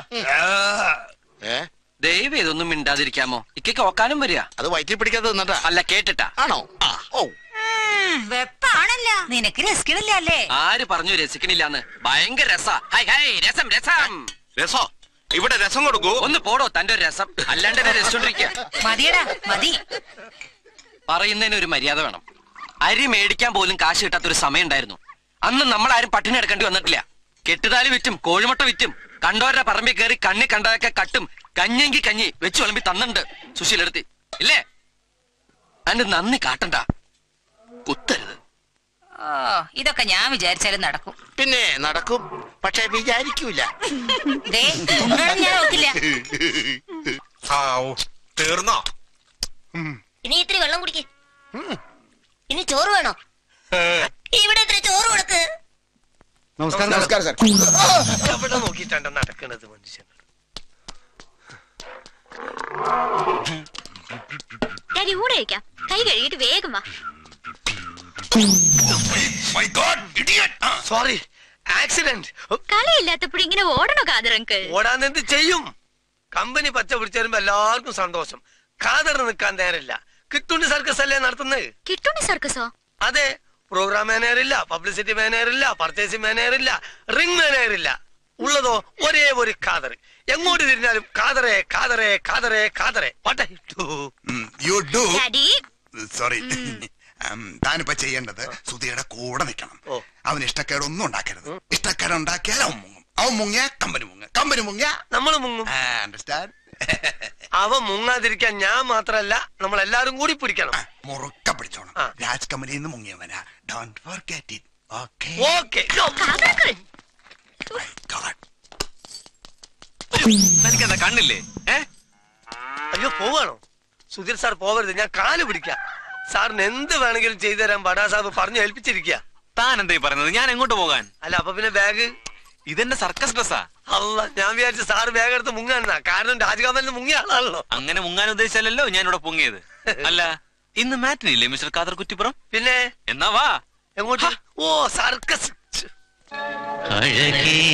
ദൈവം ഇതൊന്നും മിണ്ടാതിരിക്കാമോ ഇക്കൊക്കെ ഓക്കാനും വരിക അത് വയറ്റി പിടിക്കാതെ നിന്നിട്ടാ അല്ല കേട്ടിട്ടാ ആണോ ഓ വെപ്പാണല്ലോ നിനക്ക് രസിക്കണില്ല അല്ലേ ആര് പറഞ്ഞു രസിക്കണില്ലാന്ന് ഭയങ്കര രസാ ഹൈ ഹൈ രസം രസം രസോ ഇവിടെ രസം കൊടുക്കൂ ഒന്ന് പോടോ തന്റെ ഒരു രസം അല്ലാണ്ട് എന്നെ രസിച്ചോണ്ടിരിക്കുക മതിയടാ മതി പറയുന്നതിന് ഒരു മര്യാദ വേണം അരി മേടിക്കാൻ പോലും കാശ് കിട്ടാത്ത ഒരു സമയം ഉണ്ടായിരുന്നു അന്ന് നമ്മൾ ആരും പട്ടിണി എടുക്കേണ്ടി വന്നിട്ടില്ല കെട്ടുതാലി വിറ്റും കോഴിമുട്ട വിറ്റും കണ്ടവരുടെ പറമ്പിൽ കയറി കണ്ണി കണ്ടതൊക്കെ കട്ടും കഞ്ഞെങ്കി കഞ്ഞി വെച്ച് വിളമ്പി തന്നിട്ടുണ്ട് സുശീലെടുത്തി ഇല്ലേ അതിന്റെ നന്ദി കാട്ടണ്ട കുത്തരുത് ഓ ഇതൊക്കെ ഞാൻ വിചാരിച്ചാലും നടക്കും പിന്നെ നടക്കും പക്ഷെ വിചാരിക്കൂല ദേ ഉണ്ണണം ഞാൻ നോക്കില്ല തീർന്നോ ഇനി ഇത്തിരി വെള്ളം കുടിക്ക് ഇനി ചോറ് വേണോ ഇവിടെ ഇത്തിരി ചോറ് കൊടുക്ക് നമസ്കാരം നമസ്കാരം സാർ എവിടെ നോക്കിയിട്ടാണ് നടക്കണത് മനുഷ്യൻ ഡാഡി ഊടെ കഴിക്കാം കൈ കഴുകിയിട്ട് വേഗം വാ സോറി ആക്സിഡന്റ് കളിയില്ലാത്തപ്പോഴും ഇങ്ങനെ ഓടണോ കാതറങ്ക് ഓടാൻ എന്ത് ചെയ്യും കമ്പനി പച്ച പിടിച്ചു വരുമ്പോ എല്ലാവർക്കും സന്തോഷം കാതറ് നിൽക്കാൻ നേരമില്ല കിട്ടുണ്ടി സർക്കസ് അല്ലേ നടത്തുന്നത് കിട്ടുണ്ടി സർക്കസോ അതെ പ്രോഗ്രാം മാനേജർ ഇല്ല പബ്ലിസിറ്റി മാനേജർ ഇല്ല പർച്ചേസിംഗ് മാനേജർ ഇല്ല റിംഗ് മാനേജർ ഇല്ല ഉള്ളതോ ഒരേ ഒരു കാതറ് എങ്ങോട്ട് തിരിഞ്ഞാലും കാതറേ കാതറേ കാതറേ കാതറേ what you do daddy sorry താനിപ്പോ ചെയ്യേണ്ടത് സുധിയുടെ കൂടെ നിൽക്കണം അവന് ഇഷ്ടക്കേടൊന്നും ഉണ്ടാക്കരുത് ഇഷ്ടക്കേട് ഉണ്ടാക്കിയാൽ അവൻ മുങ്ങും അവൻ മുങ്ങിയ കമ്പനി മുങ്ങ കമ്പനി മുങ്ങിയ നമ്മൾ മുങ്ങും അണ്ടർസ്റ്റാൻഡ് അവ മുങ്ങാതിരിക്കാൻ ഞാൻ മാത്രല്ല നമ്മൾ എല്ലാരും കൂടി പിടിക്കണം മുറുക്ക പിടിച്ചോണം രാജ് കമ്പനിയിൽ നിന്ന് മുങ്ങിയവനാ don't forget it okay okay നിനക്കെന്താ കണ്ണില്ലേ ഏ അയ്യോ പോവാണോ സുധീർ സാർ പോവരുത് ഞാൻ കാല് പിടിക്കാം സാറിന് എന്ത് വേണമെങ്കിലും ചെയ്തു തരാൻ ബഡാ സാബ് പറഞ്ഞു ഏൽപ്പിച്ചിരിക്കുക താൻ എന്തായി പറയുന്നത് ഞാൻ എങ്ങോട്ട് പോകാൻ അല്ല അപ്പൊ പിന്നെ ബാഗ് ഇതെന്റെ സർക്കസ് ഡ്രസ്സാ അല്ല ഞാൻ വിചാരിച്ചു സാറ് ബാഗ് എടുത്ത് മുങ്ങാന്നാ കാരണം രാജകമലിന് മുങ്ങിയ ആളാണല്ലോ അങ്ങനെ മുങ്ങാൻ ഉദ്ദേശിച്ചല്ലോ ഞാൻ ഇവിടെ പൊങ്ങിയത് അല്ല ഇന്ന് മാറ്റിനില്ലേ മിസ്റ്റർ കാദർ കുറ്റിപ്പുറം പിന്നെ എന്നാ വാ എങ്ങോട്ട് ഓ സർക്കസ് അഴകേ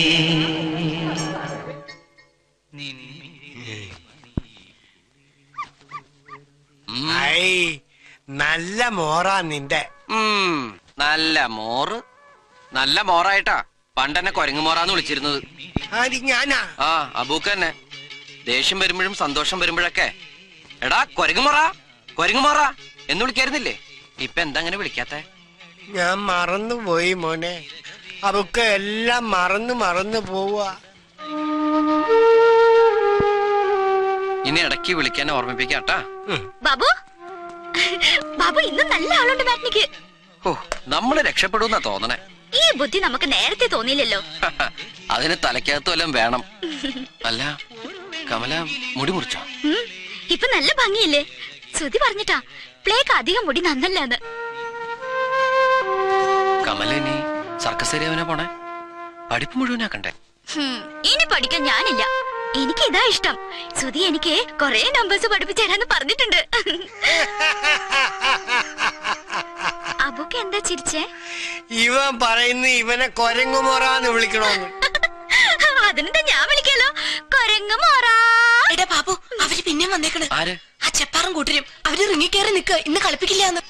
ഐ നല്ല മോറാ നിന്റെ ഉം, നല്ല മോറ് നല്ല മോറായിട്ടാ പണ്ടെന്നെ കൊരങ്ങു മോറാന്ന് വിളിച്ചിരുന്നത് ആര് ഞാനാ ആ അബൂക്ക് തന്നെ ദേഷ്യം വരുമ്പോഴും സന്തോഷം വരുമ്പോഴൊക്കെ എടാ കൊരങ്ങു മോറ കൊരങ്ങു മോറ എന്ന് വിളിക്കായിരുന്നില്ലേ ഇപ്പൊ എന്താ അങ്ങനെ വിളിക്കാത്തെ ഞാൻ മറന്നുപോയി മോനെ അവക്ക് എല്ലാം മറന്നു മറന്നു പോവാ ഇനി ഇടയ്ക്ക് വിളിക്കാൻ ഓർമ്മിപ്പിക്കാട്ടാ ബാബു ബാബു ഇന്ന് നല്ല ആളുണ്ട് മാറ്റിനിക്ക് ഓ നമ്മള് രക്ഷപ്പെടുന്നാ തോന്നണേ ഈ ബുദ്ധി നമുക്ക് നേരത്തെ തോന്നിയില്ലല്ലോ അതിന് തലക്കകത്ത് വല്ലതും വേണം അല്ല കമല മുടി മുറിച്ചോ ഉം, ഇപ്പൊ നല്ല ഭംഗിയില്ലേ ശ്രുതി പറഞ്ഞിട്ടാ പ്ലേക്ക് അധികം മുടി നന്നല്ലാന്ന് കമല ഇനി സർക്കസ് ഏരിയവനെ പോണേ പഠിപ്പ് മുഴുവനാക്കണ്ടേ ഹും, ഇനി പഠിക്കാൻ ഞാനില്ല എനിക്ക് ഇതാ ഇഷ്ടം ശ്രുതി എനിക്ക് കൊറേ നമ്പേഴ്സ് പഠിപ്പിച്ചു തരാന്ന് പറഞ്ഞിട്ടുണ്ട് അബുക്ക് എന്താ ചിരിച്ചേ ഇവൻ പറയുന്ന ഇവനെ കൊരങ്ങുമോറാന്ന് വിളിക്കണോന്ന് അതിനെന്താ ഞാൻ വിളിക്കാലോ കൊരങ്ങ് മോറാ എടാ ബാബു അവര് പിന്നെ വന്നേക്കണ് ആര് ആ ചെപ്പാറും കൂട്ടരും അവര് റിങ്ങിക്കേറി നിക്ക ഇന്ന് കളിപ്പിക്കില്ല എന്ന്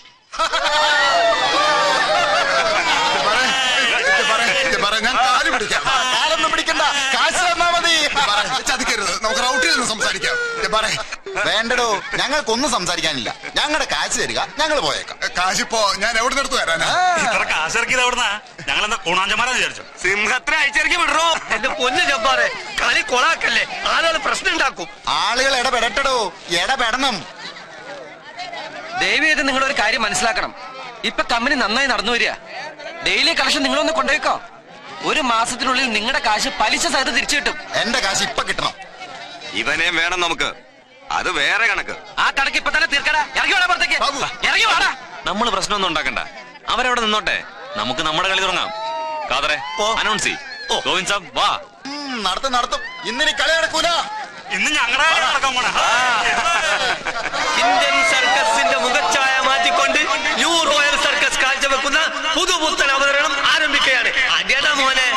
ഞാൻ കാല് പിടിക്കാം കാലൊന്നും പിടിക്കണ്ട കാശ് തന്നാ മതി ചതിക്കരുത് നമുക്ക് റൗട്ടിൽ നിന്ന് സംസാരിക്കാം പറ വേണ്ടടോ ഞങ്ങൾക്കൊന്നും സംസാരിക്കാനില്ല ഞങ്ങളുടെ കാശ് തരിക ഞങ്ങൾ പോയേക്കാം കാശിപ്പോ ഞാൻ എവിടെ നിന്ന് എടുത്ത് തരാനാ ഇത്ര കാശിറക്കിയത് എവിടുന്നാ ഞങ്ങളെന്താ കൂണാഞ്ചമാരാന്ന് വിചാരിച്ചു സിംഹത്തിനെ അയച്ചിറക്കി വിടറോ എന്റെ പൊന്നു ജബ്ബാറെ കളി കൊളാക്കല്ലേ ആളുകൾ പ്രശ്നം ഉണ്ടാക്കും ആളുകൾ ഇടപെടട്ടടോ ഇടപെടണം ദയവേത് നിങ്ങൾ ഒരു കാര്യം മനസ്സിലാക്കണം ഇപ്പൊ കമ്പനി നന്നായി നടന്നു വരിക ഡെയിലി കളക്ഷൻ നിങ്ങളൊന്ന് കൊണ്ടുപോയിക്കോ ഒരു മാസത്തിനുള്ളിൽ നിങ്ങളുടെ കാശ് പലിശ സഹിതം തിരിച്ചു കിട്ടും എന്റെ കാശ് ഇപ്പൊ കിട്ടണം ഇവനെയും വേണം നമുക്ക് അത് വേറെ കണക്ക് ആ കണക്ക് ഇപ്പൊ തന്നെ തീർക്കടാ ഇറങ്ങി വേണം പുറത്തേക്ക് ഇറങ്ങി വാടാ നമ്മൾ പ്രശ്നമൊന്നും ഉണ്ടാക്കണ്ട അവരവിടെ നിന്നോട്ടെ നമുക്ക് നമ്മുടെ കളി തുടങ്ങാം കാതറെ അനൗൺസ് ചെയ് ഗോവിന്ദ് സാബ് വാ നടത്തും നടത്തും ഇന്നിനി കളി നടക്കൂല ഇന്ന് ഞങ്ങളുടെ നടക്കാൻ പോണ ഇന്ത്യൻ സർക്കസിന്റെ മുഖച്ഛായ മാറ്റിക്കൊണ്ട് ന്യൂ റോയൽ സർക്കസ് കാഴ്ചവെക്കുന്ന പുതുപുത്തൻ അവതരണം ആരംഭിക്കുകയാണ് അടിയടാ മോനെ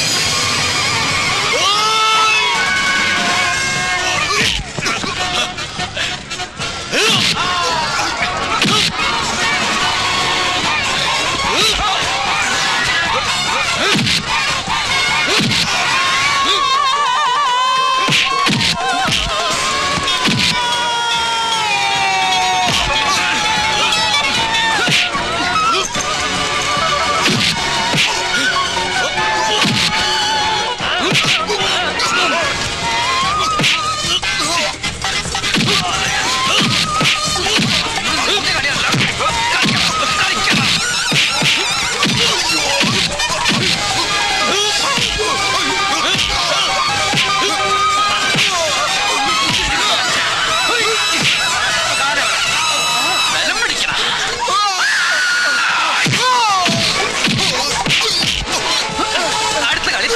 അടുത്ത കളി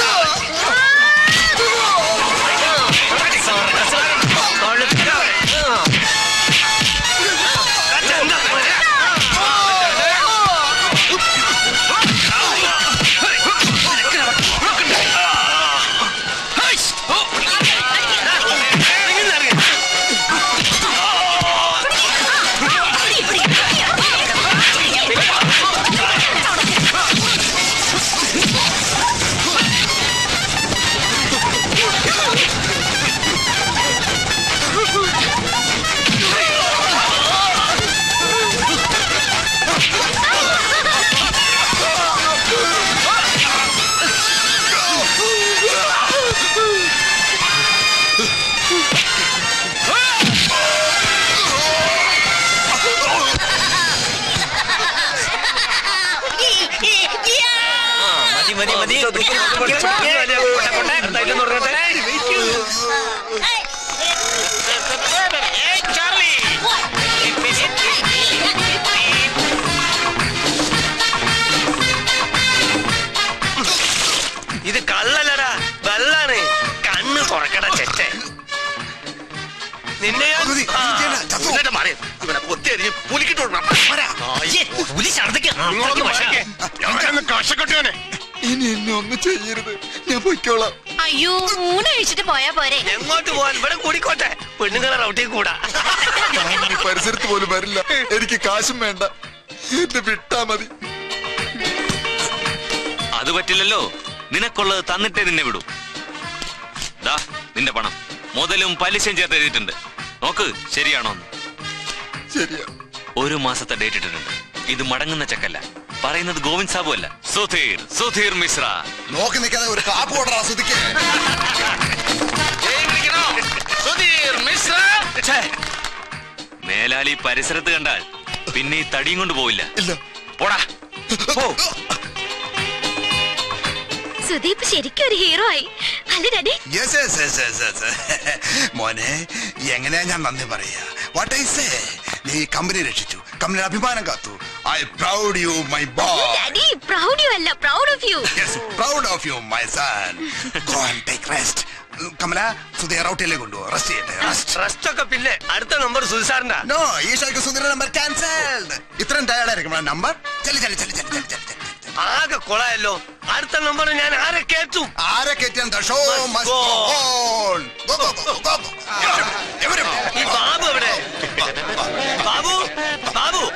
മതി മതി മതി ഇത് കള്ളല്ലടാ വെള്ളാണ് കണ്ണ് തുറക്കട ചെറ്റ നിന്നെ ഞാൻ- ആ. എന്നിട്ട് മാറി ഇവനെ പൊത്തി അരിഞ്ഞ് പുലിക്കിട്ട് കൊടുക്കണം പുലി ഛർദ്ദിക്കാം നിങ്ങളൊന്ന് മാറിക്കേ. ഞാനൊന്ന് കഷക്കെട്ടുവനെ ഇനി എന്നെ ഒന്നും ചെയ്യരുത് ഞാൻ പൊയ്ക്കോളാം അയ്യോ ഊണ് കഴിച്ചിട്ട് പോയാ പോരെ എങ്ങോട്ട് പോവാൻ ഇവിടെ കൂടിക്കോട്ടെ പെണ്ണുങ്ങളെ റൗട്ടിൽ കൂടാ ഞാൻ ഈ പരിസരത്ത് പോലും വരില്ല എനിക്ക് കാശും വേണ്ട എന്നെ വിട്ടാ മതി അത് പറ്റില്ലല്ലോ നിനക്കുള്ളത് തന്നിട്ടേ നിന്നെ വിടൂ ദാ നിന്റെ പണം മുതലും പലിശയും ചേർത്ത് എഴുതിയിട്ടുണ്ട് നോക്ക് ശരിയാണോ എന്ന് ശരിയാ ഒരു മാസത്തെ ഡേറ്റ് ഇട്ടിട്ടുണ്ട് ഇത് മടങ്ങുന്ന ചെക്കല്ല പറയുന്നത് ഗോവിന്ദ് സാബു അല്ല സുധീർ സുധീർ മിശ്ര നോക്കി നിൽക്കാതെ ഒരു കാപ്പ് കൊണ്ടറാ സുധിക്ക് സുധീർ മിശ്ര മേലാലി പരിസരത്ത് കണ്ടാൽ പിന്നെ ഈ തടിയും കൊണ്ട് പോവില്ല പോടാ സുദീപ് ശരിക്കും ഒരു ഹീറോ ആയി അല്ലേ daddy yes yes yes yes yes മോനെ എങ്ങനെയാ ഞാൻ നന്ദി പറയാ വാട്ട് ഐ സേ നീ കമ്പനി രക്ഷിച്ചു കമ്പനിയുടെ അഭിമാനം കാത്തു I proud you my boy daddy proud you അല്ല proud of you yes proud of you my son go and take rest Kamala Sudheer ഔട്ടിലേക്ക് കൊണ്ടുപോ റെസ്റ്റ് ചെയ്യട്ടെ റെസ്റ്റ് റെസ്റ്റ് ഒക്കെ പിന്നെ അടുത്ത നമ്പർ സുധിസാറിന്റെ നോ ഈ ഷോയ്ക്ക് സുധീർ നമ്പർ ക്യാൻസൽഡ് ഇത്രയും ടയർഡ് ആയിരിക്കും നമ്പർ ചലി ചലി ചലി ചലി ചലി ചലി ആകെ കൊളായല്ലോ അടുത്ത നമ്പർ ഞാൻ ആരെ കേറ്റും ആരെ കയറ്റിയാൻ the show must go on go go go go എവരും ഈ ബാബു എവിടെ ബാബു ബാബു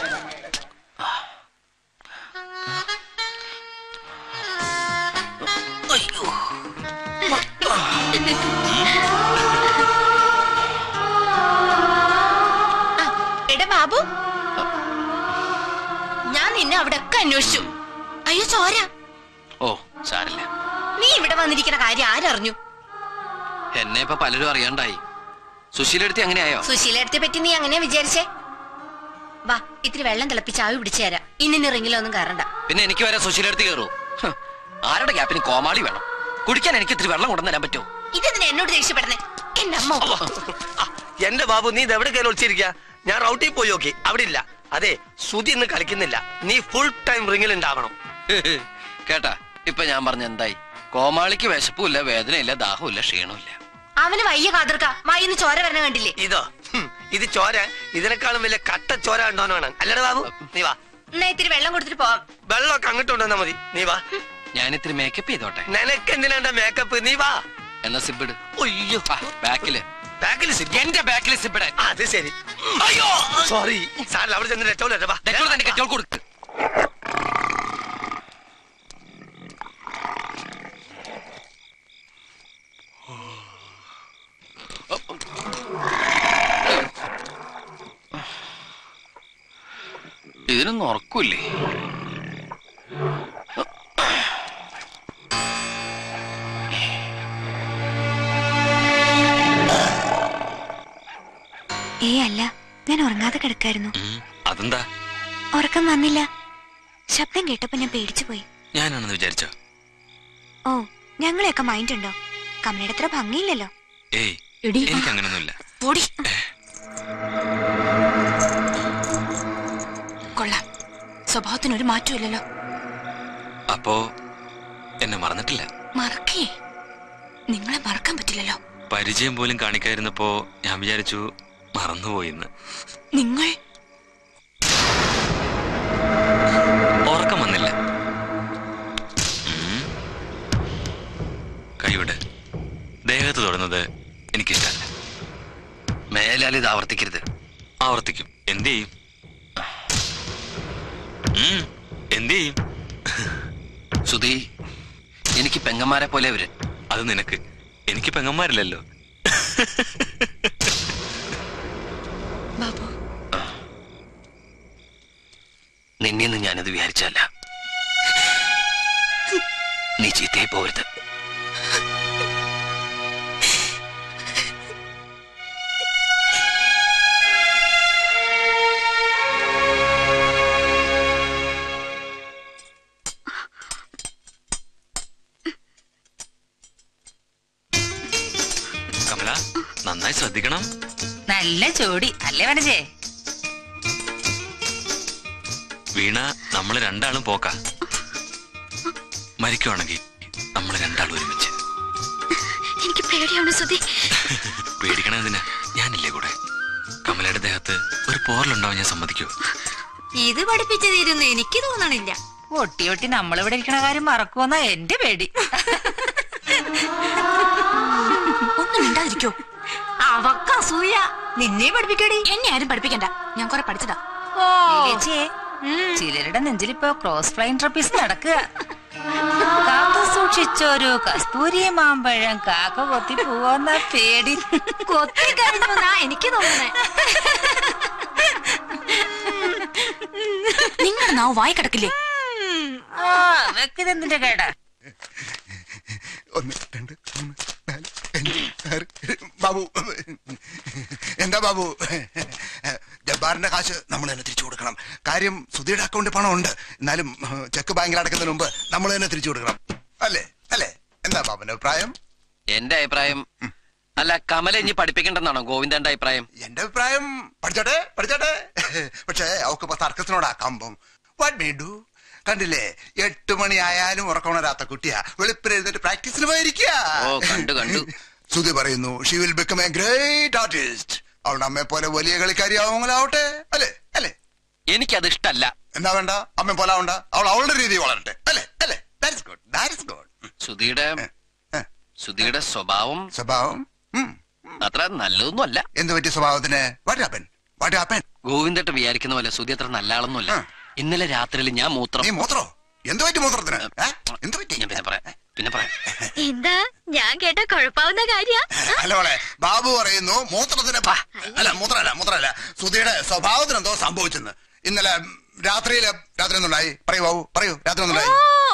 എടാ ബാബു ഞാൻ നിന്നെ അവിടെ ഒക്കെ അന്വേഷിച്ചു അയ്യോ ചോര ഓ സാരില്ല നീ ഇവിടെ വന്നിരിക്കുന്ന കാര്യം ആരറിഞ്ഞു എന്നെ ഇപ്പൊ പലരും അറിയാണ്ടായി സുശീലെടുത്തി എങ്ങനെയായോ സുശീലടുത്തെ പറ്റി നീ അങ്ങനെ വിചാരിച്ചേ വാ ഇത്തിരി വെള്ളം തിളപ്പിച്ച് ആവി പിടിച്ചു തരാം ഇന്നിന് റിങ്ങിലൊന്നും കയറണ്ട പിന്നെ എനിക്ക് വരെ സുശീലെടുത്ത് കയറൂ ഹ്, ആരുടെ ഗ്യാപ്പിന് കോമാളി വേണം കുടിക്കാൻ എനിക്ക് ഇത്തിരി വെള്ളം കൊണ്ടുവരാൻ പറ്റുമോ ഇതെന്തിനാ എന്നോട് ദേഷ്യപ്പെടുന്നേ എന്റെ അമ്മ എന്റെ ബാബു നീ ഇത് എവിടെ കയറി ഒളിച്ചിരിക്ക ഞാൻ റൗട്ടിൽ പോയി നോക്കി അവിടെ ഇല്ല അതെ സുധി ഇന്ന് കളിക്കുന്നില്ല നീ ഫുൾ ടൈം റിങ്ങിൽ ഉണ്ടാവണം കേട്ടാ ഇപ്പൊ ഞാൻ പറഞ്ഞ എന്തായി കോമാളിക്ക് വിശപ്പുമില്ല വേദനയില്ല ദാഹമില്ല ക്ഷീണമില്ല അവന് വയ്യ കാതിർക്ക വായിന്ന് ചോര വരണ കണ്ടില്ലേ ഇതോ ഹും, ഇത് ചോര ഇതിനേക്കാളും വലിയ കട്ട ചോര ഉണ്ടോന്നാണ് അല്ലട ബാബു നീ വാ എന്നാ ഇത്തിരി വെള്ളം കൊടുത്തിട്ട് പോവാം വെള്ളമൊക്കെ അങ്ങോട്ട് കൊണ്ടുവന്നാ മതി നീ വാ ഞാൻ ഇത്തിരി മേക്കപ്പ് ചെയ്തോട്ടെ നിനക്ക് എന്തിനാ മേക്കപ്പ് നീ വാ എന്നാ സിബിട് അയ്യോ ബാക്കില് ബാക്കിൽ എന്റെ ബാക്കിൽ സിബിടാൻ അത് ശരി അയ്യോ സോറി സാറിൽ അവിടെ ചെന്ന് ഡെറ്റോൾ ഇടവാ ഡെറ്റോൾ തന്നെ കെട്ടിയോൾ കൊടുക്ക് ഇതിനൊന്നും ഉറക്കൂല്ലേ ഏ അല്ല ഞാൻ ഉറങ്ങാതെ കിടക്കായിരുന്നു അതെന്താ ഉറക്കം വന്നില്ല ശബ്ദം കേട്ടപ്പോ ഞാൻ പേടിച്ചു പോയി ഞാനാണെന്ന് വിചാരിച്ചോ ഓ ഞങ്ങളെയൊക്കെ മൈൻഡ് ഉണ്ടോ കമലയുടെ അത്ര ഭംഗിയില്ലല്ലോ ഏയ് എനിക്ക് അങ്ങനൊന്നുമില്ല പൊടി കൊള്ളാം സ്വഭാവത്തിന് ഒരു മാറ്റമില്ലല്ലോ അപ്പോ എന്നെ മറന്നിട്ടില്ല മറക്കേ നിങ്ങളെ മറക്കാൻ പറ്റില്ലല്ലോ പരിചയം പോലും കാണിക്കാതിരുന്നപ്പോ ഞാൻ വിചാരിച്ചു മറന്നുപോയിന്ന് നിങ്ങൾ ഉറക്കം വന്നില്ല ഉം. കൈവിട് ദേഹത്ത് തൊടുന്നത് എനിക്കിഷ്ടമല്ല മേലാൽ ഇത് ആവർത്തിക്കരുത് ആവർത്തിക്കും എന്ത് ചെയ്യും ഉം, എന്ത് ചെയ്യും സുധി എനിക്ക് പെങ്ങന്മാരെ പോലെ അവര് അത് നിനക്ക് എനിക്ക് പെങ്ങന്മാരില്ലല്ലോ ബാബു നിന്നെയൊന്നും ഞാനത് വിചാരിച്ചല്ല നീ ചീത്തയായി പോകരുത് കമല നന്നായി ശ്രദ്ധിക്കണം നല്ല ജോഡി അല്ലേ വനജേ വീണ നമ്മൾ രണ്ടാളും പോക്ക മരിക്കുവാണെങ്കിൽ നമ്മൾ രണ്ടാളും ഒരുമിച്ച് എനിക്ക് പേടിയാണ് സുധി പേടിക്കണതിന് ഞാനില്ലേ കൂടെ കമലയുടെ ദേഹത്ത് ഒരു പോറലുണ്ടാവും ഞാൻ സമ്മതിക്കൂ ഇത് പഠിപ്പിച്ചു തീരുന്നു എനിക്ക് തോന്നണില്ല ഒട്ടി ഒട്ടി നമ്മളിവിടെ ഇരിക്കണ കാര്യം മറക്കുമെന്നാ എന്റെ പേടി ഒന്നും മിണ്ടാതിരിക്കോ അവക്ക് അസൂയ നിന്നെ പഠിപ്പിക്കടി എന്നെ ആരും പഠിപ്പിക്കണ്ട ഞാൻ കുറെ പഠിച്ചതാ ലീലേച്ചിയെ, ചിലരുടെ നെഞ്ചിലിപ്പോ ക്രോസ് ഫ്ലൈൻ ട്രപ്പീസ് നടക്കുക കാത്തു സൂക്ഷിച്ചൊരു കസ്തൂരി മാമ്പഴം കാക്ക കൊത്തി പോവുന്ന പേടി കൊത്തി കഴിഞ്ഞു എന്നാ എനിക്ക് തോന്നുന്നേ നിങ്ങളുടെ നാവ് വായി കിടക്കില്ലേ ആ വെക്കിതെന്തിന്റെ കേടാ ഒന്ന് രണ്ട് മൂന്ന് നാല് അഞ്ച് ആറ് ബാബു എന്താ ബാബു ജബ്ബാറിന്റെ കാശ് നമ്മൾ തന്നെ തിരിച്ചു കൊടുക്കണം കാര്യം സുധിയുടെ അക്കൗണ്ടിൽ പണം ഉണ്ട് എന്നാലും ചെക്ക് ബാങ്കിൽ അടക്കുന്നതിന് മുമ്പ് നമ്മൾ തന്നെ തിരിച്ചു കൊടുക്കണം അല്ലേ അല്ലേ എന്താ ബാബുന്റെ അഭിപ്രായം എന്റെ അഭിപ്രായം അല്ല കമല ഇനി പഠിപ്പിക്കണ്ടെന്നാണോ ഗോവിന്ദന്റെ അഭിപ്രായം എന്റെ അഭിപ്രായം പഠിച്ചോട്ടെ പഠിച്ചോട്ടെ പക്ഷേ അവക്ക് ഇപ്പൊ തർക്കത്തിനോടാ കമ്പം വാട്ട് മീ ഡു കണ്ടില്ലേ എട്ട് മണി ആയാലും ഉറക്കമുണരാത്ത കുട്ടിയാ വെളുപ്പിന് എഴുന്നേറ്റ് പ്രാക്ടീസിന് പോയിരിക്കുക ഓ കണ്ടു കണ്ടു സുധി പറയുന്നു she will become a great artist അവളുടെ അമ്മയെ പോലെ വലിയ കളിക്കാരിയാവുമെങ്കിലാവട്ടെ അല്ലേ അല്ലേ എനിക്കത് ഇഷ്ടല്ല എന്താ വേണ്ട അമ്മയെ പോലെ ആവണ്ട അവൾ അവളുടെ രീതി വളരട്ടെ അല്ലേ അല്ലേ ദാറ്റ്സ് ഗുഡ് ദാറ്റ്സ് ഗുഡ് സുധിയുടെ സുധിയുടെ സ്വഭാവം സ്വഭാവം അത്ര നല്ലതൊന്നും അല്ല എന്ത് പറ്റിയ സ്വഭാവത്തിന് വാട്ട് ഹാപ്പൻ വാട്ട് ഹാപ്പൻ ഗോവിന്ദട്ട് വിചാരിക്കുന്ന പോലെ സുധി അത്ര നല്ല ആളൊന്നുമല്ല ഇന്നലെ രാത്രിയിൽ ഞാൻ മൂത്രം നീ മൂത്രോ എന്ത് പറ്റി മൂത്രത്തിന് എന്ത് പറ്റി ഞാൻ പിന്നെ പറയാം പിന്നെ പറയാം എന്താ ഞാൻ കേട്ട കുഴപ്പാവുന്ന കാര്യ അല്ല മോളെ ബാബു പറയുന്നു മൂത്രത്തിന് പ- അല്ല മൂത്രമല്ല മൂത്രമല്ല സുധിയുടെ സ്വഭാവത്തിന് എന്തോ സംഭവിച്ചെന്ന് ഇന്നലെ രാത്രിയില് രാത്രി ഒന്നുണ്ടായി പറയൂ ബാബു പറയൂ രാത്രി ഒന്നുണ്ടായി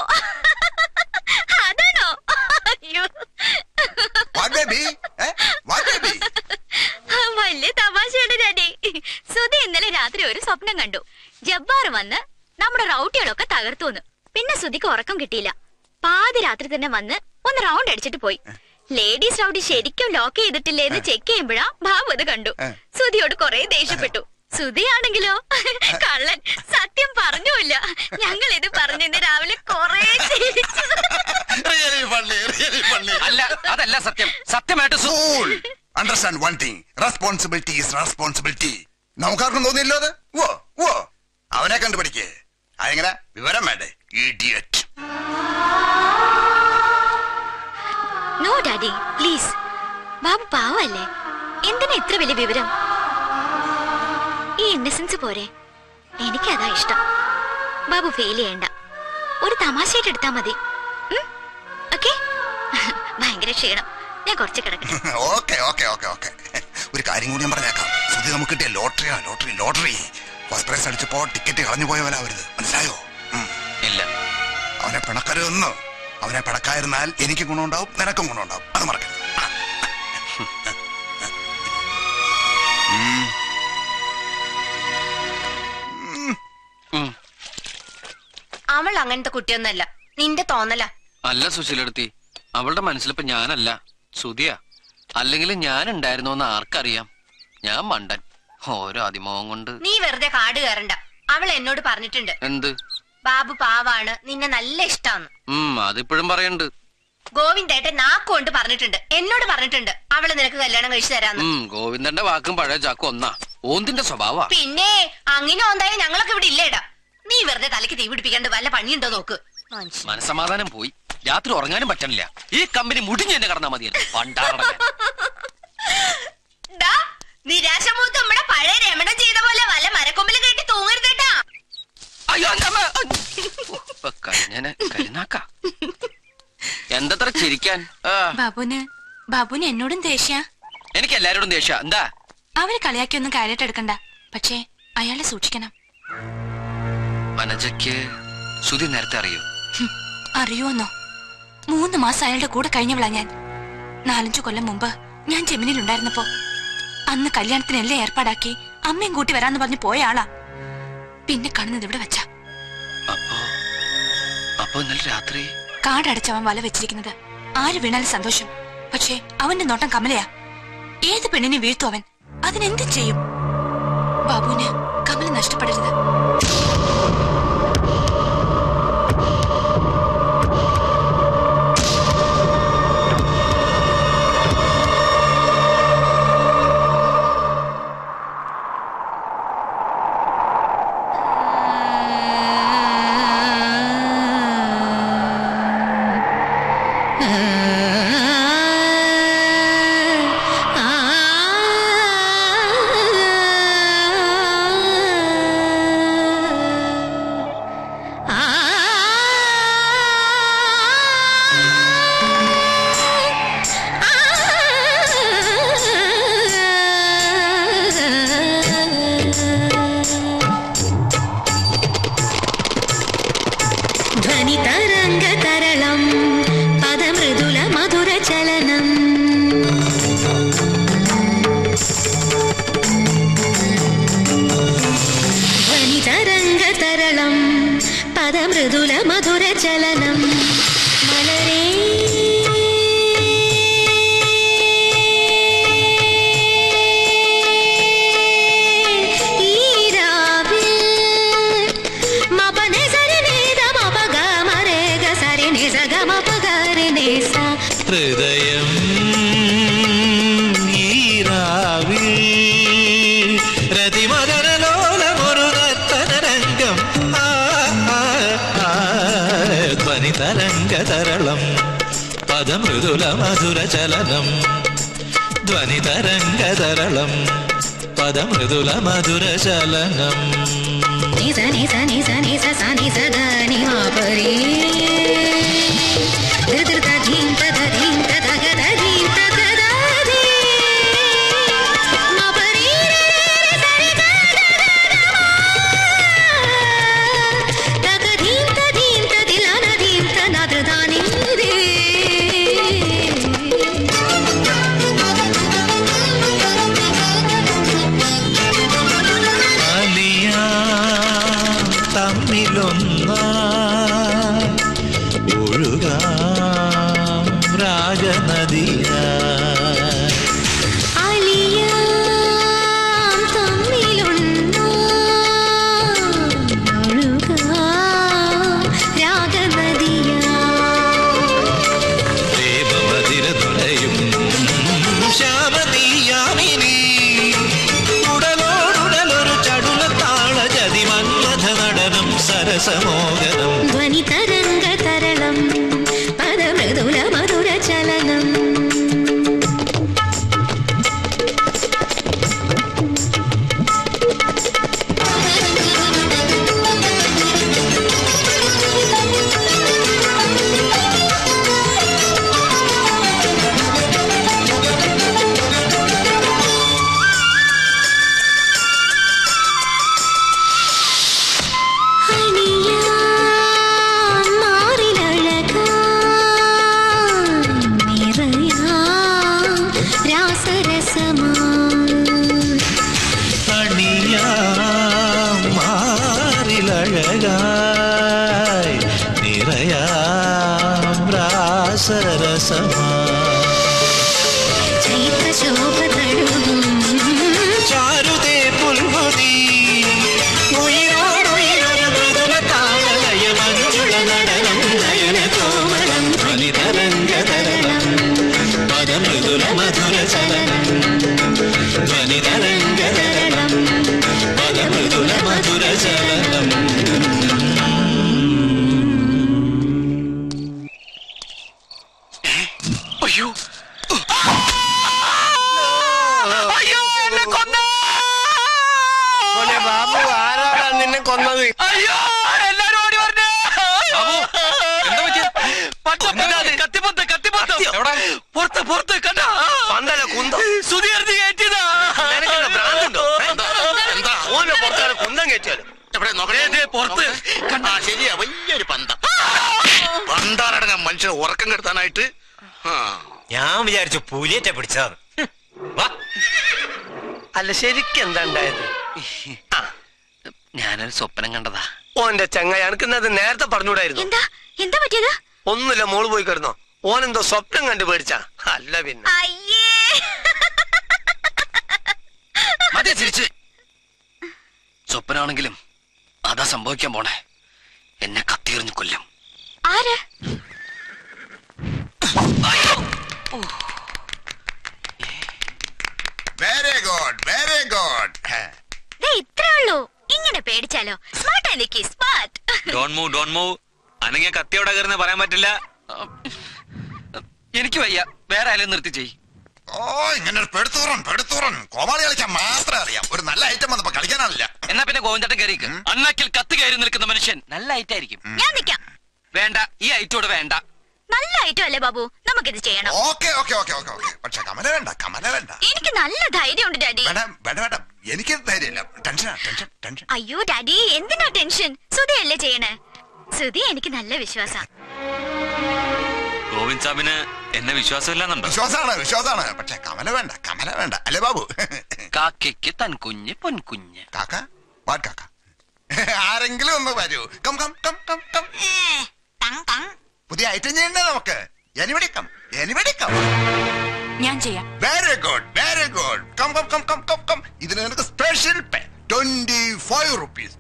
അതാണോ അയ്യോ വാട്ട് ബേബി വാട്ട് ബേബി വലിയ തമാശയാണ് ഡാഡി സുധി ഇന്നലെ രാത്രി ഒരു സ്വപ്നം കണ്ടു ജബ്ബാർ വന്ന് നമ്മുടെ റൗട്ടികളൊക്കെ തകർത്തു വന്നു പിന്നെ സുധിക്ക് ഉറക്കം കിട്ടിയില്ല പാതി രാത്രി തന്നെ വന്ന് ഒന്ന് റൗണ്ട് അടിച്ചിട്ട് പോയി ലേഡീസ് റൗഡി ശരിക്കും ലോക്ക് ചെയ്തിട്ടില്ലേ എന്ന് ചെക്ക് ചെയ്യുമ്പോഴാ ബാബു അത് കണ്ടു സുധിയോട് കുറെ ദേഷ്യപ്പെട്ടു സുധിയാണെങ്കിലോ കള്ളൻ സത്യം പറഞ്ഞുമില്ല ഞങ്ങൾ ഇത് പറഞ്ഞിന്ന് രാവിലെ കൊറേ അല്ല അതല്ല സത്യം സത്യമായിട്ട് understand one thing responsibility is responsibility നമുക്കാർക്കും തോന്നിയില്ലോ അത് ഓ ഓ അവനെ കണ്ടുപിടിക്കേ അതെങ്ങനെ വിവരം വേണ്ടേ idiot no daddy please Babu പാവല്ലേ എന്തിനാ ഇത്ര വലിയ വിവരം ഈ ഇന്നസെൻസ് പോരെ എനിക്കതാ ഇഷ്ടം ബാബു ഫെയിൽ ചെയ്യണ്ട ഒരു തമാശയായിട്ട് എടുത്താ മതി ഓക്കെ ഭയങ്കര ക്ഷീണം ഞാൻ കുറച്ച് കിടക്കട്ടെ ഓക്കെ ഓക്കെ ഓക്കെ ഓക്കെ ഒരു കാര്യം കൂടി ഞാൻ പറഞ്ഞേക്കാം സുധി നമുക്ക് കിട്ടിയ ലോട്ടറിയാ ലോട്ടറി ലോട്ടറി ഫസ്റ്റ് പ്രൈസ് അടിച്ചപ്പോ ടിക്കറ്റ് കളഞ്ഞു പോയവരാവരുത് മനസ്സിലായോ ഇല്ല അവനെ പിണക്കരുതെന്ന് അവനെ പിണക്കായിരുന്നാൽ എനിക്ക് ഗുണമുണ്ടാവും നിനക്കും ഗുണമുണ്ടാവും അത് മറക്കരുത് ആ. ഉം. അവൾ അങ്ങനത്തെ കുട്ടിയൊന്നല്ല നിന്റെ തോന്നല അല്ല സുശീലെടുത്തി അവളുടെ മനസ്സിലിപ്പോ ഞാനല്ല സുതിയാ അല്ലെങ്കിൽ ഞാൻ ഉണ്ടായിരുന്നോന്ന് ആർക്കറിയാം ഞാൻ മണ്ടൻ ഓരോ അതിമോഹം കൊണ്ട് നീ വെറുതെ കാട് കയറണ്ട അവൾ എന്നോട് പറഞ്ഞിട്ടുണ്ട് എന്ത് ബാബു പാവാണ് നിന്നെ നല്ല ഇഷ്ടാന്ന് ഉം അതിപ്പോഴും പറയണ്ട് ഗോവിന്ദേട്ടൻ നാക്കുകൊണ്ട് പറഞ്ഞിട്ടുണ്ട് എന്നോട് പറഞ്ഞിട്ടുണ്ട് അവള് നിനക്ക് കല്യാണം കഴിച്ചു തരാന്ന് ഉം ഗോവിന്ദന്റെ വാക്കും പഴയ ചാക്കും ഒന്നാ ഓന്തിന്റെ സ്വഭാവ പിന്നെ അങ്ങനെ ഒന്നായി ഞങ്ങളൊക്കെ ഇവിടെ ഇല്ലേടാ നീ വെറുതെ തലയ്ക്ക് തീ പിടിപ്പിക്കാണ്ട് വല്ല പണിയുണ്ടോ നോക്ക് മനുഷ്യൻ. മനസമാധാനം പോയി രാത്രി ഉറങ്ങാനും പറ്റണില്ല ഈ കമ്പനി മുടിഞ്ഞു തന്നെ കടന്നാ മതിയായിരുന്നു പണ്ടാറടങ്ങാൻ ഡാ, നിരാശമൂത്ത് നമ്മുടെ പഴയ രമണം ചെയ്ത പോലെ വല്ല മരക്കൊമ്പിൽ കെട്ടി തൂങ്ങരുതേട്ടാ അയ്യോ എന്റെ അമ്മ. ഇപ്പൊ കഴിഞ്ഞനെ കരുനാക്ക എന്തത്ര ചിരിക്കാൻ ആ, ബാബുന് ബാബുന് എന്നോടും ദേഷ്യ എനിക്ക് എല്ലാരോടും ദേഷ്യ എന്താ അവര് കളിയാക്കിയൊന്നും കാര്യമായിട്ട് എടുക്കണ്ട പക്ഷേ അയാളെ സൂക്ഷിക്കണം വനജയ്ക്ക് ശ്രുതി നേരത്തെ അറിയോ ഹും, അറിയുമെന്നോ മൂന്ന് മാസം അയാളുടെ കൂടെ കഴിഞ്ഞവളാ ഞാൻ നാലഞ്ചു കൊല്ലം മുമ്പ് ഞാൻ ജമിനിലുണ്ടായിരുന്നപ്പോ അന്ന് കല്യാണത്തിനെല്ലാം ഏർപ്പാടാക്കി അമ്മയും കൂട്ടി വരാന്ന് പറഞ്ഞ് പോയ ആളാ പിന്നെ കാണുന്നത് ഇവിടെ വെച്ചാ അപ്പൊ ഇന്നലെ രാത്രി കാടടച്ചവൻ വല വെച്ചിരിക്കുന്നത് ആര് വീണാലും സന്തോഷം പക്ഷേ അവന്റെ നോട്ടം കമലയാ ഏത് പെണ്ണിനെ വീഴ്ത്തു അവൻ അതിനെന്തും ചെയ്യും ബാബുവിന് കമല നഷ്ടപ്പെടരുത് ധ്വനിതരംഗതരളം പദമൃദുല മധുര ചലനം ധ്വനിതരംഗതരളം പദമൃദുല മധുര ചലനം മലരേ ഈ രാവിൽ മപനെ സരി നീത മപഗ മരേഗ സരി നിസ ഗ മപഗരി നിസ ഹൃദയം ഈരാവിൽ രതിമകരലോലമൊരു നർത്തനരംഗം ആ, ആ, ആ, ധ്വനിതരംഗതരളം പദമൃദുല മധുര ചലനം ധ്വനിതരംഗതരളം പദമൃദുല മധുര ചലനം നിസ നിസ നിസ നിസ സ നിസ ഗ നി മ പരി ധൃ ധൃ ധീം തധ ധീം തധ ഗ ധ ധീം തധ ധ ധീ. മ പരി രെ രെ സരി ഗ ധ ധ ധ മ. ധ ഗ ധീം ത ധീം ത ധി ല ന ധീം ത ന ധൃ ധ നി ധീ. അലിയാ തമ്മിലൊന്നാ ഒഴുകാം രാഗനദിയാ അലിയാം തമ്മിലൊന്നാ ഒഴുകാം രാഗനദിയാ ദേവമതിരതുലയും ശ്യാമതീയാമിനി ഉടലോടുടലൊരു ചടുല താള ജതി മന്മഥ നടനം സരസമോഹനം ധ്വനി തരംഗ തരളം പദമൃദുല മധുര ചലനം അണിയാൻ മാറിലഴകാൻ നിറയാം രാസരസമാം അണിയാം മാറിലഴകായി നിറയാം രാസരസമാ ചൈത്രശോഭ തഴുകും ചാരുതേ പുൽകുതി ഉയരോടുയരൊരു മൃദുല താളലയ മഞ്ജുള നടനം നയന കോമളം ധ്വനിതരംഗതരണം പദമൃദുല മധുര ചലനം ധ്വനിതരംഗതരണം പദമൃദുല മധുര ചലനം അയ്യോ അയ്യോ എന്നെ കൊന്ന ബാബു ആരാടാ നിന്നെ കൊന്നത് അയ്യോ എല്ലാരും ഓടി വരണേ പച്ചപ്പനാണ് കത്തിപ്പത്ത് കത്തിപ്പത്ത് പുറത്ത് പുറത്ത് കണ്ടാ പന്തല കുന്തം സുധീർത്തി കയറ്റിയതാ നിനക്കെന്താ ഭ്രാന്തുണ്ടോ? എന്താ ഓനെ പുറത്താണ് കുന്തം കയറ്റിയാലും എവിടെ നോക്കണേ പുറത്ത് ആ ശരിയാ വലിയൊരു പന്തം പണ്ടാറടങ്ങാൻ മനുഷ്യനെ ഉറക്കം കെടുത്താനായിട്ട് ആ ഞാൻ വിചാരിച്ചു പുലിയേറ്റ പിടിച്ചതാണ് അല്ല ശരിക്കും എന്താ ഉണ്ടായത് ഞാനൊരു സ്വപ്നം കണ്ടതാ ഓന്റെ ചങ്ങായി അനക്കുന്നത് നേരത്തെ പറഞ്ഞൂടായിരുന്നു എന്താ എന്താ പറ്റിയത് ഒന്നുമില്ല മോള് പോയി കിടന്നോ ഓനെന്തോ സ്വപ്നം കണ്ടു പേടിച്ചാ അല്ല പിന്നെ അയ്യേ മതി ചിരിച്ച് സ്വപ്നമാണെങ്കിലും അതാ സംഭവിക്കാൻ പോണേ എന്നെ കത്തിയെറിഞ്ഞു കൊല്ലും ആര് വെരി ഗുഡ് വെരി ഗുഡ് ദേ ഇത്രേ ഉള്ളൂ ഇങ്ങനെ പേടിച്ചാലോ സ്മാർട്ട് എനിക്ക് smart don't move don't move അനങ്ങിയ കത്തിയോടെ കയറുന്ന പറയാൻ പറ്റില്ല എനിക്ക് വയ്യ വേറെ ആരും നിർത്തി ചെയ് ഓ ഇങ്ങനെ ഒരു പെടുത്തൂറൻ പെടുത്തൂറൻ കോമാളി കളിക്കാൻ മാത്രമേ അറിയാം ഒരു നല്ല ഐറ്റം വന്നപ്പോ കളിക്കാനാണില്ല എന്നാ പിന്നെ ഗോവിന്ദട്ടൻ കയറിക്ക് അണ്ണാക്കിൽ കത്ത് കയറി നിൽക്കുന്ന മനുഷ്യൻ നല്ല ഐറ്റായിരിക്കും ഞാൻ നിക്കാം വേണ്ട ഈ ഐറ്റോട് വേണ്ട നല്ല ഐറ്റം അല്ലേ ബാബു നമുക്കിത് ചെയ്യണം okay okay okay okay okay പക്ഷെ കമല വേണ്ട കമല വേണ്ട എനിക്ക് നല്ല ധൈര്യമുണ്ട് ഡാഡി വേണ്ട വേണ്ട വേണ്ട എനിക്ക് ധൈര്യമില്ല ടെൻഷനാ ടെൻഷൻ ടെൻഷൻ അയ്യോ ഡാഡി എന്തിനാ ടെൻഷൻ സുധിയല്ലേ ചെയ്യണേ സുധി എനിക്ക് നല്ല വിശ്വാസാ ഗോവിന്ദ് സാബിന് എന്നെ വിശ്വാസമില്ലെന്നുണ്ടോ വിശ്വാസാണ് വിശ്വാസാണ് പക്ഷെ കമല വേണ്ട കമല വേണ്ട അല്ലേ ബാബു കാക്കയ്ക്ക് തൻ കുഞ്ഞ് പൊൻകുഞ്ഞ് കാക്ക വാട്ട് കാക്ക ആരെങ്കിലും ഒന്ന് വരൂ come come come come come പുതിയ ഐറ്റം ചെയ്യണ്ടേ നമുക്ക് എനിവടി കം എനിവടി കം ഞാൻ ചെയ്യാം very good very good come come come come come come ഇതിന് നിനക്ക് special pay twenty five rupees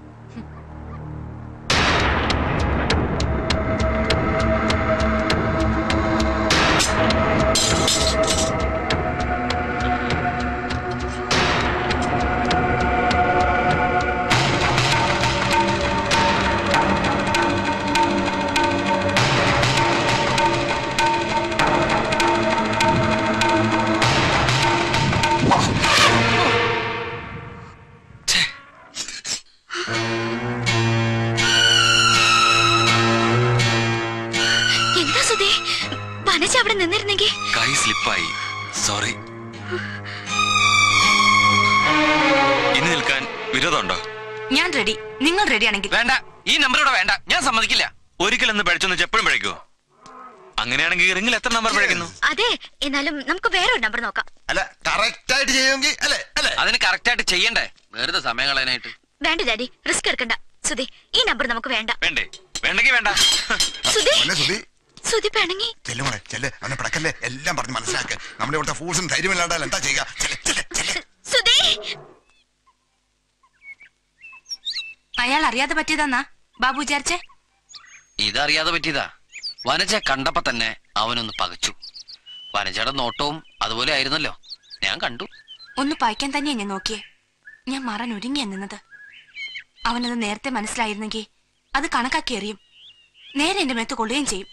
എന്താ സുധി വനജ അവിടെ നിന്നിരുന്നെങ്കിൽ കൈ സ്ലിപ്പായി സോറി ഇനി നിൽക്കാൻ വിരോധമുണ്ടോ ഞാൻ റെഡി നിങ്ങൾ റെഡി ആണെങ്കിൽ വേണ്ട ഈ നമ്പർ ഇവിടെ വേണ്ട ഞാൻ സമ്മതിക്കില്ല ഒരിക്കലൊന്ന് പഴിച്ചൊന്ന് എപ്പോഴും പഴിക്കോ അങ്ങനെയാണെങ്കിൽ റിങ്ങിൽ എത്ര നമ്പർ പഴിക്കുന്നു അതെ എന്നാലും നമുക്ക് വേറൊരു നമ്പർ നോക്കാം അല്ല കറക്റ്റ് ആയിട്ട് ചെയ്യുമെങ്കിൽ അല്ലേ അല്ലേ അതിന് കറക്റ്റ് ആയിട്ട് ചെയ്യണ്ടേ വെറുതെ സമയം കളയാനായിട്ട് വേണ്ട ഡാഡി റിസ്ക് എടുക്കണ്ട സുധി ഈ നമ്പർ നമുക്ക് വേണ്ട വേണ്ടേ വേണ്ടെങ്കി വേണ്ട സുധി മോനെ സുധി സുധി പിണങ്ങി ചെല്ലു മോളെ ചെല്ല് അവനെ പിടക്കല്ലേ എല്ലാം പറഞ്ഞ് മനസ്സിലാക്ക് നമ്മുടെ ഇവിടുത്തെ ഫൂൾസും ധൈര്യമില്ലാണ്ടാൽ എന്താ ചെയ്യുക ചെല്ല്, ചെല്ല്, ചെല്ല്. സുധി അയാൾ അറിയാതെ പറ്റിയതാന്നാ ബാബു വിചാരിച്ചേ ഇതറിയാതെ പറ്റിയതാ വനജ കണ്ടപ്പോ തന്നെ അവനൊന്ന് പകച്ചു വനജയുടെ നോട്ടവും അതുപോലെ ആയിരുന്നല്ലോ ഞാൻ കണ്ടു ഒന്ന് പായ്ക്കാൻ തന്നെയാ ഞാൻ നോക്കിയേ ഞാൻ മാറാൻ ഒരുങ്ങിയാ നിന്നത് അവനത് നേരത്തെ മനസ്സിലായിരുന്നെങ്കിൽ അത് കണക്കാക്കി എറിയും നേരെ എന്റെ മേത്ത് കൊള്ളുകയും ചെയ്യും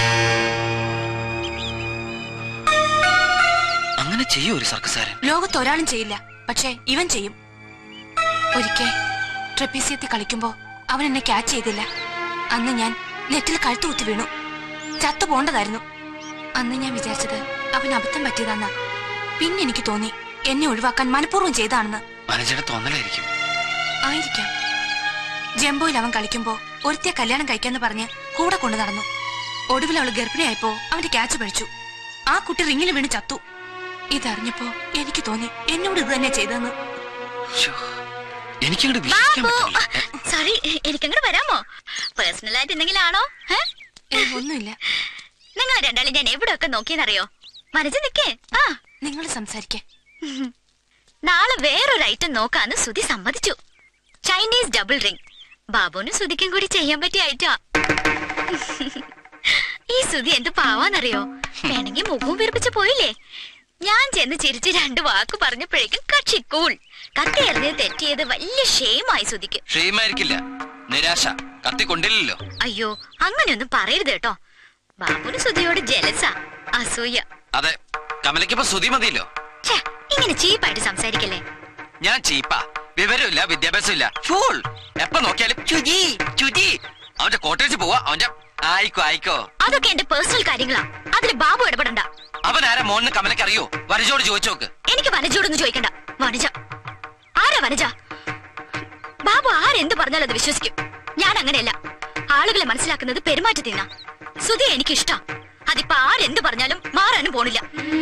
അങ്ങനെ ചെയ്യൂ ഒരു സർക്കസാരൻ ലോകത്ത് ഒരാളും ചെയ്യില്ല പക്ഷേ ഇവൻ ചെയ്യും ഒരിക്കൽ ട്രപ്പീസിയത്തിൽ കളിക്കുമ്പോ അവൻ എന്നെ ക്യാച്ച് ചെയ്തില്ല അന്ന് ഞാൻ നെറ്റിൽ കഴുത്ത് കുത്തി വീണു ചത്തു പോണ്ടതായിരുന്നു അന്ന് ഞാൻ വിചാരിച്ചത് അവൻ അബദ്ധം പറ്റിയതാന്നാ പിന്നെ എനിക്ക് തോന്നി എന്നെ ഒഴിവാക്കാൻ മനഃപൂർവ്വം ചെയ്താണെന്ന് വനജയുടെ തോന്നലായിരിക്കും ആയിരിക്കാം ജംബോയിൽ അവൻ കളിക്കുമ്പോ ഒരുത്തിയെ കല്യാണം കഴിക്കാന്ന് പറഞ്ഞ് കൂടെ കൊണ്ടു നടന്നു ഒടുവിൽ അവൾ ഗർഭിണിയായപ്പോ അവന്റെ ക്യാച്ച് പഴിച്ചു ആ കുട്ടി റിങ്ങിൽ വീണ് ചത്തു ഇതറിഞ്ഞപ്പോ എനിക്ക് തോന്നി എന്നോട് ഇത് തന്നെ ചെയ്തെന്ന് എനിക്കങ്ങോട്ട് വിശ്വസിക്കാൻ ബാബു പറ്റില്ല സോറി എനിക്കങ്ങോട്ട് വരാമോ പേഴ്സണൽ ആയിട്ട് എന്തെങ്കിലും ആണോ ഒന്നുമില്ല നിങ്ങൾ രണ്ടാളും ഞാൻ എവിടെയൊക്കെ നോക്കിയെന്നറിയോ മനസ്സിൽ നിക്കേ ആ നിങ്ങൾ സംസാരിക്കേ നാളെ വേറൊരു ഐറ്റം നോക്കാന്ന് സുധി സമ്മതിച്ചു ചൈനീസ് ഡബിൾ റിംഗ് ബാബുവിനും സുധിക്കും കൂടി ചെയ്യാൻ പറ്റിയ ഐറ്റാ ഈ സുധി എന്ത് പാവാന്നറിയോ വേണമെങ്കിൽ മുഖവും വിറപ്പിച്ച് പോയില്ലേ ഞാൻ ചെന്ന് ചിരിച്ച് രണ്ട് വാക്ക് പറഞ്ഞപ്പോഴേക്കും കക്ഷി കൂൾ കത്തി എറിഞ്ഞത് തെറ്റിയത് വലിയ ഷെയിമായി സുധിക്ക് ക്ഷേമായിരിക്കില്ല നിരാശ കത്തി കൊണ്ടില്ലല്ലോ അയ്യോ അങ്ങനെയൊന്നും പറയരുത് കേട്ടോ ബാബുന് സുധിയോട് ജലസാ അസൂയ അതെ കമലയ്ക്കിപ്പോ സ്തുതി മതിയല്ലോ ഛേ, ഇങ്ങനെ ചീപ്പായിട്ട് സംസാരിക്കല്ലേ ഞാൻ ചീപ്പാ വിവരമില്ല വിദ്യാഭ്യാസം ഇല്ല ഫൂൾ എപ്പോ നോക്കിയാലും ചുജി ചുജി അവന്റെ കോട്ടേജ് പോവാ അവന്റെ ആയിക്കോ ആയിക്കോ അതൊക്കെ എന്റെ പേഴ്സണൽ കാര്യങ്ങളാ അതിൽ ബാബു ഇടപെടണ്ട അവൻ ആരാ മോളിന് കമലയ്ക്ക് അറിയോ വരജോട് ചോദിച്ചു നോക്ക് എനിക്ക് വനജയോടൊന്നും ചോദിക്കണ്ട വനജ ആരാ വനജ ബാബു ആരെന്ത് പറഞ്ഞാലും അത് വിശ്വസിക്കും ഞാൻ അങ്ങനെയല്ല ആളുകളെ മനസ്സിലാക്കുന്നത് പെരുമാറ്റത്തിനാ സുധി എനിക്കിഷ്ടാ അതിപ്പോ ആരെന്ത് പറഞ്ഞാലും മാറാനും പോണില്ല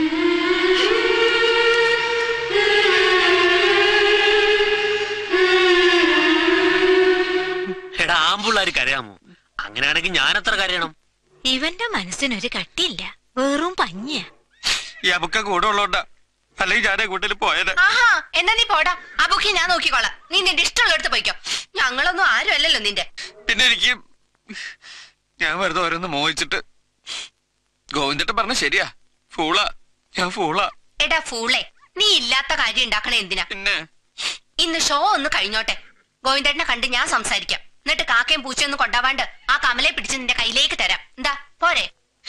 എടാ ആമ്പിള്ളാര് കരയാമോ അങ്ങനെയാണെങ്കിൽ ഞാൻ എത്ര കരയണം ഇവന്റെ മനസ്സിനൊരു കട്ടിയില്ല വെറും പഞ്ഞിയ ഈ അബുക്ക കൂടെ ഉള്ളോണ്ടാ അല്ലെങ്കിൽ ഞാൻ കൂട്ടിൽ പോയത് ആഹാ എന്നാ നീ പോടാ ആ ബുക്കി ഞാൻ നോക്കിക്കോളാം നീ നിന്റെ ഇഷ്ടമുള്ളടുത്ത് പോയിക്കോ ഞങ്ങളൊന്നും ആരും അല്ലല്ലോ നിന്റെ പിന്നെ എനിക്ക് ഞാൻ വെറുതെ ഓരോന്ന് മോഹിച്ചിട്ട് ഗോവിന്ദട്ട് പറഞ്ഞ ശരിയാ ഫൂളാ ഞാൻ ഫൂളാ എടാ ഫൂളെ നീ ഇല്ലാത്ത കാര്യം ഉണ്ടാക്കണേ എന്തിനാ പിന്നെ ഇന്ന് ഷോ ഒന്ന് കഴിഞ്ഞോട്ടെ ഗോവിന്ദേട്ടനെ കണ്ട് ഞാൻ സംസാരിക്കാം എന്നിട്ട് കാക്കയും പൂച്ചയൊന്നും കൊണ്ടാവാണ്ട് ആ കമലെ പിടിച്ച് നിന്റെ കയ്യിലേക്ക് തരാം എന്താ പോരെ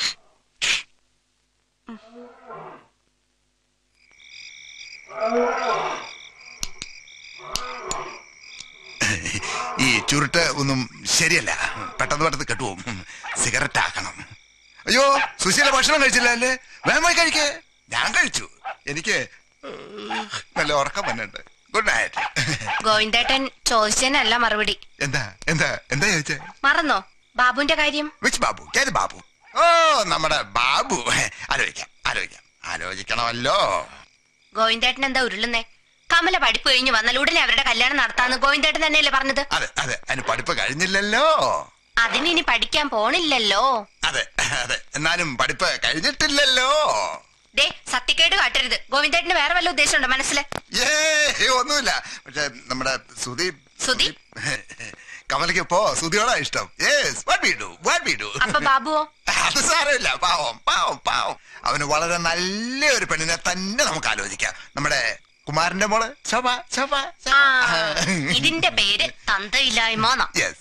ഈ ചുരുട്ട് ഒന്നും ശരിയല്ല പെട്ടെന്ന് പെട്ടെന്ന് കെട്ടുപോകും സിഗരറ്റ് ആക്കണം അയ്യോ സുശീല ഭക്ഷണം കഴിച്ചില്ല അല്ലേ വേഗമായി കഴിക്കേ ഞാൻ കഴിച്ചു എനിക്ക് നല്ല ഉറക്കം വന്നിട്ടുണ്ട് ഗുഡ് നൈറ്റ് ഗോവിന്ദേട്ടൻ ചോദിച്ചതിനല്ല മറുപടി എന്താ എന്താ എന്താ ചോദിച്ചേ മറന്നോ ബാബുന്റെ കാര്യം വിച്ച് ബാബു ഏത് ബാബു ഓ നമ്മുടെ ബാബു ആലോചിക്കാം ആലോചിക്കാം ആലോചിക്കണമല്ലോ ഗോവിന്ദേട്ടൻ എന്താ ഉരുളുന്നേ കമല പഠിപ്പ് കഴിഞ്ഞ് വന്നാൽ ഉടനെ അവരുടെ കല്യാണം നടത്താന്ന് ഗോവിന്ദേട്ടൻ തന്നെയല്ലേ പറഞ്ഞത് അതെ അതെ അതിന് പഠിപ്പ് കഴിഞ്ഞില്ലല്ലോ അതിന് ഇനി പഠിക്കാൻ പോണില്ലല്ലോ അതെ അതെ എന്നാലും പഠിപ്പ് കഴിഞ്ഞിട്ടില്ലല്ലോ ദേ സത്യക്കേട് കാട്ടരുത് ഗോവിന്ദേട്ടന് വേറെ വല്ല ഉദ്ദേശമുണ്ടോ മനസ്സില് ഏ ഒന്നുമില്ല പക്ഷെ നമ്മുടെ സുധി സുധി കമലയ്ക്ക് ഇപ്പോ സുധിയോടാ ഇഷ്ടം yes what we do what we do അപ്പൊ ബാബുവോ അത് സാരമില്ല പാവം പാവം പാവം അവന് വളരെ നല്ല ഒരു പെണ്ണിനെ തന്നെ നമുക്ക് ആലോചിക്കാം നമ്മുടെ കുമാരന്റെ മോള് ശോഭ ശോഭ ആ ഇതിന്റെ പേര് തന്തയില്ലായ്മ യെസ്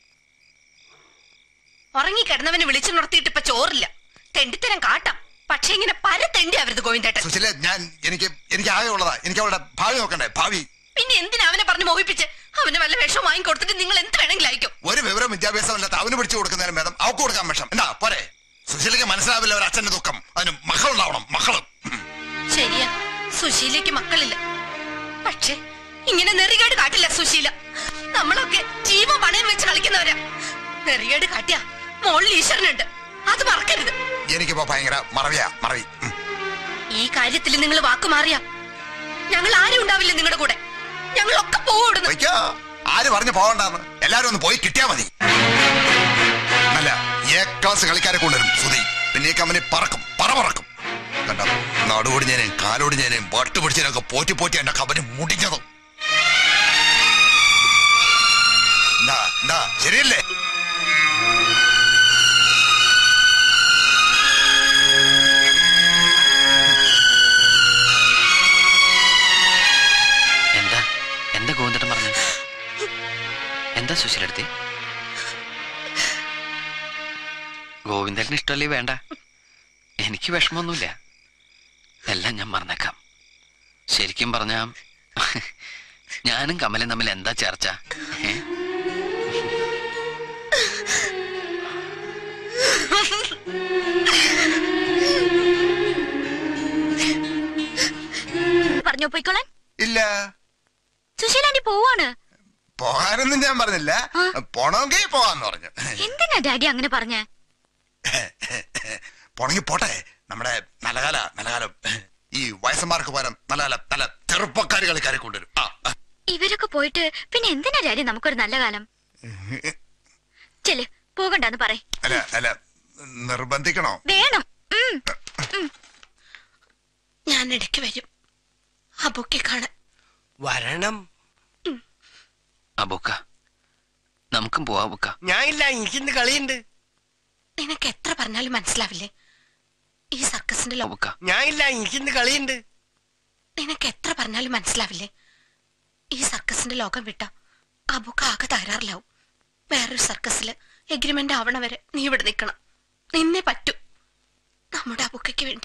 ഉറങ്ങിക്കിടന്നവന് വിളിച്ചു നിർത്തിയിട്ട് ഇപ്പൊ ചോറില്ല തെണ്ടിത്തരം കാട്ടാം പക്ഷെ ഇങ്ങനെ പല തെണ്ടി ആവരുത് ഗോവിന്ദേട്ടൻ സുശീല ഞാൻ എനിക്ക് എനിക്ക് ആകെ ഉള്ളതാ എനിക്ക് അവളുടെ ഭാവി നോക്കണ്ടേ ഭാവി പിന്നെ എന്തിനാ അവനെ പറഞ്ഞ് മോഹിപ്പിച്ച് അവന് വല്ല വിഷം വാങ്ങിക്കൊടുത്തിട്ട് നിങ്ങൾ എന്ത് വേണമെങ്കിലും അയക്കും ഒരു വിവരം വിദ്യാഭ്യാസം ഇല്ലാത്ത അവന് പിടിച്ചു കൊടുക്കുന്നതിനും ഭേദം അവക്ക് കൊടുക്കാൻ വിഷം എന്താ പോരെ സുശീലയ്ക്ക് മനസ്സിലാവില്ല ഒരു അച്ഛന്റെ ദുഃഖം അതിന് മകളുണ്ടാവണം മകള് ശരിയാ സുശീലയ്ക്ക് മക്കളില്ല പക്ഷെ ഇങ്ങനെ നെറികേട് കാട്ടില്ല സുശീല നമ്മളൊക്കെ ജീവ പണയം വെച്ച് കളിക്കുന്നവരാ നെറികേട് കാട്ടിയ മോളിൽ ഈശ്വരനുണ്ട് അത് മറക്കരുത് എനിക്കിപ്പോ ഭയങ്കര മറവിയാ മറവി ഉം. ഈ കാര്യത്തിൽ നിങ്ങൾ വാക്ക് മാറിയ ഞങ്ങൾ ആരും ഉണ്ടാവില്ല നിങ്ങളുടെ കൂടെ ഞങ്ങളൊക്കെ പോവും ഇവിടുന്ന് പൊയ്ക്കോ ആര് പറഞ്ഞു പോകണ്ടെന്ന് എല്ലാരും ഒന്ന് പോയി കിട്ടിയാ മതി നല്ല എ ക്ലാസ് കളിക്കാരെ കൊണ്ടുവരും സുധി പിന്നെ ഈ കമ്പനി പറക്കും പറ പറക്കും കണ്ട നടുവൊടിഞ്ഞേനെയും കാലൊടിഞ്ഞേനെയും വട്ട് പിടിച്ചതിനൊക്കെ പോറ്റി പോറ്റി എന്റെ കമ്പനി മുടിഞ്ഞത് എന്താ എന്താ ശരിയല്ലേ എന്താ എന്താ ഗോവിന്ദട്ടൻ പറഞ്ഞു എന്താ സുശീലെടുത്തി ഗോവിന്ദന് ഇഷ്ടമല്ലേ വേണ്ട എനിക്ക് വിഷമമൊന്നുമില്ല എല്ലാം ഞാൻ മറന്നേക്കാം ശരിക്കും പറഞ്ഞ ഞാനും കമലും തമ്മിൽ എന്താ ചർച്ച ഏ? പറഞ്ഞോ പോയിക്കോളാൻ ഇല്ല സുശീലാന്റി പോവാണ് പോകാനൊന്നും ഞാൻ പറഞ്ഞില്ല പോണമെങ്കിൽ പോകാന്ന് പറഞ്ഞു എന്തിനാ ഡാഡി അങ്ങനെ പറഞ്ഞേ പോണെങ്കിൽ പോട്ടെ നമ്മുടെ നല്ല കാല നല്ല കാലം ഈ വയസ്സന്മാർക്ക് പകരം നല്ല കാല നല്ല ചെറുപ്പക്കാർ കളിക്കാരെ കൊണ്ടുവരും ആ ആ. ഇവരൊക്കെ പോയിട്ട് പിന്നെ എന്തിനാ ഡാഡി നമുക്കൊരു നല്ല കാലം ചെല് പോകണ്ടെന്ന് പറ അല്ല അല്ല നിർബന്ധിക്കണോ വേണം ഉം. ഞാൻ ഇടയ്ക്ക് വരും അബുക്കെ കാണാൻ വരണം അബൂക്ക നമുക്കും പോവാ ബുക്ക ഞാൻ ഇല്ല എനിക്കിന്ന് കളിയുണ്ട് നിനക്ക് എത്ര പറഞ്ഞാലും മനസ്സിലാവില്ലേ ഈ സർക്കസിന്റെ ലോ ഞാൻ ഇല്ല എനിക്കിന്ന് കളിയുണ്ട് നിനക്ക് എത്ര പറഞ്ഞാലും മനസ്സിലാവില്ലേ ഈ സർക്കസിന്റെ ലോകം വിട്ട അബുക്ക് ആകെ തകരാറിലാവും വേറൊരു സർക്കസില് എഗ്രിമെന്റ് ആവണ വരെ നീ ഇവിടെ നിൽക്കണം നിന്നെ പറ്റൂ നമ്മുടെ അബുക്കയ്ക്ക് വേണ്ടി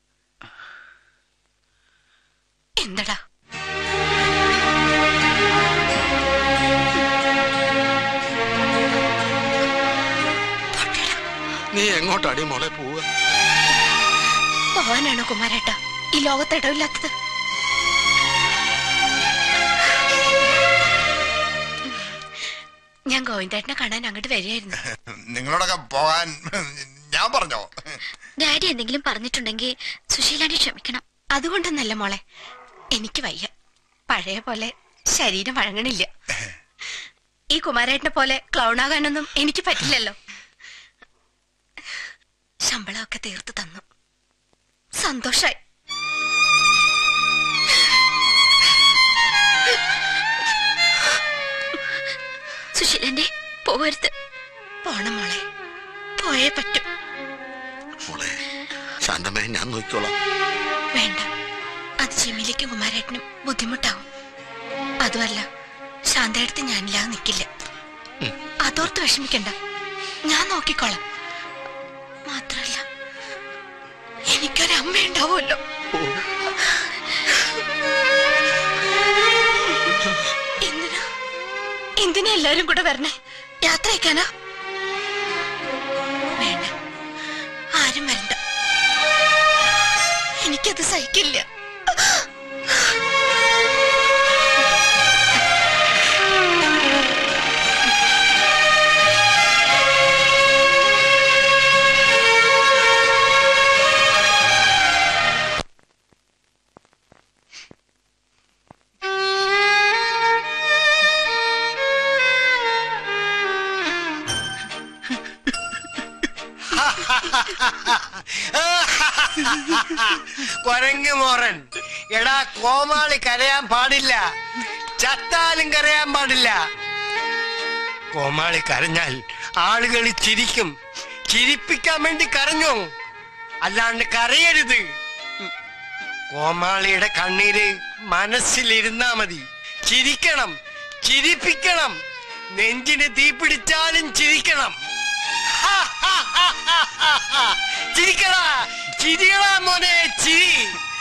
എന്തടാ നീ എങ്ങോട്ടാടി മോളെ പോവുക പോവാനാണോ കുമാരേട്ട ഈ ലോകത്ത് ഇടവില്ലാത്തത് ഞാൻ ഗോവിന്ദേട്ടനെ കാണാൻ അങ്ങോട്ട് വരികയായിരുന്നു നിങ്ങളോടൊക്കെ പോകാൻ ഞാൻ പറഞ്ഞോ ഡാഡി എന്തെങ്കിലും പറഞ്ഞിട്ടുണ്ടെങ്കിൽ സുശീലാന്റി ക്ഷമിക്കണം അതുകൊണ്ടൊന്നല്ല മോളെ എനിക്ക് വയ്യ പഴയ പോലെ ശരീരം വഴങ്ങണില്ല ഈ കുമാരേട്ടനെ പോലെ ക്ലൗണാകാനൊന്നും എനിക്ക് പറ്റില്ലല്ലോ ശമ്പളമൊക്കെ തീർത്ത് തന്നു സന്തോഷായി സുശീലാന്റി പോവരുത് പോണം മോളെ പോയേ പറ്റൂ മോളെ ശാന്തമേ ഞാൻ നോക്കിക്കോളാം വേണ്ട അത് ചെമ്മിലേക്കും കുമാരേട്ടനും ബുദ്ധിമുട്ടാവും അതുമല്ല ശാന്തയെടുത്ത് ഞാനില്ലാതെ നിൽക്കില്ല അതോർത്ത് വിഷമിക്കണ്ട ഞാൻ നോക്കിക്കോളാം മാത്രല്ല എനിക്കൊരു അമ്മ ഉണ്ടാവുമല്ലോ എന്തിനാ എന്തിനാ എല്ലാരും കൂടെ വരണേ യാത്ര അയക്കാനാ വേണ്ട ആരും വരണ്ട എനിക്കത് സഹിക്കില്ല കൊരങ്ങ് മോറൻ എടാ കോമാളി കരയാൻ പാടില്ല ചത്താലും കരയാൻ പാടില്ല കോമാളി കരഞ്ഞാൽ ആളുകൾ ചിരിക്കും ചിരിപ്പിക്കാൻ വേണ്ടി കരഞ്ഞു അല്ലാണ്ട് കരയരുത് കോമാളിയുടെ കണ്ണീര് മനസ്സിലിരുന്നാ മതി ചിരിക്കണം ചിരിപ്പിക്കണം നെഞ്ചിന് തീ പിടിച്ചാലും ചിരിക്കണം ചിരിക്കടാ ചിരികളാ മോനെ ചിരി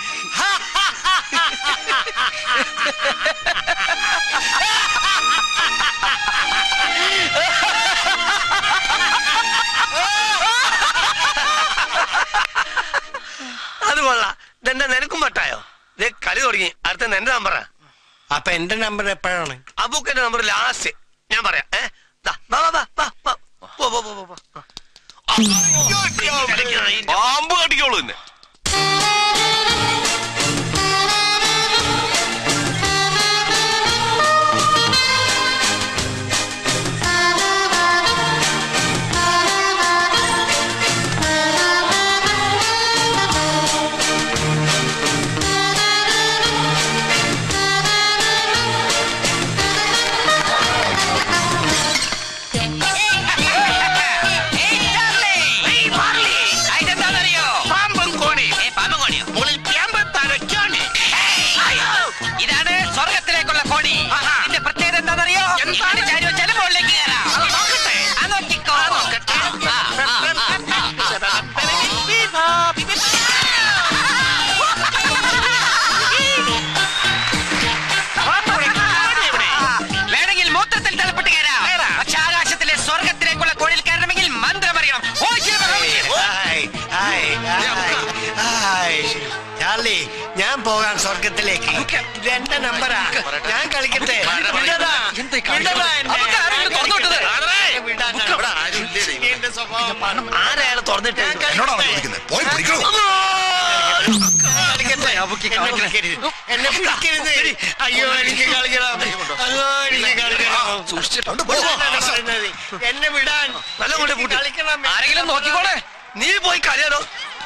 അത് കൊള്ളാം ഇതെന്താ നിനക്കും പട്ടായോ ഇത് കളി തുടങ്ങി അടുത്ത എന്റെ നമ്പറാ അപ്പൊ എന്റെ നമ്പർ എപ്പോഴാണ് അബൂക്കന്റെ നമ്പർ ലാസ്റ്റ് ഞാൻ പറയാം ഏ ദാ, വാ, വാ, വാ, വാ, വാ. പോ, പോ, പോ, പോ, പോ. പാമ്പ് കടിക്കോളൂ എന്നെ ആ സ്വർഗത്തിലേക്ക് ഇതെന്റെ നമ്പറാ ഞാൻ കളിക്കട്ടെ വിടടാ. വിടടാ എന്നെ. അതൊക്കെ ആരെങ്കിലും തുറന്നു വിട്ടത്? എന്നെ വിടാനാ. എന്റെ സ്വഭാവമാണ് ആരായാലും തുറന്നിട്ട് എന്നോടാണ് ചോദിക്കുന്നത് പോയി പിടിക്കണോ കളിക്കട്ടെ എന്നെ പിടിക്കരുത് എന്നെ പിടിക്കരുത് അയ്യോ എനിക്ക് കളിക്കണം അയ്യോ എനിക്ക് കളിക്കണം സൂക്ഷിച്ചിട്ടുണ്ട് ഇതാണ് പറയുന്നത്. എന്നെ വിടാൻ നല്ല കൊണ്ട് എനിക്ക് കളിക്കണം ആരെങ്കിലും നോക്കിക്കോളെ നീ പോയി കളിയാടോ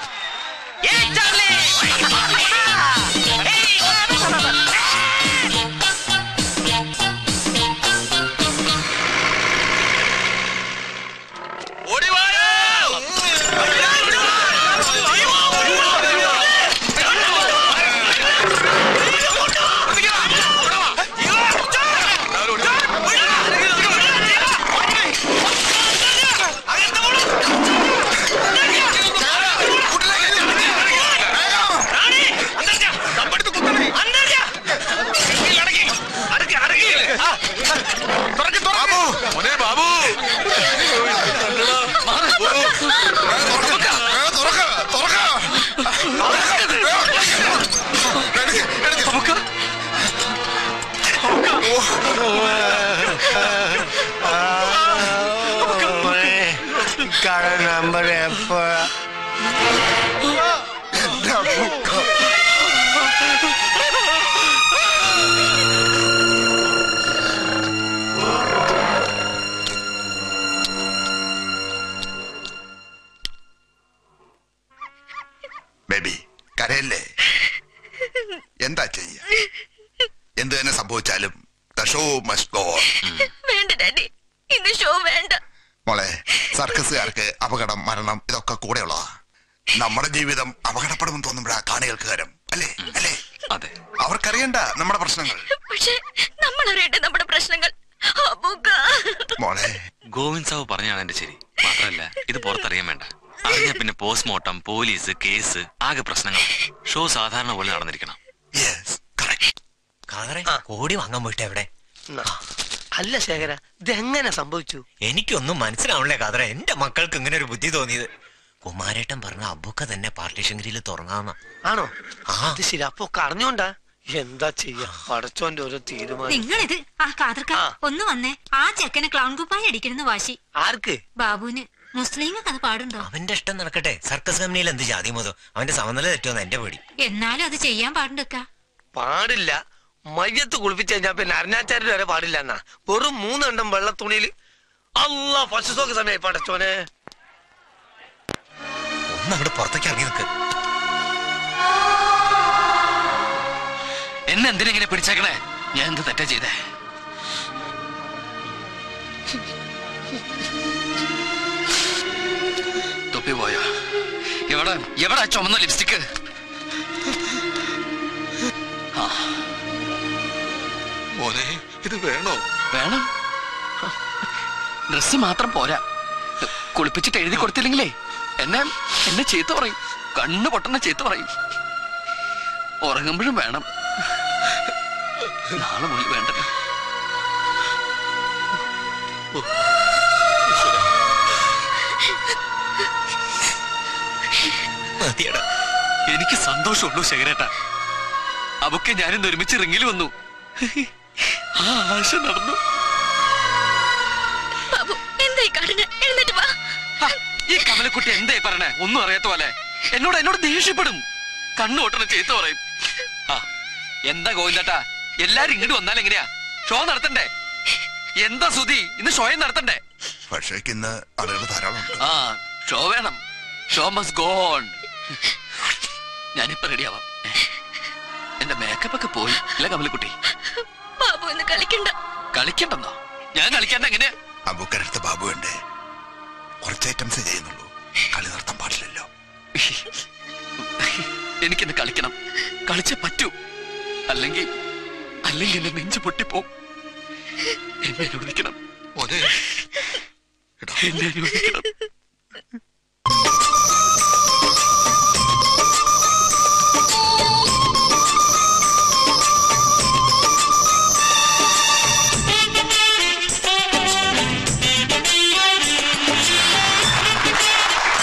മോനെ ബാബു കട നമ്പർ എപ്പോഴാ ബേബി കരയല്ലേ എന്താ ചെയ്യ എന്ത് തന്നെ സംഭവിച്ചാലും ദ ഷോ മസ്റ്റ് ഗോ വേണ്ട ഡാഡി ഇന്ന് ഷോ വേണ്ട മോളെ സർക്കസുകാർക്ക് അപകടം മരണം ഇതൊക്കെ കൂടെയുള്ളതാ നമ്മുടെ ജീവിതം അപകടപ്പെടുമെന്ന് തോന്നുമ്പോഴാ കാണികൾക്ക് കരം അല്ലേ അല്ലേ അതെ അവർക്കറിയണ്ട നമ്മുടെ പ്രശ്നങ്ങൾ പക്ഷെ നമ്മൾ അറിയട്ടെ നമ്മുടെ പ്രശ്നങ്ങൾ അബൂക്ക. മോളെ ഗോവിന്ദ് സാവ് പറഞ്ഞാണ് എന്റെ ശരി മാത്രമല്ല ഇത് പുറത്തറിയാൻ വേണ്ട അറിഞ്ഞ പിന്നെ പോസ്റ്റ്മോർട്ടം പോലീസ് കേസ് ആകെ പ്രശ്നങ്ങൾ ഷോ സാധാരണ പോലെ നടന്നിരിക്കണം കാതറെ കോടി വാങ്ങാൻ പോയിട്ട് എവിടെ അല്ല ശേഖര ഇതെങ്ങനെ സംഭവിച്ചു എനിക്കൊന്നും മനസ്സിലാവണല്ലേ കാതറെ എന്റെ മക്കൾക്ക് ഇങ്ങനെ ഒരു ബുദ്ധി തോന്നിയത് കുമാരേട്ടൻ പറഞ്ഞ അബുക്ക തന്നെ പാർട്ടീഷൻ തുറങ്ങാന്ന ആണോ അത് ശരി അപ്പൊ ഒക്കെ അറിഞ്ഞോണ്ടാ എന്താ ചെയ്യാ പടച്ചോന്റെ ഓരോ തീരുമാനം നിങ്ങളിത് ആ കാതർക്ക ഒന്ന് വന്നേ ആ ചെക്കനെ ക്ലൗൺ കുപ്പായി അടിക്കണമെന്ന് വാശി ആർക്ക് ബാബുവിന് മുസ്ലിങ്ങൾക്ക് അത് പാടുണ്ടോ അവന്റെ ഇഷ്ടം നടക്കട്ടെ സർക്കസ് കമ്പനിയിൽ എന്ത് ജാതി മതോ അവന്റെ സമനില തെറ്റുമെന്ന് എന്റെ പേടി എന്നാലും അത് ചെയ്യാൻ പാടുണ്ടക്ക പാടില്ല മയ്യത്ത് കുളിപ്പിച്ച് കഴിഞ്ഞാ പിന്നെ അരുണാചാര്യ വരെ പാടില്ല എന്നാ വെറും മൂന്നെണ്ണം വെള്ളത്തുണിയിൽ അല്ല പശുസോക്ക് സമയമായി പടച്ചോനെ ഒന്ന് അങ്ങോട്ട് പുറത്തേക്ക് ഇറങ്ങി നിൽക്ക് എന്നെ എന്തിനെങ്ങനെ പിടിച്ചേക്കണേ ഞാൻ എന്ത് തെറ്റാ ചെയ്തേ തൊപ്പി പോയോ എവിടെ എവിടെ ആ ചുമന്ന ലിപ്സ്റ്റിക്ക് ആ മോനെ ഇത് വേണോ വേണം ഡ്രസ് മാത്രം പോരാ കുളിപ്പിച്ചിട്ട് എഴുതി കൊടുത്തില്ലെങ്കിലേ എന്നെ എന്നെ ചീത്ത പറയും കണ്ണു പൊട്ടണ ചീത്ത പറയും ഉറങ്ങുമ്പോഴും വേണം നാളെ മുതൽ വേണ്ടല്ലോ മതിയെടാ. എനിക്ക് സന്തോഷമുള്ളൂ ശേഖരേട്ട അവക്ക് ഞാനിന്ന് ഒരുമിച്ച് റിങ്ങിൽ വന്നു ആ ആശ നടന്നു ബാബു എന്തായി കാടിന് എഴുന്നേറ്റ് വാ ഹ, ഈ കമലക്കുട്ടി എന്തായി പറയണേ ഒന്നും അറിയാത്ത പോലെ എന്നോട് എന്നോട് ദേഷ്യപ്പെടും കണ്ണു പൊട്ടണ ചീത്ത പറയും ആ എന്താ ഗോവിന്ദട്ടാ എല്ലാരും ഇങ്ങോട്ട് വന്നാൽ എങ്ങനെയാ ഷോ നടത്തണ്ടേ എന്താ സുധി ഇന്ന് ഷോയും നടത്തണ്ടേ പക്ഷേ ഇന്ന് ആളുകൾ ധാരാളം ഉണ്ട് ആ ഷോ വേണം ഷോ മസ് ഗോൺ ഞാനിപ്പോ റെഡിയാവാം എന്റെ മേക്കപ്പ് ഒക്കെ പോയി അല്ല കമലക്കുട്ടി ബാബു ഇന്ന് കളിക്കണ്ട കളിക്കണ്ടെന്നോ ഞാൻ കളിക്കണ്ട എങ്ങനെ അബൂക്കരടുത്ത് ബാബു ഉണ്ട് കുറച്ച് ഐറ്റംസ് ചെയ്യുന്നുള്ളൂ കളി നിർത്താൻ പാടില്ലല്ലോ എനിക്കിന്ന് കളിക്കണം കളിച്ചേ പറ്റൂ അല്ലെങ്കിൽ അല്ലെങ്കിൽ എന്റെ നെഞ്ചു പൊട്ടിപ്പോ എന്നെ അനുവദിക്കണം എന്നെ അനുവദിക്കണം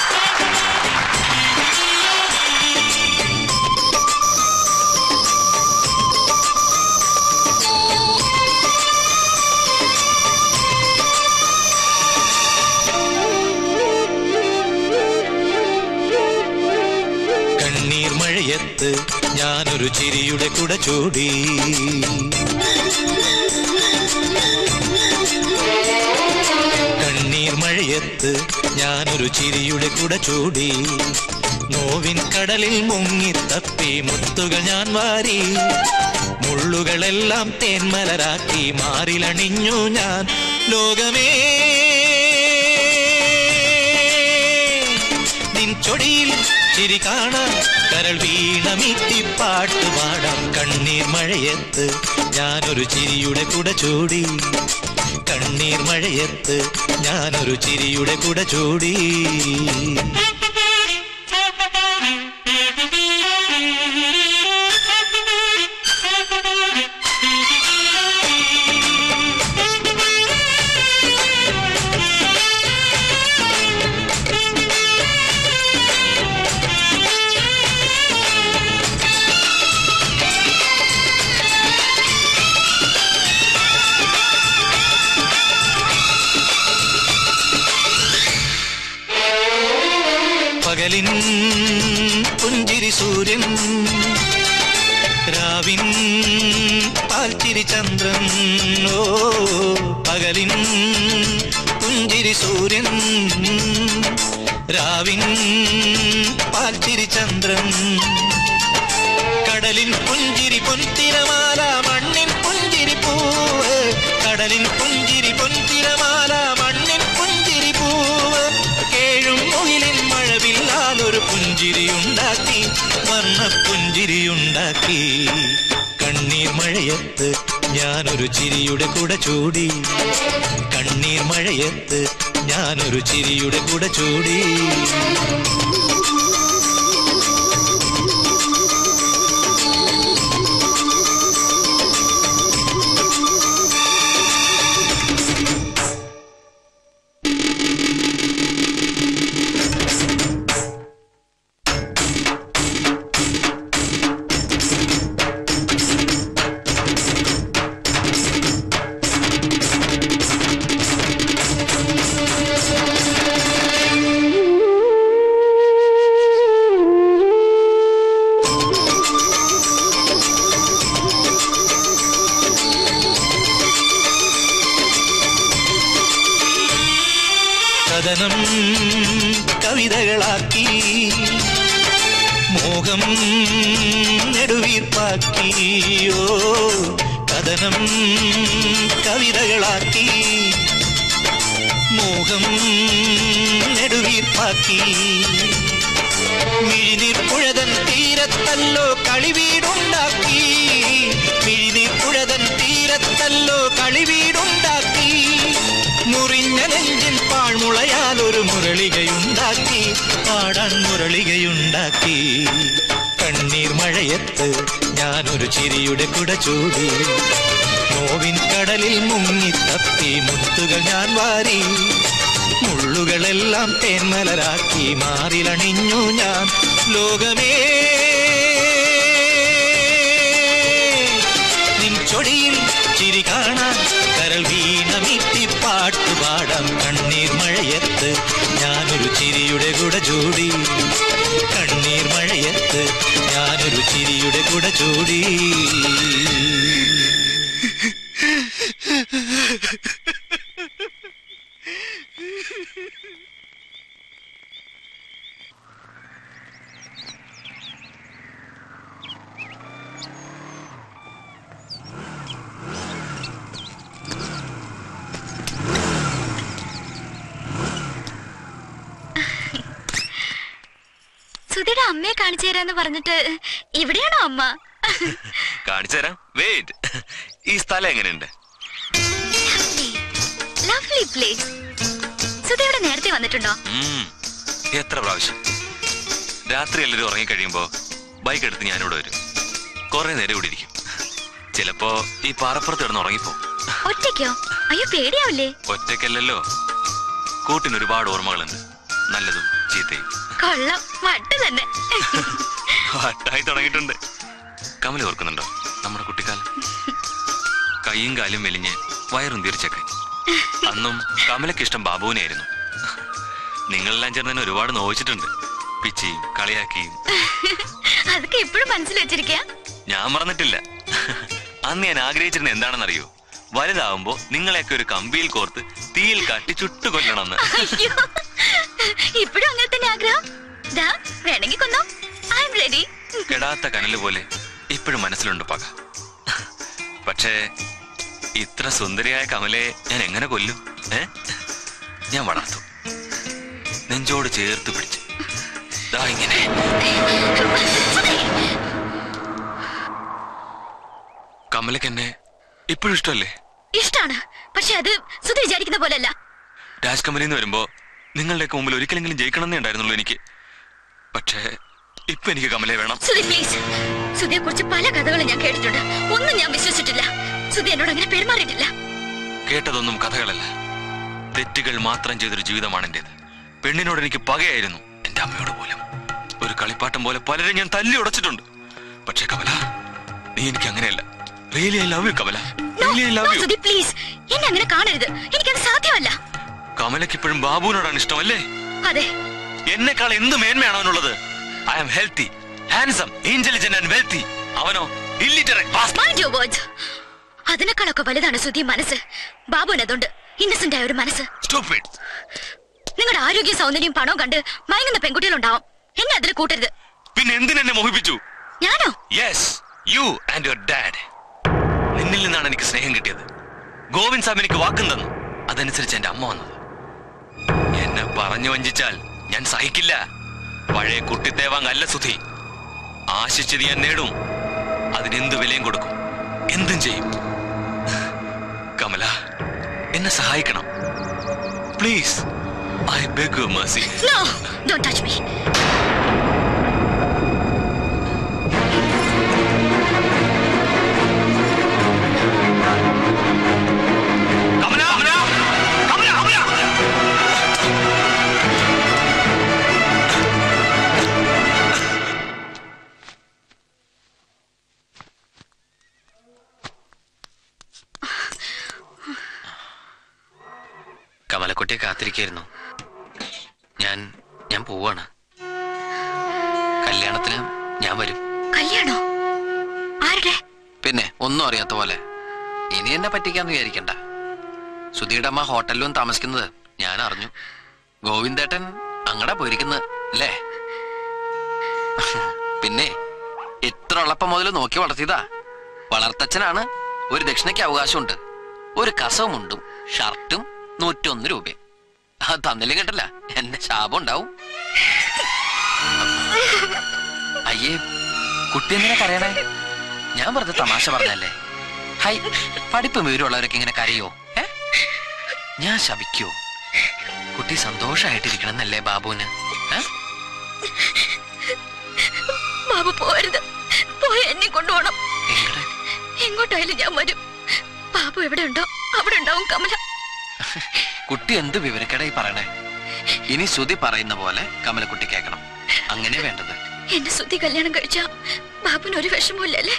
ആ മഴയത്ത് ഞാനൊരു ചിരിയുടെ കുട ചൂടി കണ്ണീർ മഴയത്ത് ഞാനൊരു ചിരിയുടെ കുട ചൂടി നോവിൻ കടലിൽ മുങ്ങി തപ്പി മുത്തുകൾ ഞാൻ വാരി മുള്ളുകളെല്ലാം തേന്മലരാക്കി മാറിലണിഞ്ഞു ഞാൻ ലോകമേ നിൻ ചൊടിയിൽ ചിരി കാണാൻ കരൾ വീണമിത്തി പാട്ട് പാടാം കണ്ണീർ മഴയത്ത് ഞാനൊരു ചിരിയുടെ കുട ചൂടി കണ്ണീർ മഴയത്ത് ഞാനൊരു ചിരിയുടെ കുട ചൂടി പകലിൻ പുഞ്ചിരി സൂര്യൻ രാവിൻ പാൽച്ചിരി ചന്ദ്രൻ ഓ പകലിൻ പുഞ്ചിരി സൂര്യൻ രാവിൻ പാൽച്ചിരി ചന്ദ്രൻ കടലിൻ പുഞ്ചിരി പൊൻതിരമാല മണ്ണിൻ പുഞ്ചിരി പൂവ് കടലിൻ പുഞ്ചിരി പൊൻതിരമാല മണ്ണിൻ പുഞ്ചിരി പൂവ് കേഴും മുകിലിൻ മഴവില്ലാൽ ഒരു പുഞ്ചിരിയുണ്ടാക്കി വർണ്ണ പുഞ്ചിരിയുണ്ടാക്കി കണ്ണീർ മഴയത്ത് ഞാനൊരു ചിരിയുടെ കുട ചൂടി കണ്ണീർ മഴയത്ത് ഞാനൊരു ചിരിയുടെ കുട ചൂടി കഥനം കവിതകളാക്കി മോഹം നെടുവീർപ്പാക്കി ഓ കഥനം കവിതകളാക്കി മോഹം നെടുവീർപ്പാക്കി മിഴിനീർ പുഴതൻ തീരത്തല്ലോ കളിവീടുണ്ടാക്കി മിഴിനീർ പുഴതൻ തീരത്തല്ലോ കളിവീടുണ്ടാക്കി മുറിഞ്ഞ നെഞ്ചിൻ പാഴ്മുളയാൽ ഒരു മുരളികയുണ്ടാക്കി പാടാൻ മുരളികയുണ്ടാക്കി കണ്ണീർ മഴയത്ത് ഞാനൊരു ചിരിയുടെ കുട ചൂടി നോവിൻ കടലിൽ മുങ്ങി തപ്പി മുത്തുകൾ ഞാൻ വാരി മുള്ളുകളെല്ലാം തേന്മലരാക്കി മാറിലണിഞ്ഞു ഞാൻ ലോകമേ നിൻ ചൊടിയിൽ ചിരി കാണാൻ കരൾ വീണമിത്തി പാട്ടുപാടാം കണ്ണീർ മഴയത്ത് ഞാനൊരു ചിരിയുടെ കുട ചൂടി കണ്ണീർ മഴയത്ത് ഞാനൊരു ചിരിയുടെ കുട ചൂടി സുധിയുടെ അമ്മയെ കാണിച്ചു തരാന്ന് പറഞ്ഞിട്ട് ഇവിടെയാണോ അമ്മ കാണിച്ചു തരാം വെയിറ്റ് ഈ സ്ഥലം എങ്ങനെയുണ്ട് ലവ്ലി പ്ലേസ് സുധ ഇവിടെ നേരത്തെ വന്നിട്ടുണ്ടോ ഉം. എത്ര പ്രാവശ്യം രാത്രി എല്ലാവരും ഉറങ്ങിക്കഴിയുമ്പോ ബൈക്ക് എടുത്ത് ഞാനിവിടെ വരും കുറെ നേരം ഇവിടെ ഇരിക്കും ചിലപ്പോ ഈ പാറപ്പുറത്ത് കിടന്ന് ഉറങ്ങിപ്പോ ഒറ്റയ്ക്കോ അയ്യോ പേടിയാവില്ലേ ഒറ്റയ്ക്കല്ലല്ലോ കൂട്ടിന് ഒരുപാട് ഓർമ്മകളുണ്ട് നല്ലതും ചീത്തയും കൊള്ളം വട്ട് തന്നെ വട്ടായി തുടങ്ങിയിട്ടുണ്ട് കമല ഓർക്കുന്നുണ്ടോ നമ്മുടെ കുട്ടിക്കാലം കൈയും കാലും മെലിഞ്ഞ് വയറും തീർച്ചൊക്കെ അന്നും കമലയ്ക്ക് ഇഷ്ടം ബാബുവിനായിരുന്നു നിങ്ങളെല്ലാം ചേർന്ന് എന്നെ ഒരുപാട് നോവിച്ചിട്ടുണ്ട് പിച്ചിയും കളിയാക്കിയും അതൊക്കെ എപ്പോഴും മനസ്സിൽ വെച്ചിരിക്കുക ഞാൻ മറന്നിട്ടില്ല അന്ന് ഞാൻ ആഗ്രഹിച്ചിരുന്ന എന്താണെന്നറിയോ വലുതാവുമ്പോ നിങ്ങളെയൊക്കെ ഒരു കമ്പിയിൽ കോർത്ത് തീയിൽ കാട്ടി ചുട്ടു കൊല്ലണമെന്ന് അയ്യോ ഇപ്പോഴും അങ്ങനെ തന്നെ ആഗ്രഹം ദാ വേണമെങ്കിൽ കൊന്നോ ഐ എം റെഡി കെടാത്ത കനല് പോലെ ഇപ്പോഴും മനസ്സിലുണ്ട് പക പക്ഷേ ഇത്ര സുന്ദരിയായ കമലയെ ഞാൻ എങ്ങനെ കൊല്ലും ഏ ഞാൻ വളർത്തും നെഞ്ചോട് ചേർത്ത് പിടിച്ച് ദാ ഇങ്ങനെ കമലക്ക് എന്നെ ഇപ്പോഴും ഇഷ്ടമല്ലേ ഇഷ്ടാണ് പക്ഷെ അത് സുധി വിചാരിക്കുന്ന പോലെയല്ല രാജ് കമലിന്ന് വരുമ്പോ നിങ്ങളുടെയൊക്കെ മുമ്പിൽ ഒരിക്കലെങ്കിലും ജയിക്കണമെന്നേ ഉണ്ടായിരുന്നുള്ളൂ എനിക്ക് പക്ഷേ ഇപ്പൊ എനിക്ക് കമലയെ വേണം സുധി പ്ലീസ് സുധിയെ കുറിച്ച് പല കഥകളും ഞാൻ കേട്ടിട്ടുണ്ട് ഒന്നും ഞാൻ വിശ്വസിച്ചിട്ടില്ല സുധി എന്നോട് അങ്ങനെ പെരുമാറിയിട്ടില്ല കേട്ടതൊന്നും കഥകളല്ല തെറ്റുകൾ മാത്രം ചെയ്തൊരു ജീവിതമാണ് എന്റേത് പെണ്ണിനോട് എനിക്ക് പകയായിരുന്നു എന്റെ അമ്മയോട് പോലും ഒരു കളിപ്പാട്ടം പോലെ പലരും ഞാൻ തല്ലി ഉടച്ചിട്ടുണ്ട് പക്ഷേ കമല നീ എനിക്ക് അങ്ങനെയല്ല really I love you Kamala really I love you Sudhi please എന്നെ അങ്ങനെ കാണരുത് എനിക്കത് സാധ്യമല്ല കമലക്ക് ഇപ്പോഴും ബാബുവിനോടാണ് ഇഷ്ടമല്ലേ അതെ എന്നെക്കാൾ എന്ത് മേന്മയാണ് അവനുള്ളത് I am healthy handsome intelligent and wealthy അവനോ ഇല്ലിറ്ററേറ്റ് മൈൻഡ് യുവർ വേർഡ്സ് അതിനേക്കാളൊക്കെ വലുതാണ് സുധി മനസ്സ് ബാബുവിനതുണ്ട് ഇന്നസെന്റ് ആയ ഒരു മനസ്സ് stupid നിങ്ങളുടെ ആരോഗ്യ സൗന്ദര്യം പണവും കണ്ട് മയങ്ങുന്ന പെൺകുട്ടികളുണ്ടാവും എന്നെ അതിൽ കൂട്ടരുത് പിന്നെ എന്തിനെന്നെ മോഹിപ്പിച്ചു ഞാനോ yes you and your dad നിന്നിൽ നിന്നാണ് എനിക്ക് സ്നേഹം കിട്ടിയത് ഗോവിന്ദ് സാബ് എനിക്ക് വാക്കും തന്നു അതനുസരിച്ച് എന്റെ അമ്മ വന്നത് എന്നെ പറഞ്ഞു വഞ്ചിച്ചാൽ ഞാൻ സഹിക്കില്ല പഴയ കുട്ടിത്തേവാങ് അല്ല സുധി ആശിച്ചത് ഞാൻ നേടും അതിനെന്ത് വിലയും കൊടുക്കും എന്തും ചെയ്യും കമല എന്നെ സഹായിക്കണം please I beg you mercy no don't touch me കമലക്കുട്ടിയെ കാത്തിരിക്കായിരുന്നു ഞാൻ ഞാൻ പോവാണ് കല്യാണത്തിന് ഞാൻ വരും കല്യാണോ ആരുടെ പിന്നെ ഒന്നും അറിയാത്ത പോലെ ഇനി എന്നെ പറ്റിക്കാന്ന് വിചാരിക്കണ്ട സുധിയുടെ അമ്മ ഹോട്ടലിലും താമസിക്കുന്നത് ഞാൻ അറിഞ്ഞു ഗോവിന്ദേട്ടൻ അങ്ങടാ പോയിരിക്കുന്നത് അല്ലേ പിന്നെ എത്ര ഉള്ളപ്പം മുതൽ നോക്കി വളർത്തിയതാ വളർത്തച്ഛനാണ് ഒരു ദക്ഷിണയ്ക്ക് അവകാശമുണ്ട് ഒരു കസവുമുണ്ടും ഷർട്ടും നൂറ്റൊന്ന് രൂപയും അത് തന്നില്ല കേട്ടല്ല എന്റെ ശാപം ഉണ്ടാവും അയ്യേ കുട്ടി എന്തിനാ കരയണേ ഞാൻ വെറുതെ തമാശ പറഞ്ഞല്ലേ ഹൈ പഠിപ്പ് വിവരമുള്ളവരൊക്കെ ഇങ്ങനെ കരയോ ഏ ഞാൻ ശപിക്കോ കുട്ടി സന്തോഷായിട്ടിരിക്കണം എന്നല്ലേ ബാബുവിന് ഏ? ബാബു പോരുത് പോയ എന്നെ കൊണ്ടുപോകണം എങ്ങോട്ടായാലും ഞാൻ വരും ബാബു എവിടെ ഉണ്ടോ അവിടെ ഉണ്ടാവും കമല കുട്ടി എന്ത് വിവരക്കേടായി പറയണേ ഇനി ശ്രുതി പറയുന്ന പോലെ കമലക്കുട്ടി കേൾക്കണം അങ്ങനെ വേണ്ടത് എന്റെ സുദ്ധി കല്യാണം കഴിച്ച ബാബുന് ഒരു വിഷമമില്ലല്ലേ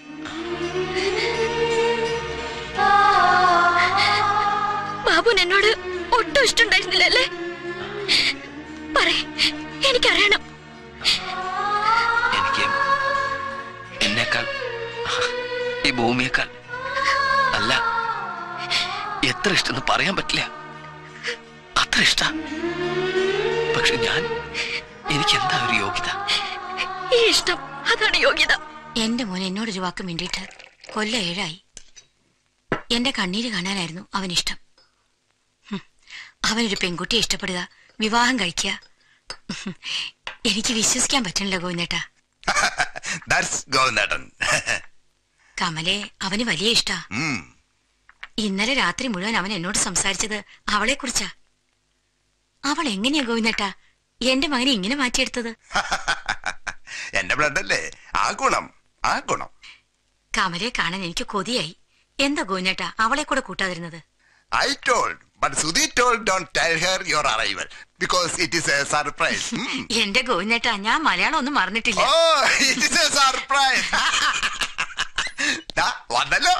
ബാബുന് എന്നോട് ഒട്ടും ഇഷ്ടണ്ടായിരുന്നില്ലല്ലേ പറയേ എനിക്കറിയണം എനിക്ക് എന്നേക്കാൾ ഈ ഭൂമിയേക്കാൾ അല്ല എത്ര ഇഷ്ടമെന്ന് പറയാൻ പറ്റില്ല അത്ര ഇഷ്ട പക്ഷെ ഞാൻ എനിക്ക് എന്താ ഒരു യോഗ്യത ഈ ഇഷ്ടം അതാണ് യോഗ്യത എന്റെ മോൻ എന്നോടൊരു വാക്ക് വേണ്ടിയിട്ട് കൊല്ലം ഏഴായി എന്റെ കണ്ണീര് കാണാനായിരുന്നു അവനിഷ്ടം ഹും, അവനൊരു പെൺകുട്ടിയെ ഇഷ്ടപ്പെടുക വിവാഹം കഴിക്കുക ഹും, എനിക്ക് വിശ്വസിക്കാൻ പറ്റണില്ല ഗോവിന്ദേട്ടാ ദാറ്റ്സ് ഗോവിന്ദേട്ടൻ കമലെ അവന് വലിയ ഇഷ്ടാ ഉം. ഇന്നലെ രാത്രി മുഴുവൻ അവൻ എന്നോട് സംസാരിച്ചത് അവളെ കുറിച്ചാ അവൾ എങ്ങനെയാ ഗോവിന്ദേട്ടാ എന്റെ മകനെ ഇങ്ങനെ മാറ്റിയെടുത്തത് എന്റെ ബ്ലഡ് അല്ലേ ആ ഗുണം ആ ഗുണം കമലെ കാണാൻ എനിക്ക് കൊതിയായി എന്താ ഗോവിന്ദേട്ടാ അവളെ കൂടെ കൂട്ടാതിരുന്നത് I told but Sudhi told don't tell her your arrival because it is a surprise എന്റെ ഗോവിന്ദേട്ടാ ഞാൻ മലയാളം ഒന്നും മറന്നിട്ടില്ല oh it is a surprise വന്നല്ലോ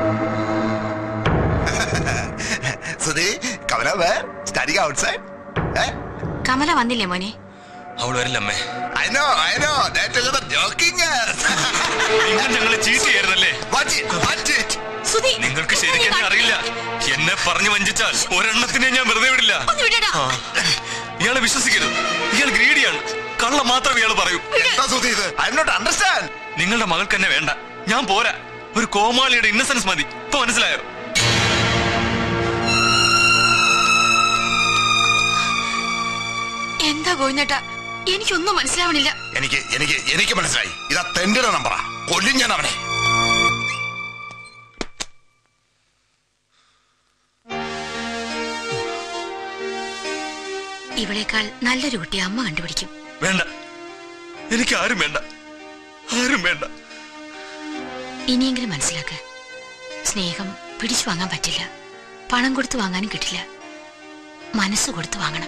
Sudhi Kamala where standing outside Kamala വന്നില്ലേ മോനെ അവൾ വരില്ലമ്മേ I know, I know. They're together joking. നിങ്ങൾ ഞങ്ങളെ ചീറ്റ് ചെയ്യായിരുന്നല്ലേ Watch it, watch it. നിങ്ങൾക്ക് ശരിക്കും എന്നെ അറിയില്ല എന്നെ പറഞ്ഞു വഞ്ചിച്ചാൽ ഒരെണ്ണത്തിനെ ഞാൻ വെറുതെ വിടില്ല ആ. ഇയാളെ വിശ്വസിക്കരുത് ഇയാൾ ഗ്രീഡിയാണ് കള്ള മാത്രം ഇയാൾ പറയൂ എന്താ സുധി ഇത് ഐ നോട്ട് അണ്ടർസ്റ്റാൻഡ് നിങ്ങളുടെ മകൾക്ക് എന്നെ വേണ്ട ഞാൻ പോരാ ഒരു കോമാളിയുടെ ഇന്നസെൻസ് മതി ഇപ്പൊ മനസ്സിലായോ എന്താ ഗോവിന്ദേട്ടാ എനിക്കൊന്നും മനസ്സിലാവണില്ല എനിക്ക് എനിക്ക് എനിക്ക് മനസ്സിലായി ഇതാ തെണ്ടിയുടെ നമ്പറാ കൊല്ലും ഞാൻ അവനെ ഇവളേക്കാൾ നല്ലൊരു കുട്ടി അമ്മ കണ്ടുപിടിക്കും വേണ്ട എനിക്ക് ആരും വേണ്ട ആരും വേണ്ട ഇനിയെങ്കിലും മനസ്സിലാക്ക് സ്നേഹം പിടിച്ചു വാങ്ങാൻ പറ്റില്ല പണം കൊടുത്ത് വാങ്ങാനും കിട്ടില്ല മനസ്സ് കൊടുത്ത് വാങ്ങണം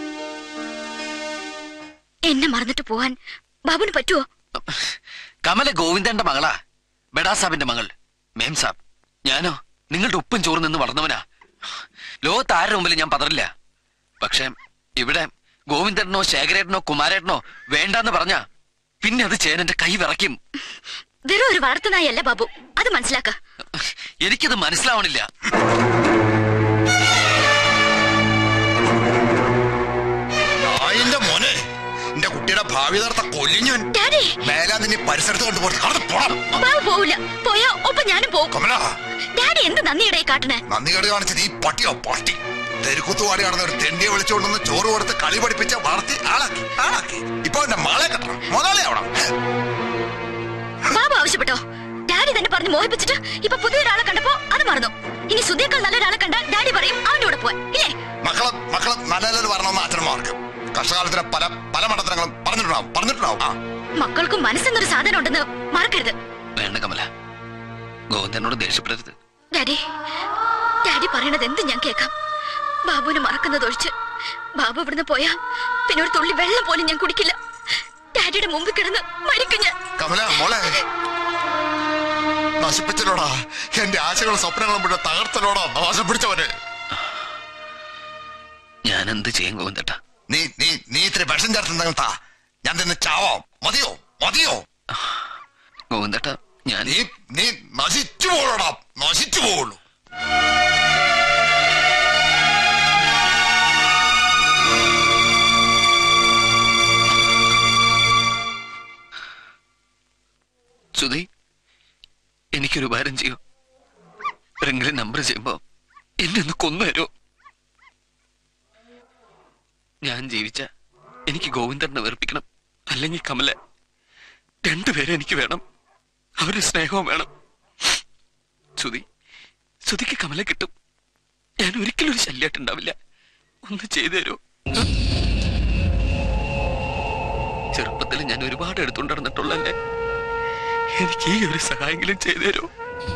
എന്നെ മറന്നിട്ട് പോവാൻ ബാബുന് പറ്റുമോ കമല ഗോവിന്ദന്റെ മകളാ ബെഡാ സാബിന്റെ മകൾ മേം സാബ് ഞാനോ നിങ്ങളുടെ ഉപ്പും ചോറ് നിന്ന് വളർന്നവനാ ലോകത്ത് ആരുടെ മുമ്പിൽ ഞാൻ പതറില്ല പക്ഷെ ഇവിടെ ഗോവിന്ദനോ ശേഖരേട്ടനോ കുമാരേട്ടനോ വേണ്ടാന്ന് പറഞ്ഞ പിന്നെ അത് ചെയ്യാൻ എന്റെ കൈ വിറയ്ക്കും വെറും ഒരു വളർത്തുനായല്ല ബാബു അത് മനസ്സിലാക്ക എനിക്കത് മനസ്സിലാവണില്ല നായിന്റെ മോനെ എന്റെ കുട്ടിയുടെ ഭാവി തർത്ത കൊല്ലിഞ്ഞവൻ മേലാ നിന്നെ പരിസരത്ത് കൊണ്ടുപോയി അവിടെ പോണം ബാബു പോവില്ല പോയാ ഒപ്പം ഞാനും പോകും കമല ഡാഡി എന്ത് നന്ദിയുടെ കാട്ടണേ നന്ദി കേട് കാണിച്ചത് ഈ പട്ടിയോ പട്ടി തെരുക്കുത്തുവാടി നടന്ന ഒരു തെണ്ടിയെ വിളിച്ചുകൊണ്ടുവന്ന് ചോറ് കൊടുത്ത് കളി പഠിപ്പിച്ച വളർത്തി ആളാക്കി ആളാക്കി ഇപ്പൊ എന്റെ മകളെ കെട്ടണം മുതലാളി ആവണം ബാബു ആവശ്യപ്പെട്ടോ ഡാഡി തന്നെ പറഞ്ഞ് മോഹിപ്പിച്ചിട്ട് ഇപ്പൊ പുതിയൊരാളെ കണ്ടപ്പോ അത് മറന്നു ഇനി സുധിയേക്കാൾ നല്ലൊരാളെ കണ്ട ഡാഡി പറയും അവന്റെ കൂടെ പോവാൻ ഇല്ലേ മക്കളെ മക്കളെ നല്ല നല്ലത് പറഞ്ഞെന്ന് അച്ഛനമാർക്ക് കർഷകാലത്തിന് പല പല മണ്ടത്തരങ്ങളും പറഞ്ഞിട്ടുണ്ടാവും പറഞ്ഞിട്ടുണ്ടാവും ആ മക്കൾക്കും മനസ്സെന്നൊരു സാധനം ഉണ്ടെന്ന് മറക്കരുത് വേണ്ട കമല ഗോവിന്ദനോട് ദേഷ്യപ്പെടരുത് ഡാഡി ഡാഡി പറയണത് എന്ത് ഞാൻ കേൾക്കാം ബാബുവിനെ മറക്കുന്നതൊഴിച്ച് ബാബു ഇവിടുന്ന് പോയാ പിന്നെ ഒരു തുള്ളി വെള്ളം പോലും ഞാൻ കുടിക്കില്ല ഡാഡിയുടെ മുമ്പിൽ കിടന്ന് മരിക്കും ഞാൻ കമല മോളെ നശിപ്പിച്ചല്ലോടാ എന്റെ ആശകളും സ്വപ്നങ്ങളും മുഴുവൻ തകർത്തലോടാ നാശം പിടിച്ചവന് ഞാൻ എന്ത് ചെയ്യും ഗോവിന്ദട്ടാ നീ നീ നീ ഇത്തിരി വിഷം ചേർത്തുണ്ടെങ്കിൽ താ ഞാൻ നിന്ന് ചാവാം മതിയോ മതിയോ ഗോവിന്ദട്ട ഞാൻ നീ നീ നശിച്ചു പോകണോടാ നശിച്ചു പോകുള്ളൂ സുധി എനിക്കൊരു ഉപകാരം ചെയ്യൂ ആരെങ്കിലും നമ്പർ ചെയ്യുമ്പോ എന്നെ ഒന്ന് കൊന്നു തരുമോ ഞാൻ ജീവിച്ച എനിക്ക് ഗോവിന്ദനെ വെറുപ്പിക്കണം അല്ലെങ്കിൽ കമല രണ്ടുപേരെ എനിക്ക് വേണം അവരുടെ സ്നേഹവും വേണം സുധി സുധിക്ക് കമല കിട്ടും ഞാൻ ഒരിക്കലും ഒരു ശല്യമായിട്ടുണ്ടാവില്ല ഒന്ന് ചെയ്തു തരുമോ ചെറുപ്പത്തിൽ ഞാൻ ഒരുപാട് എടുത്തുകൊണ്ട് നടന്നിട്ടുള്ളല്ലേ എനിക്ക് ഈ ഒരു സഹായെങ്കിലും ചെയ്തു തരുമോ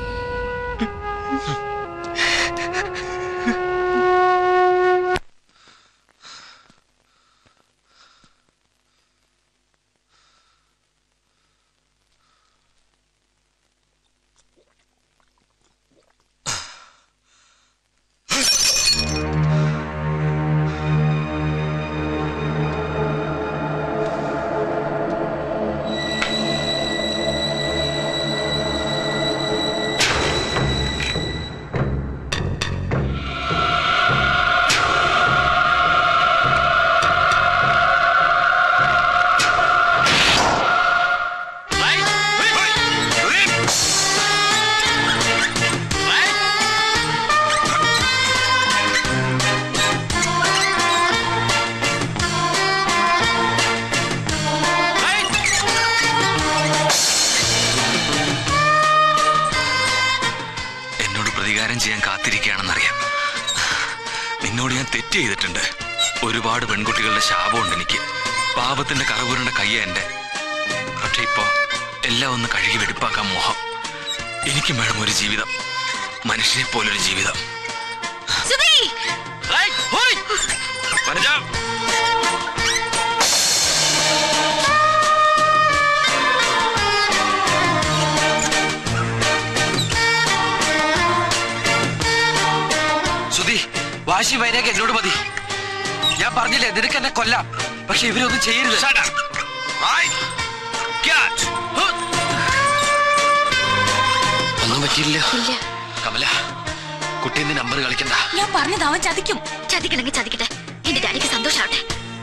എന്നോട് പ്രതികാരം ചെയ്യാൻ കാത്തിരിക്കുകയാണെന്നറിയാം നിന്നോട് ഞാൻ തെറ്റ് ചെയ്തിട്ടുണ്ട് ഒരുപാട് പെൺകുട്ടികളുടെ ശാപമുണ്ട് എനിക്ക് പാപത്തിന്റെ കറപുരണ്ട കയ്യ എന്റെ പക്ഷെ ഇപ്പോ എല്ലാം ഒന്ന് കഴുകി വെടിപ്പാക്കാൻ മോഹം എനിക്കും വേണം ഒരു ജീവിതം മനുഷ്യനെ പോലൊരു ജീവിതം സുധി വനജ സുധി വാശി വൈരാഗ് എന്നോട് മതി ഞാൻ പറഞ്ഞില്ലേ നിനക്ക് എന്നെ കൊല്ലാം പക്ഷെ ഇവരൊന്നും ചെയ്യരുത് ഒന്നും പറ്റിയില്ല കമല കുട്ടി നീ നമ്പർ കളിക്കണ്ട ഞാൻ പറഞ്ഞത് അവൻ ചതിക്കും ചതിക്കണമെങ്കിൽ ചതിക്കട്ടെ എന്റെ ഡാഡിക്ക് സന്തോഷാവട്ടെ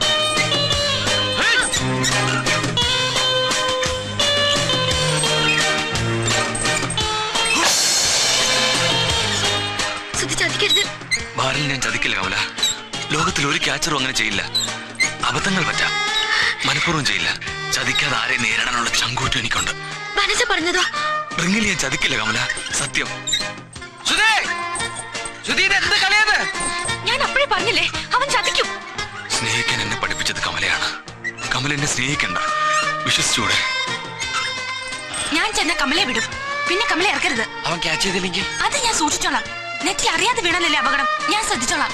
സുധി ചതിക്കരുത് ബാറിൽ ഞാൻ ചതിക്കില്ല കമല ലോകത്തിൽ ഒരു ക്യാച്ചറും അങ്ങനെ ചെയ്യില്ല അബദ്ധങ്ങൾ പറ്റാം മനഃപൂർവ്വം ചെയ്യില്ല ചതിക്കാതെ ആരെ നേരിടാനുള്ള ചങ്കൂറ്റം എനിക്കുണ്ട് മനസ്സ് പറഞ്ഞതോ റിങ്ങിൽ ഞാൻ ചതിക്കില്ല കമല സത്യം സുധേ സുധീ ഇത് എന്ത് കളിയത് ഞാൻ അപ്പോഴേ പറഞ്ഞില്ലേ അവൻ ചതിക്കും സ്നേഹിക്കാൻ എന്നെ പഠിപ്പിച്ചത് കമലയാണ് കമല എന്നെ സ്നേഹിക്കണ്ട വിശ്വസിച്ചൂടെ ഞാൻ ചെന്ന കമലെ വിടും പിന്നെ കമലെ ഇറക്കരുത് അവൻ ക്യാച്ച് ചെയ്തില്ലെങ്കിൽ അത് ഞാൻ സൂക്ഷിച്ചോളാം നെറ്റിൽ അറിയാതെ വീണല്ലേ അപകടം ഞാൻ ശ്രദ്ധിച്ചോളാം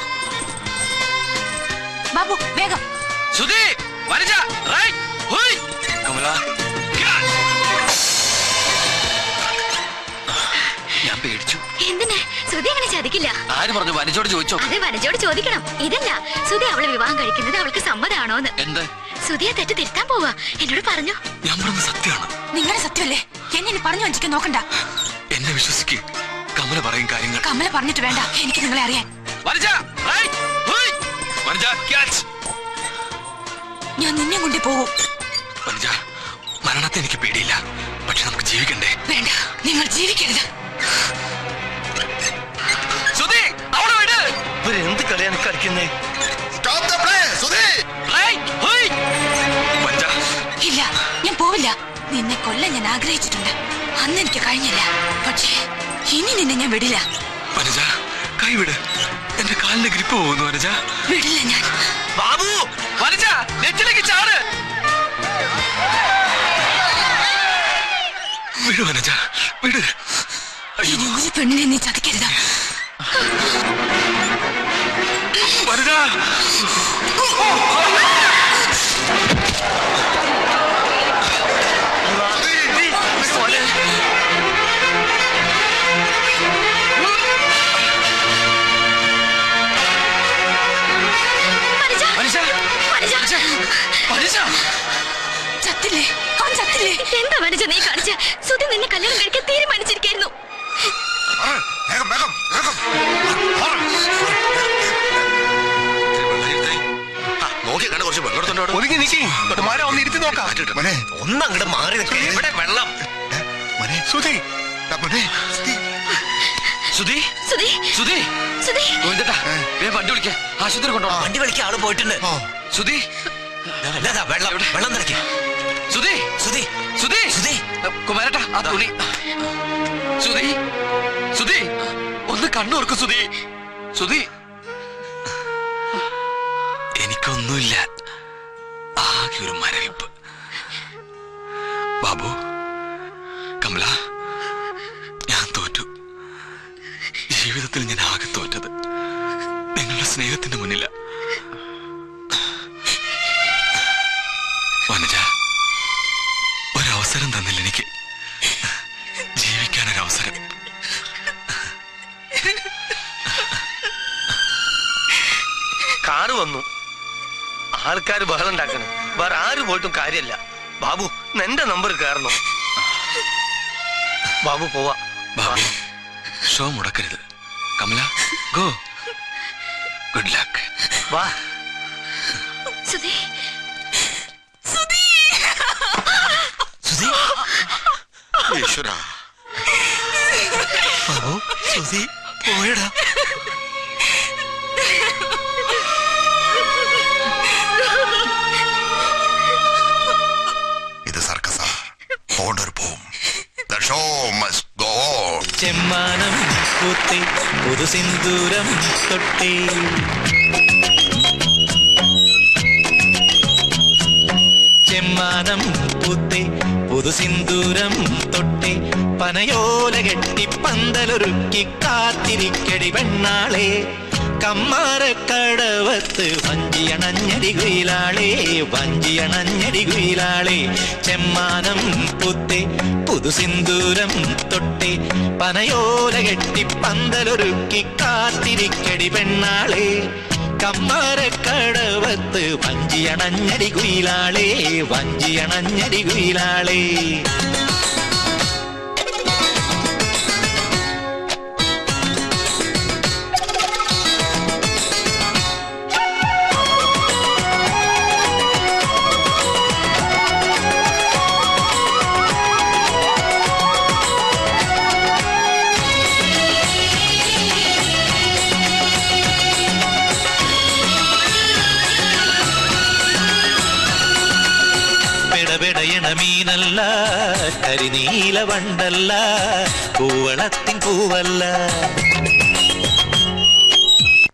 ബാബു വേഗം സുധീ വരജ റൈറ്റ് ഹുയ് കമല ഞാൻ പേടിച്ചു എന്തിന് സുധി അങ്ങനെ ചതിക്കില്ല ആര് പറഞ്ഞു വനജോട് ചോദിച്ചോ അത് വനജോട് ചോദിക്കണം ഇതല്ല സുധി അവളെ വിവാഹം കഴിക്കുന്നത് അവൾക്ക് സമ്മതാണോന്ന് എന്ത് സുധിയെ തെറ്റ് തിരുത്താൻ പോവാ എന്നോട് പറഞ്ഞു ഞാൻ പറഞ്ഞത് സത്യമാണ് നിങ്ങളുടെ സത്യമല്ലേ എന്നെ ഇനി പറഞ്ഞു വഞ്ചിക്കാൻ നോക്കണ്ട എന്നെ വിശ്വസിക്ക് കമല പറയും കാര്യങ്ങൾ കമല പറഞ്ഞിട്ട് വേണ്ട എനിക്ക് നിങ്ങളെ അറിയാൻ വനജ റൈറ്റ് ഹുയ് വനജ ക്യാച്ച് ഞാൻ നിന്നെ കൊണ്ടേ പോകൂ വനജ മരണത്തെ എനിക്ക് പേടിയില്ല പക്ഷെ നമുക്ക് ജീവിക്കണ്ടേ വേണ്ട നിങ്ങൾ ജീവിക്കരുത് സുധീ അവിടെ വിട് ഇവരെന്ത് കളിയാണ് കളിക്കുന്നേ റൈറ്റ് ഹുയ് വനജ ഇല്ല ഞാൻ പോവില്ല നിന്നെ കൊല്ലാൻ ഞാൻ ആഗ്രഹിച്ചിട്ടുണ്ട് അന്ന് എനിക്ക് കഴിഞ്ഞില്ല പക്ഷേ ഇനി നിന്നെ ഞാൻ വിടില്ല വനജ കൈവിട് എന്റെ കാലിന്റെ ഗ്രിപ്പ് പോകുന്നു വനജ വിടില്ല ഞാൻ ബാബു വനജ നെറ്റിലേക്ക് ചാട് വിടു വനജ വിട് ഇനി ഒരു പെണ്ണിനെ നീ ചതിക്കരുത് വനജ വനജ വനജ വനജ വനജ ചത്തില്ലേ അവൻ ചത്തില്ലേ എന്താ വനജ നീ കാണിച്ച സുധി നിന്നെ കല്യാണം കഴിക്കാൻ തീരുമാനിച്ചിരിക്കായിരുന്നു വേഗം വേഗം വേഗം നോക്കി കണ്ട കുറച്ച് വെള്ളം എടുത്തോണ്ട് ഒതുങ്ങി നിക്കി മരം ഒന്ന് ഇരുത്തി നോക്കാം മോനെ ഒന്ന് അങ്ങോട്ട് മാറി നിൽക്കേ ഇവിടെ വെള്ളം മോനെ സുധി ദാ മോനെ സുധി. സുധി സുധി സുധി സുധി ഗോവിന്ദേട്ടാ വേഗം വണ്ടി വിളിക്ക ആശുപത്രി കൊണ്ടുപോകണം വണ്ടി വിളിക്കാൻ ആള് പോയിട്ടുണ്ട് സുധി അല്ലതാ വെള്ളം വെള്ളം നിറയ്ക്ക് സുധി സുധി സുധി സുധി കുമാരട്ടാ ആ തുണി സുധി സുധി ഒന്ന് കണ്ണോർക്ക് സുധി സുധി എനിക്കൊന്നുമില്ല ആകെ ഒരു മരവിപ്പ് ബാബു കമല ഞാൻ തോറ്റു ജീവിതത്തിൽ ഞാൻ ആകെ തോറ്റത് നിങ്ങളുടെ സ്നേഹത്തിന്റെ മുന്നില വനജ ഒരവസരം തന്നില്ല എനിക്ക് ജീവിക്കാൻ ഒരു അവസരം കാറ് വന്നു ആൾക്കാർ ബഹളം ഉണ്ടാക്കണം വേറെ ആര് പോയിട്ടും കാര്യമല്ല ബാബു എന്റെ നമ്പർ കയറണം ബാബു പോവാ ബാബു ഷോ മുടക്കരുത് കമല ഗോ ഗുഡ് ലക്ക് വാ സുധി സുധി ഈശ്വര ബാബു സുധി പോയടാ ഇത് സർക്കസാ പോണ്ടർ പോവും the show must go on ചെമ്മാനം പൂത്തി പുതു സിന്ദൂരം തൊട്ടേ ചെമ്മാനം പൂത്തി പുതു സിന്ദൂരം തൊട്ടേ പനയോല കെട്ടി പന്തലൊരുക്കി കാത്തിരിക്കടി പെണ്ണാളെ കമ്മാരക്കടവത്ത് വഞ്ചിയണഞ്ഞടി കുയിലാളെ വഞ്ചിയണഞ്ഞടി കുയിലാളെ ചെമ്മാനം പുത്തെ പുതുസിന്ദൂരം തൊട്ടെ പനയോല കെട്ടി പന്തലൊരുക്കി കാത്തിരിക്കടി പെണ്ണാളെ കമ്മാരക്കടവത്ത് വഞ്ചിയണഞ്ഞടി കുയിലാളേ വഞ്ചിയണഞ്ഞടി കുയിലാളേ പെടപെടയണ മീനല്ല കരിനീല വണ്ടല്ല കൂവളത്തിൻ പൂവല്ല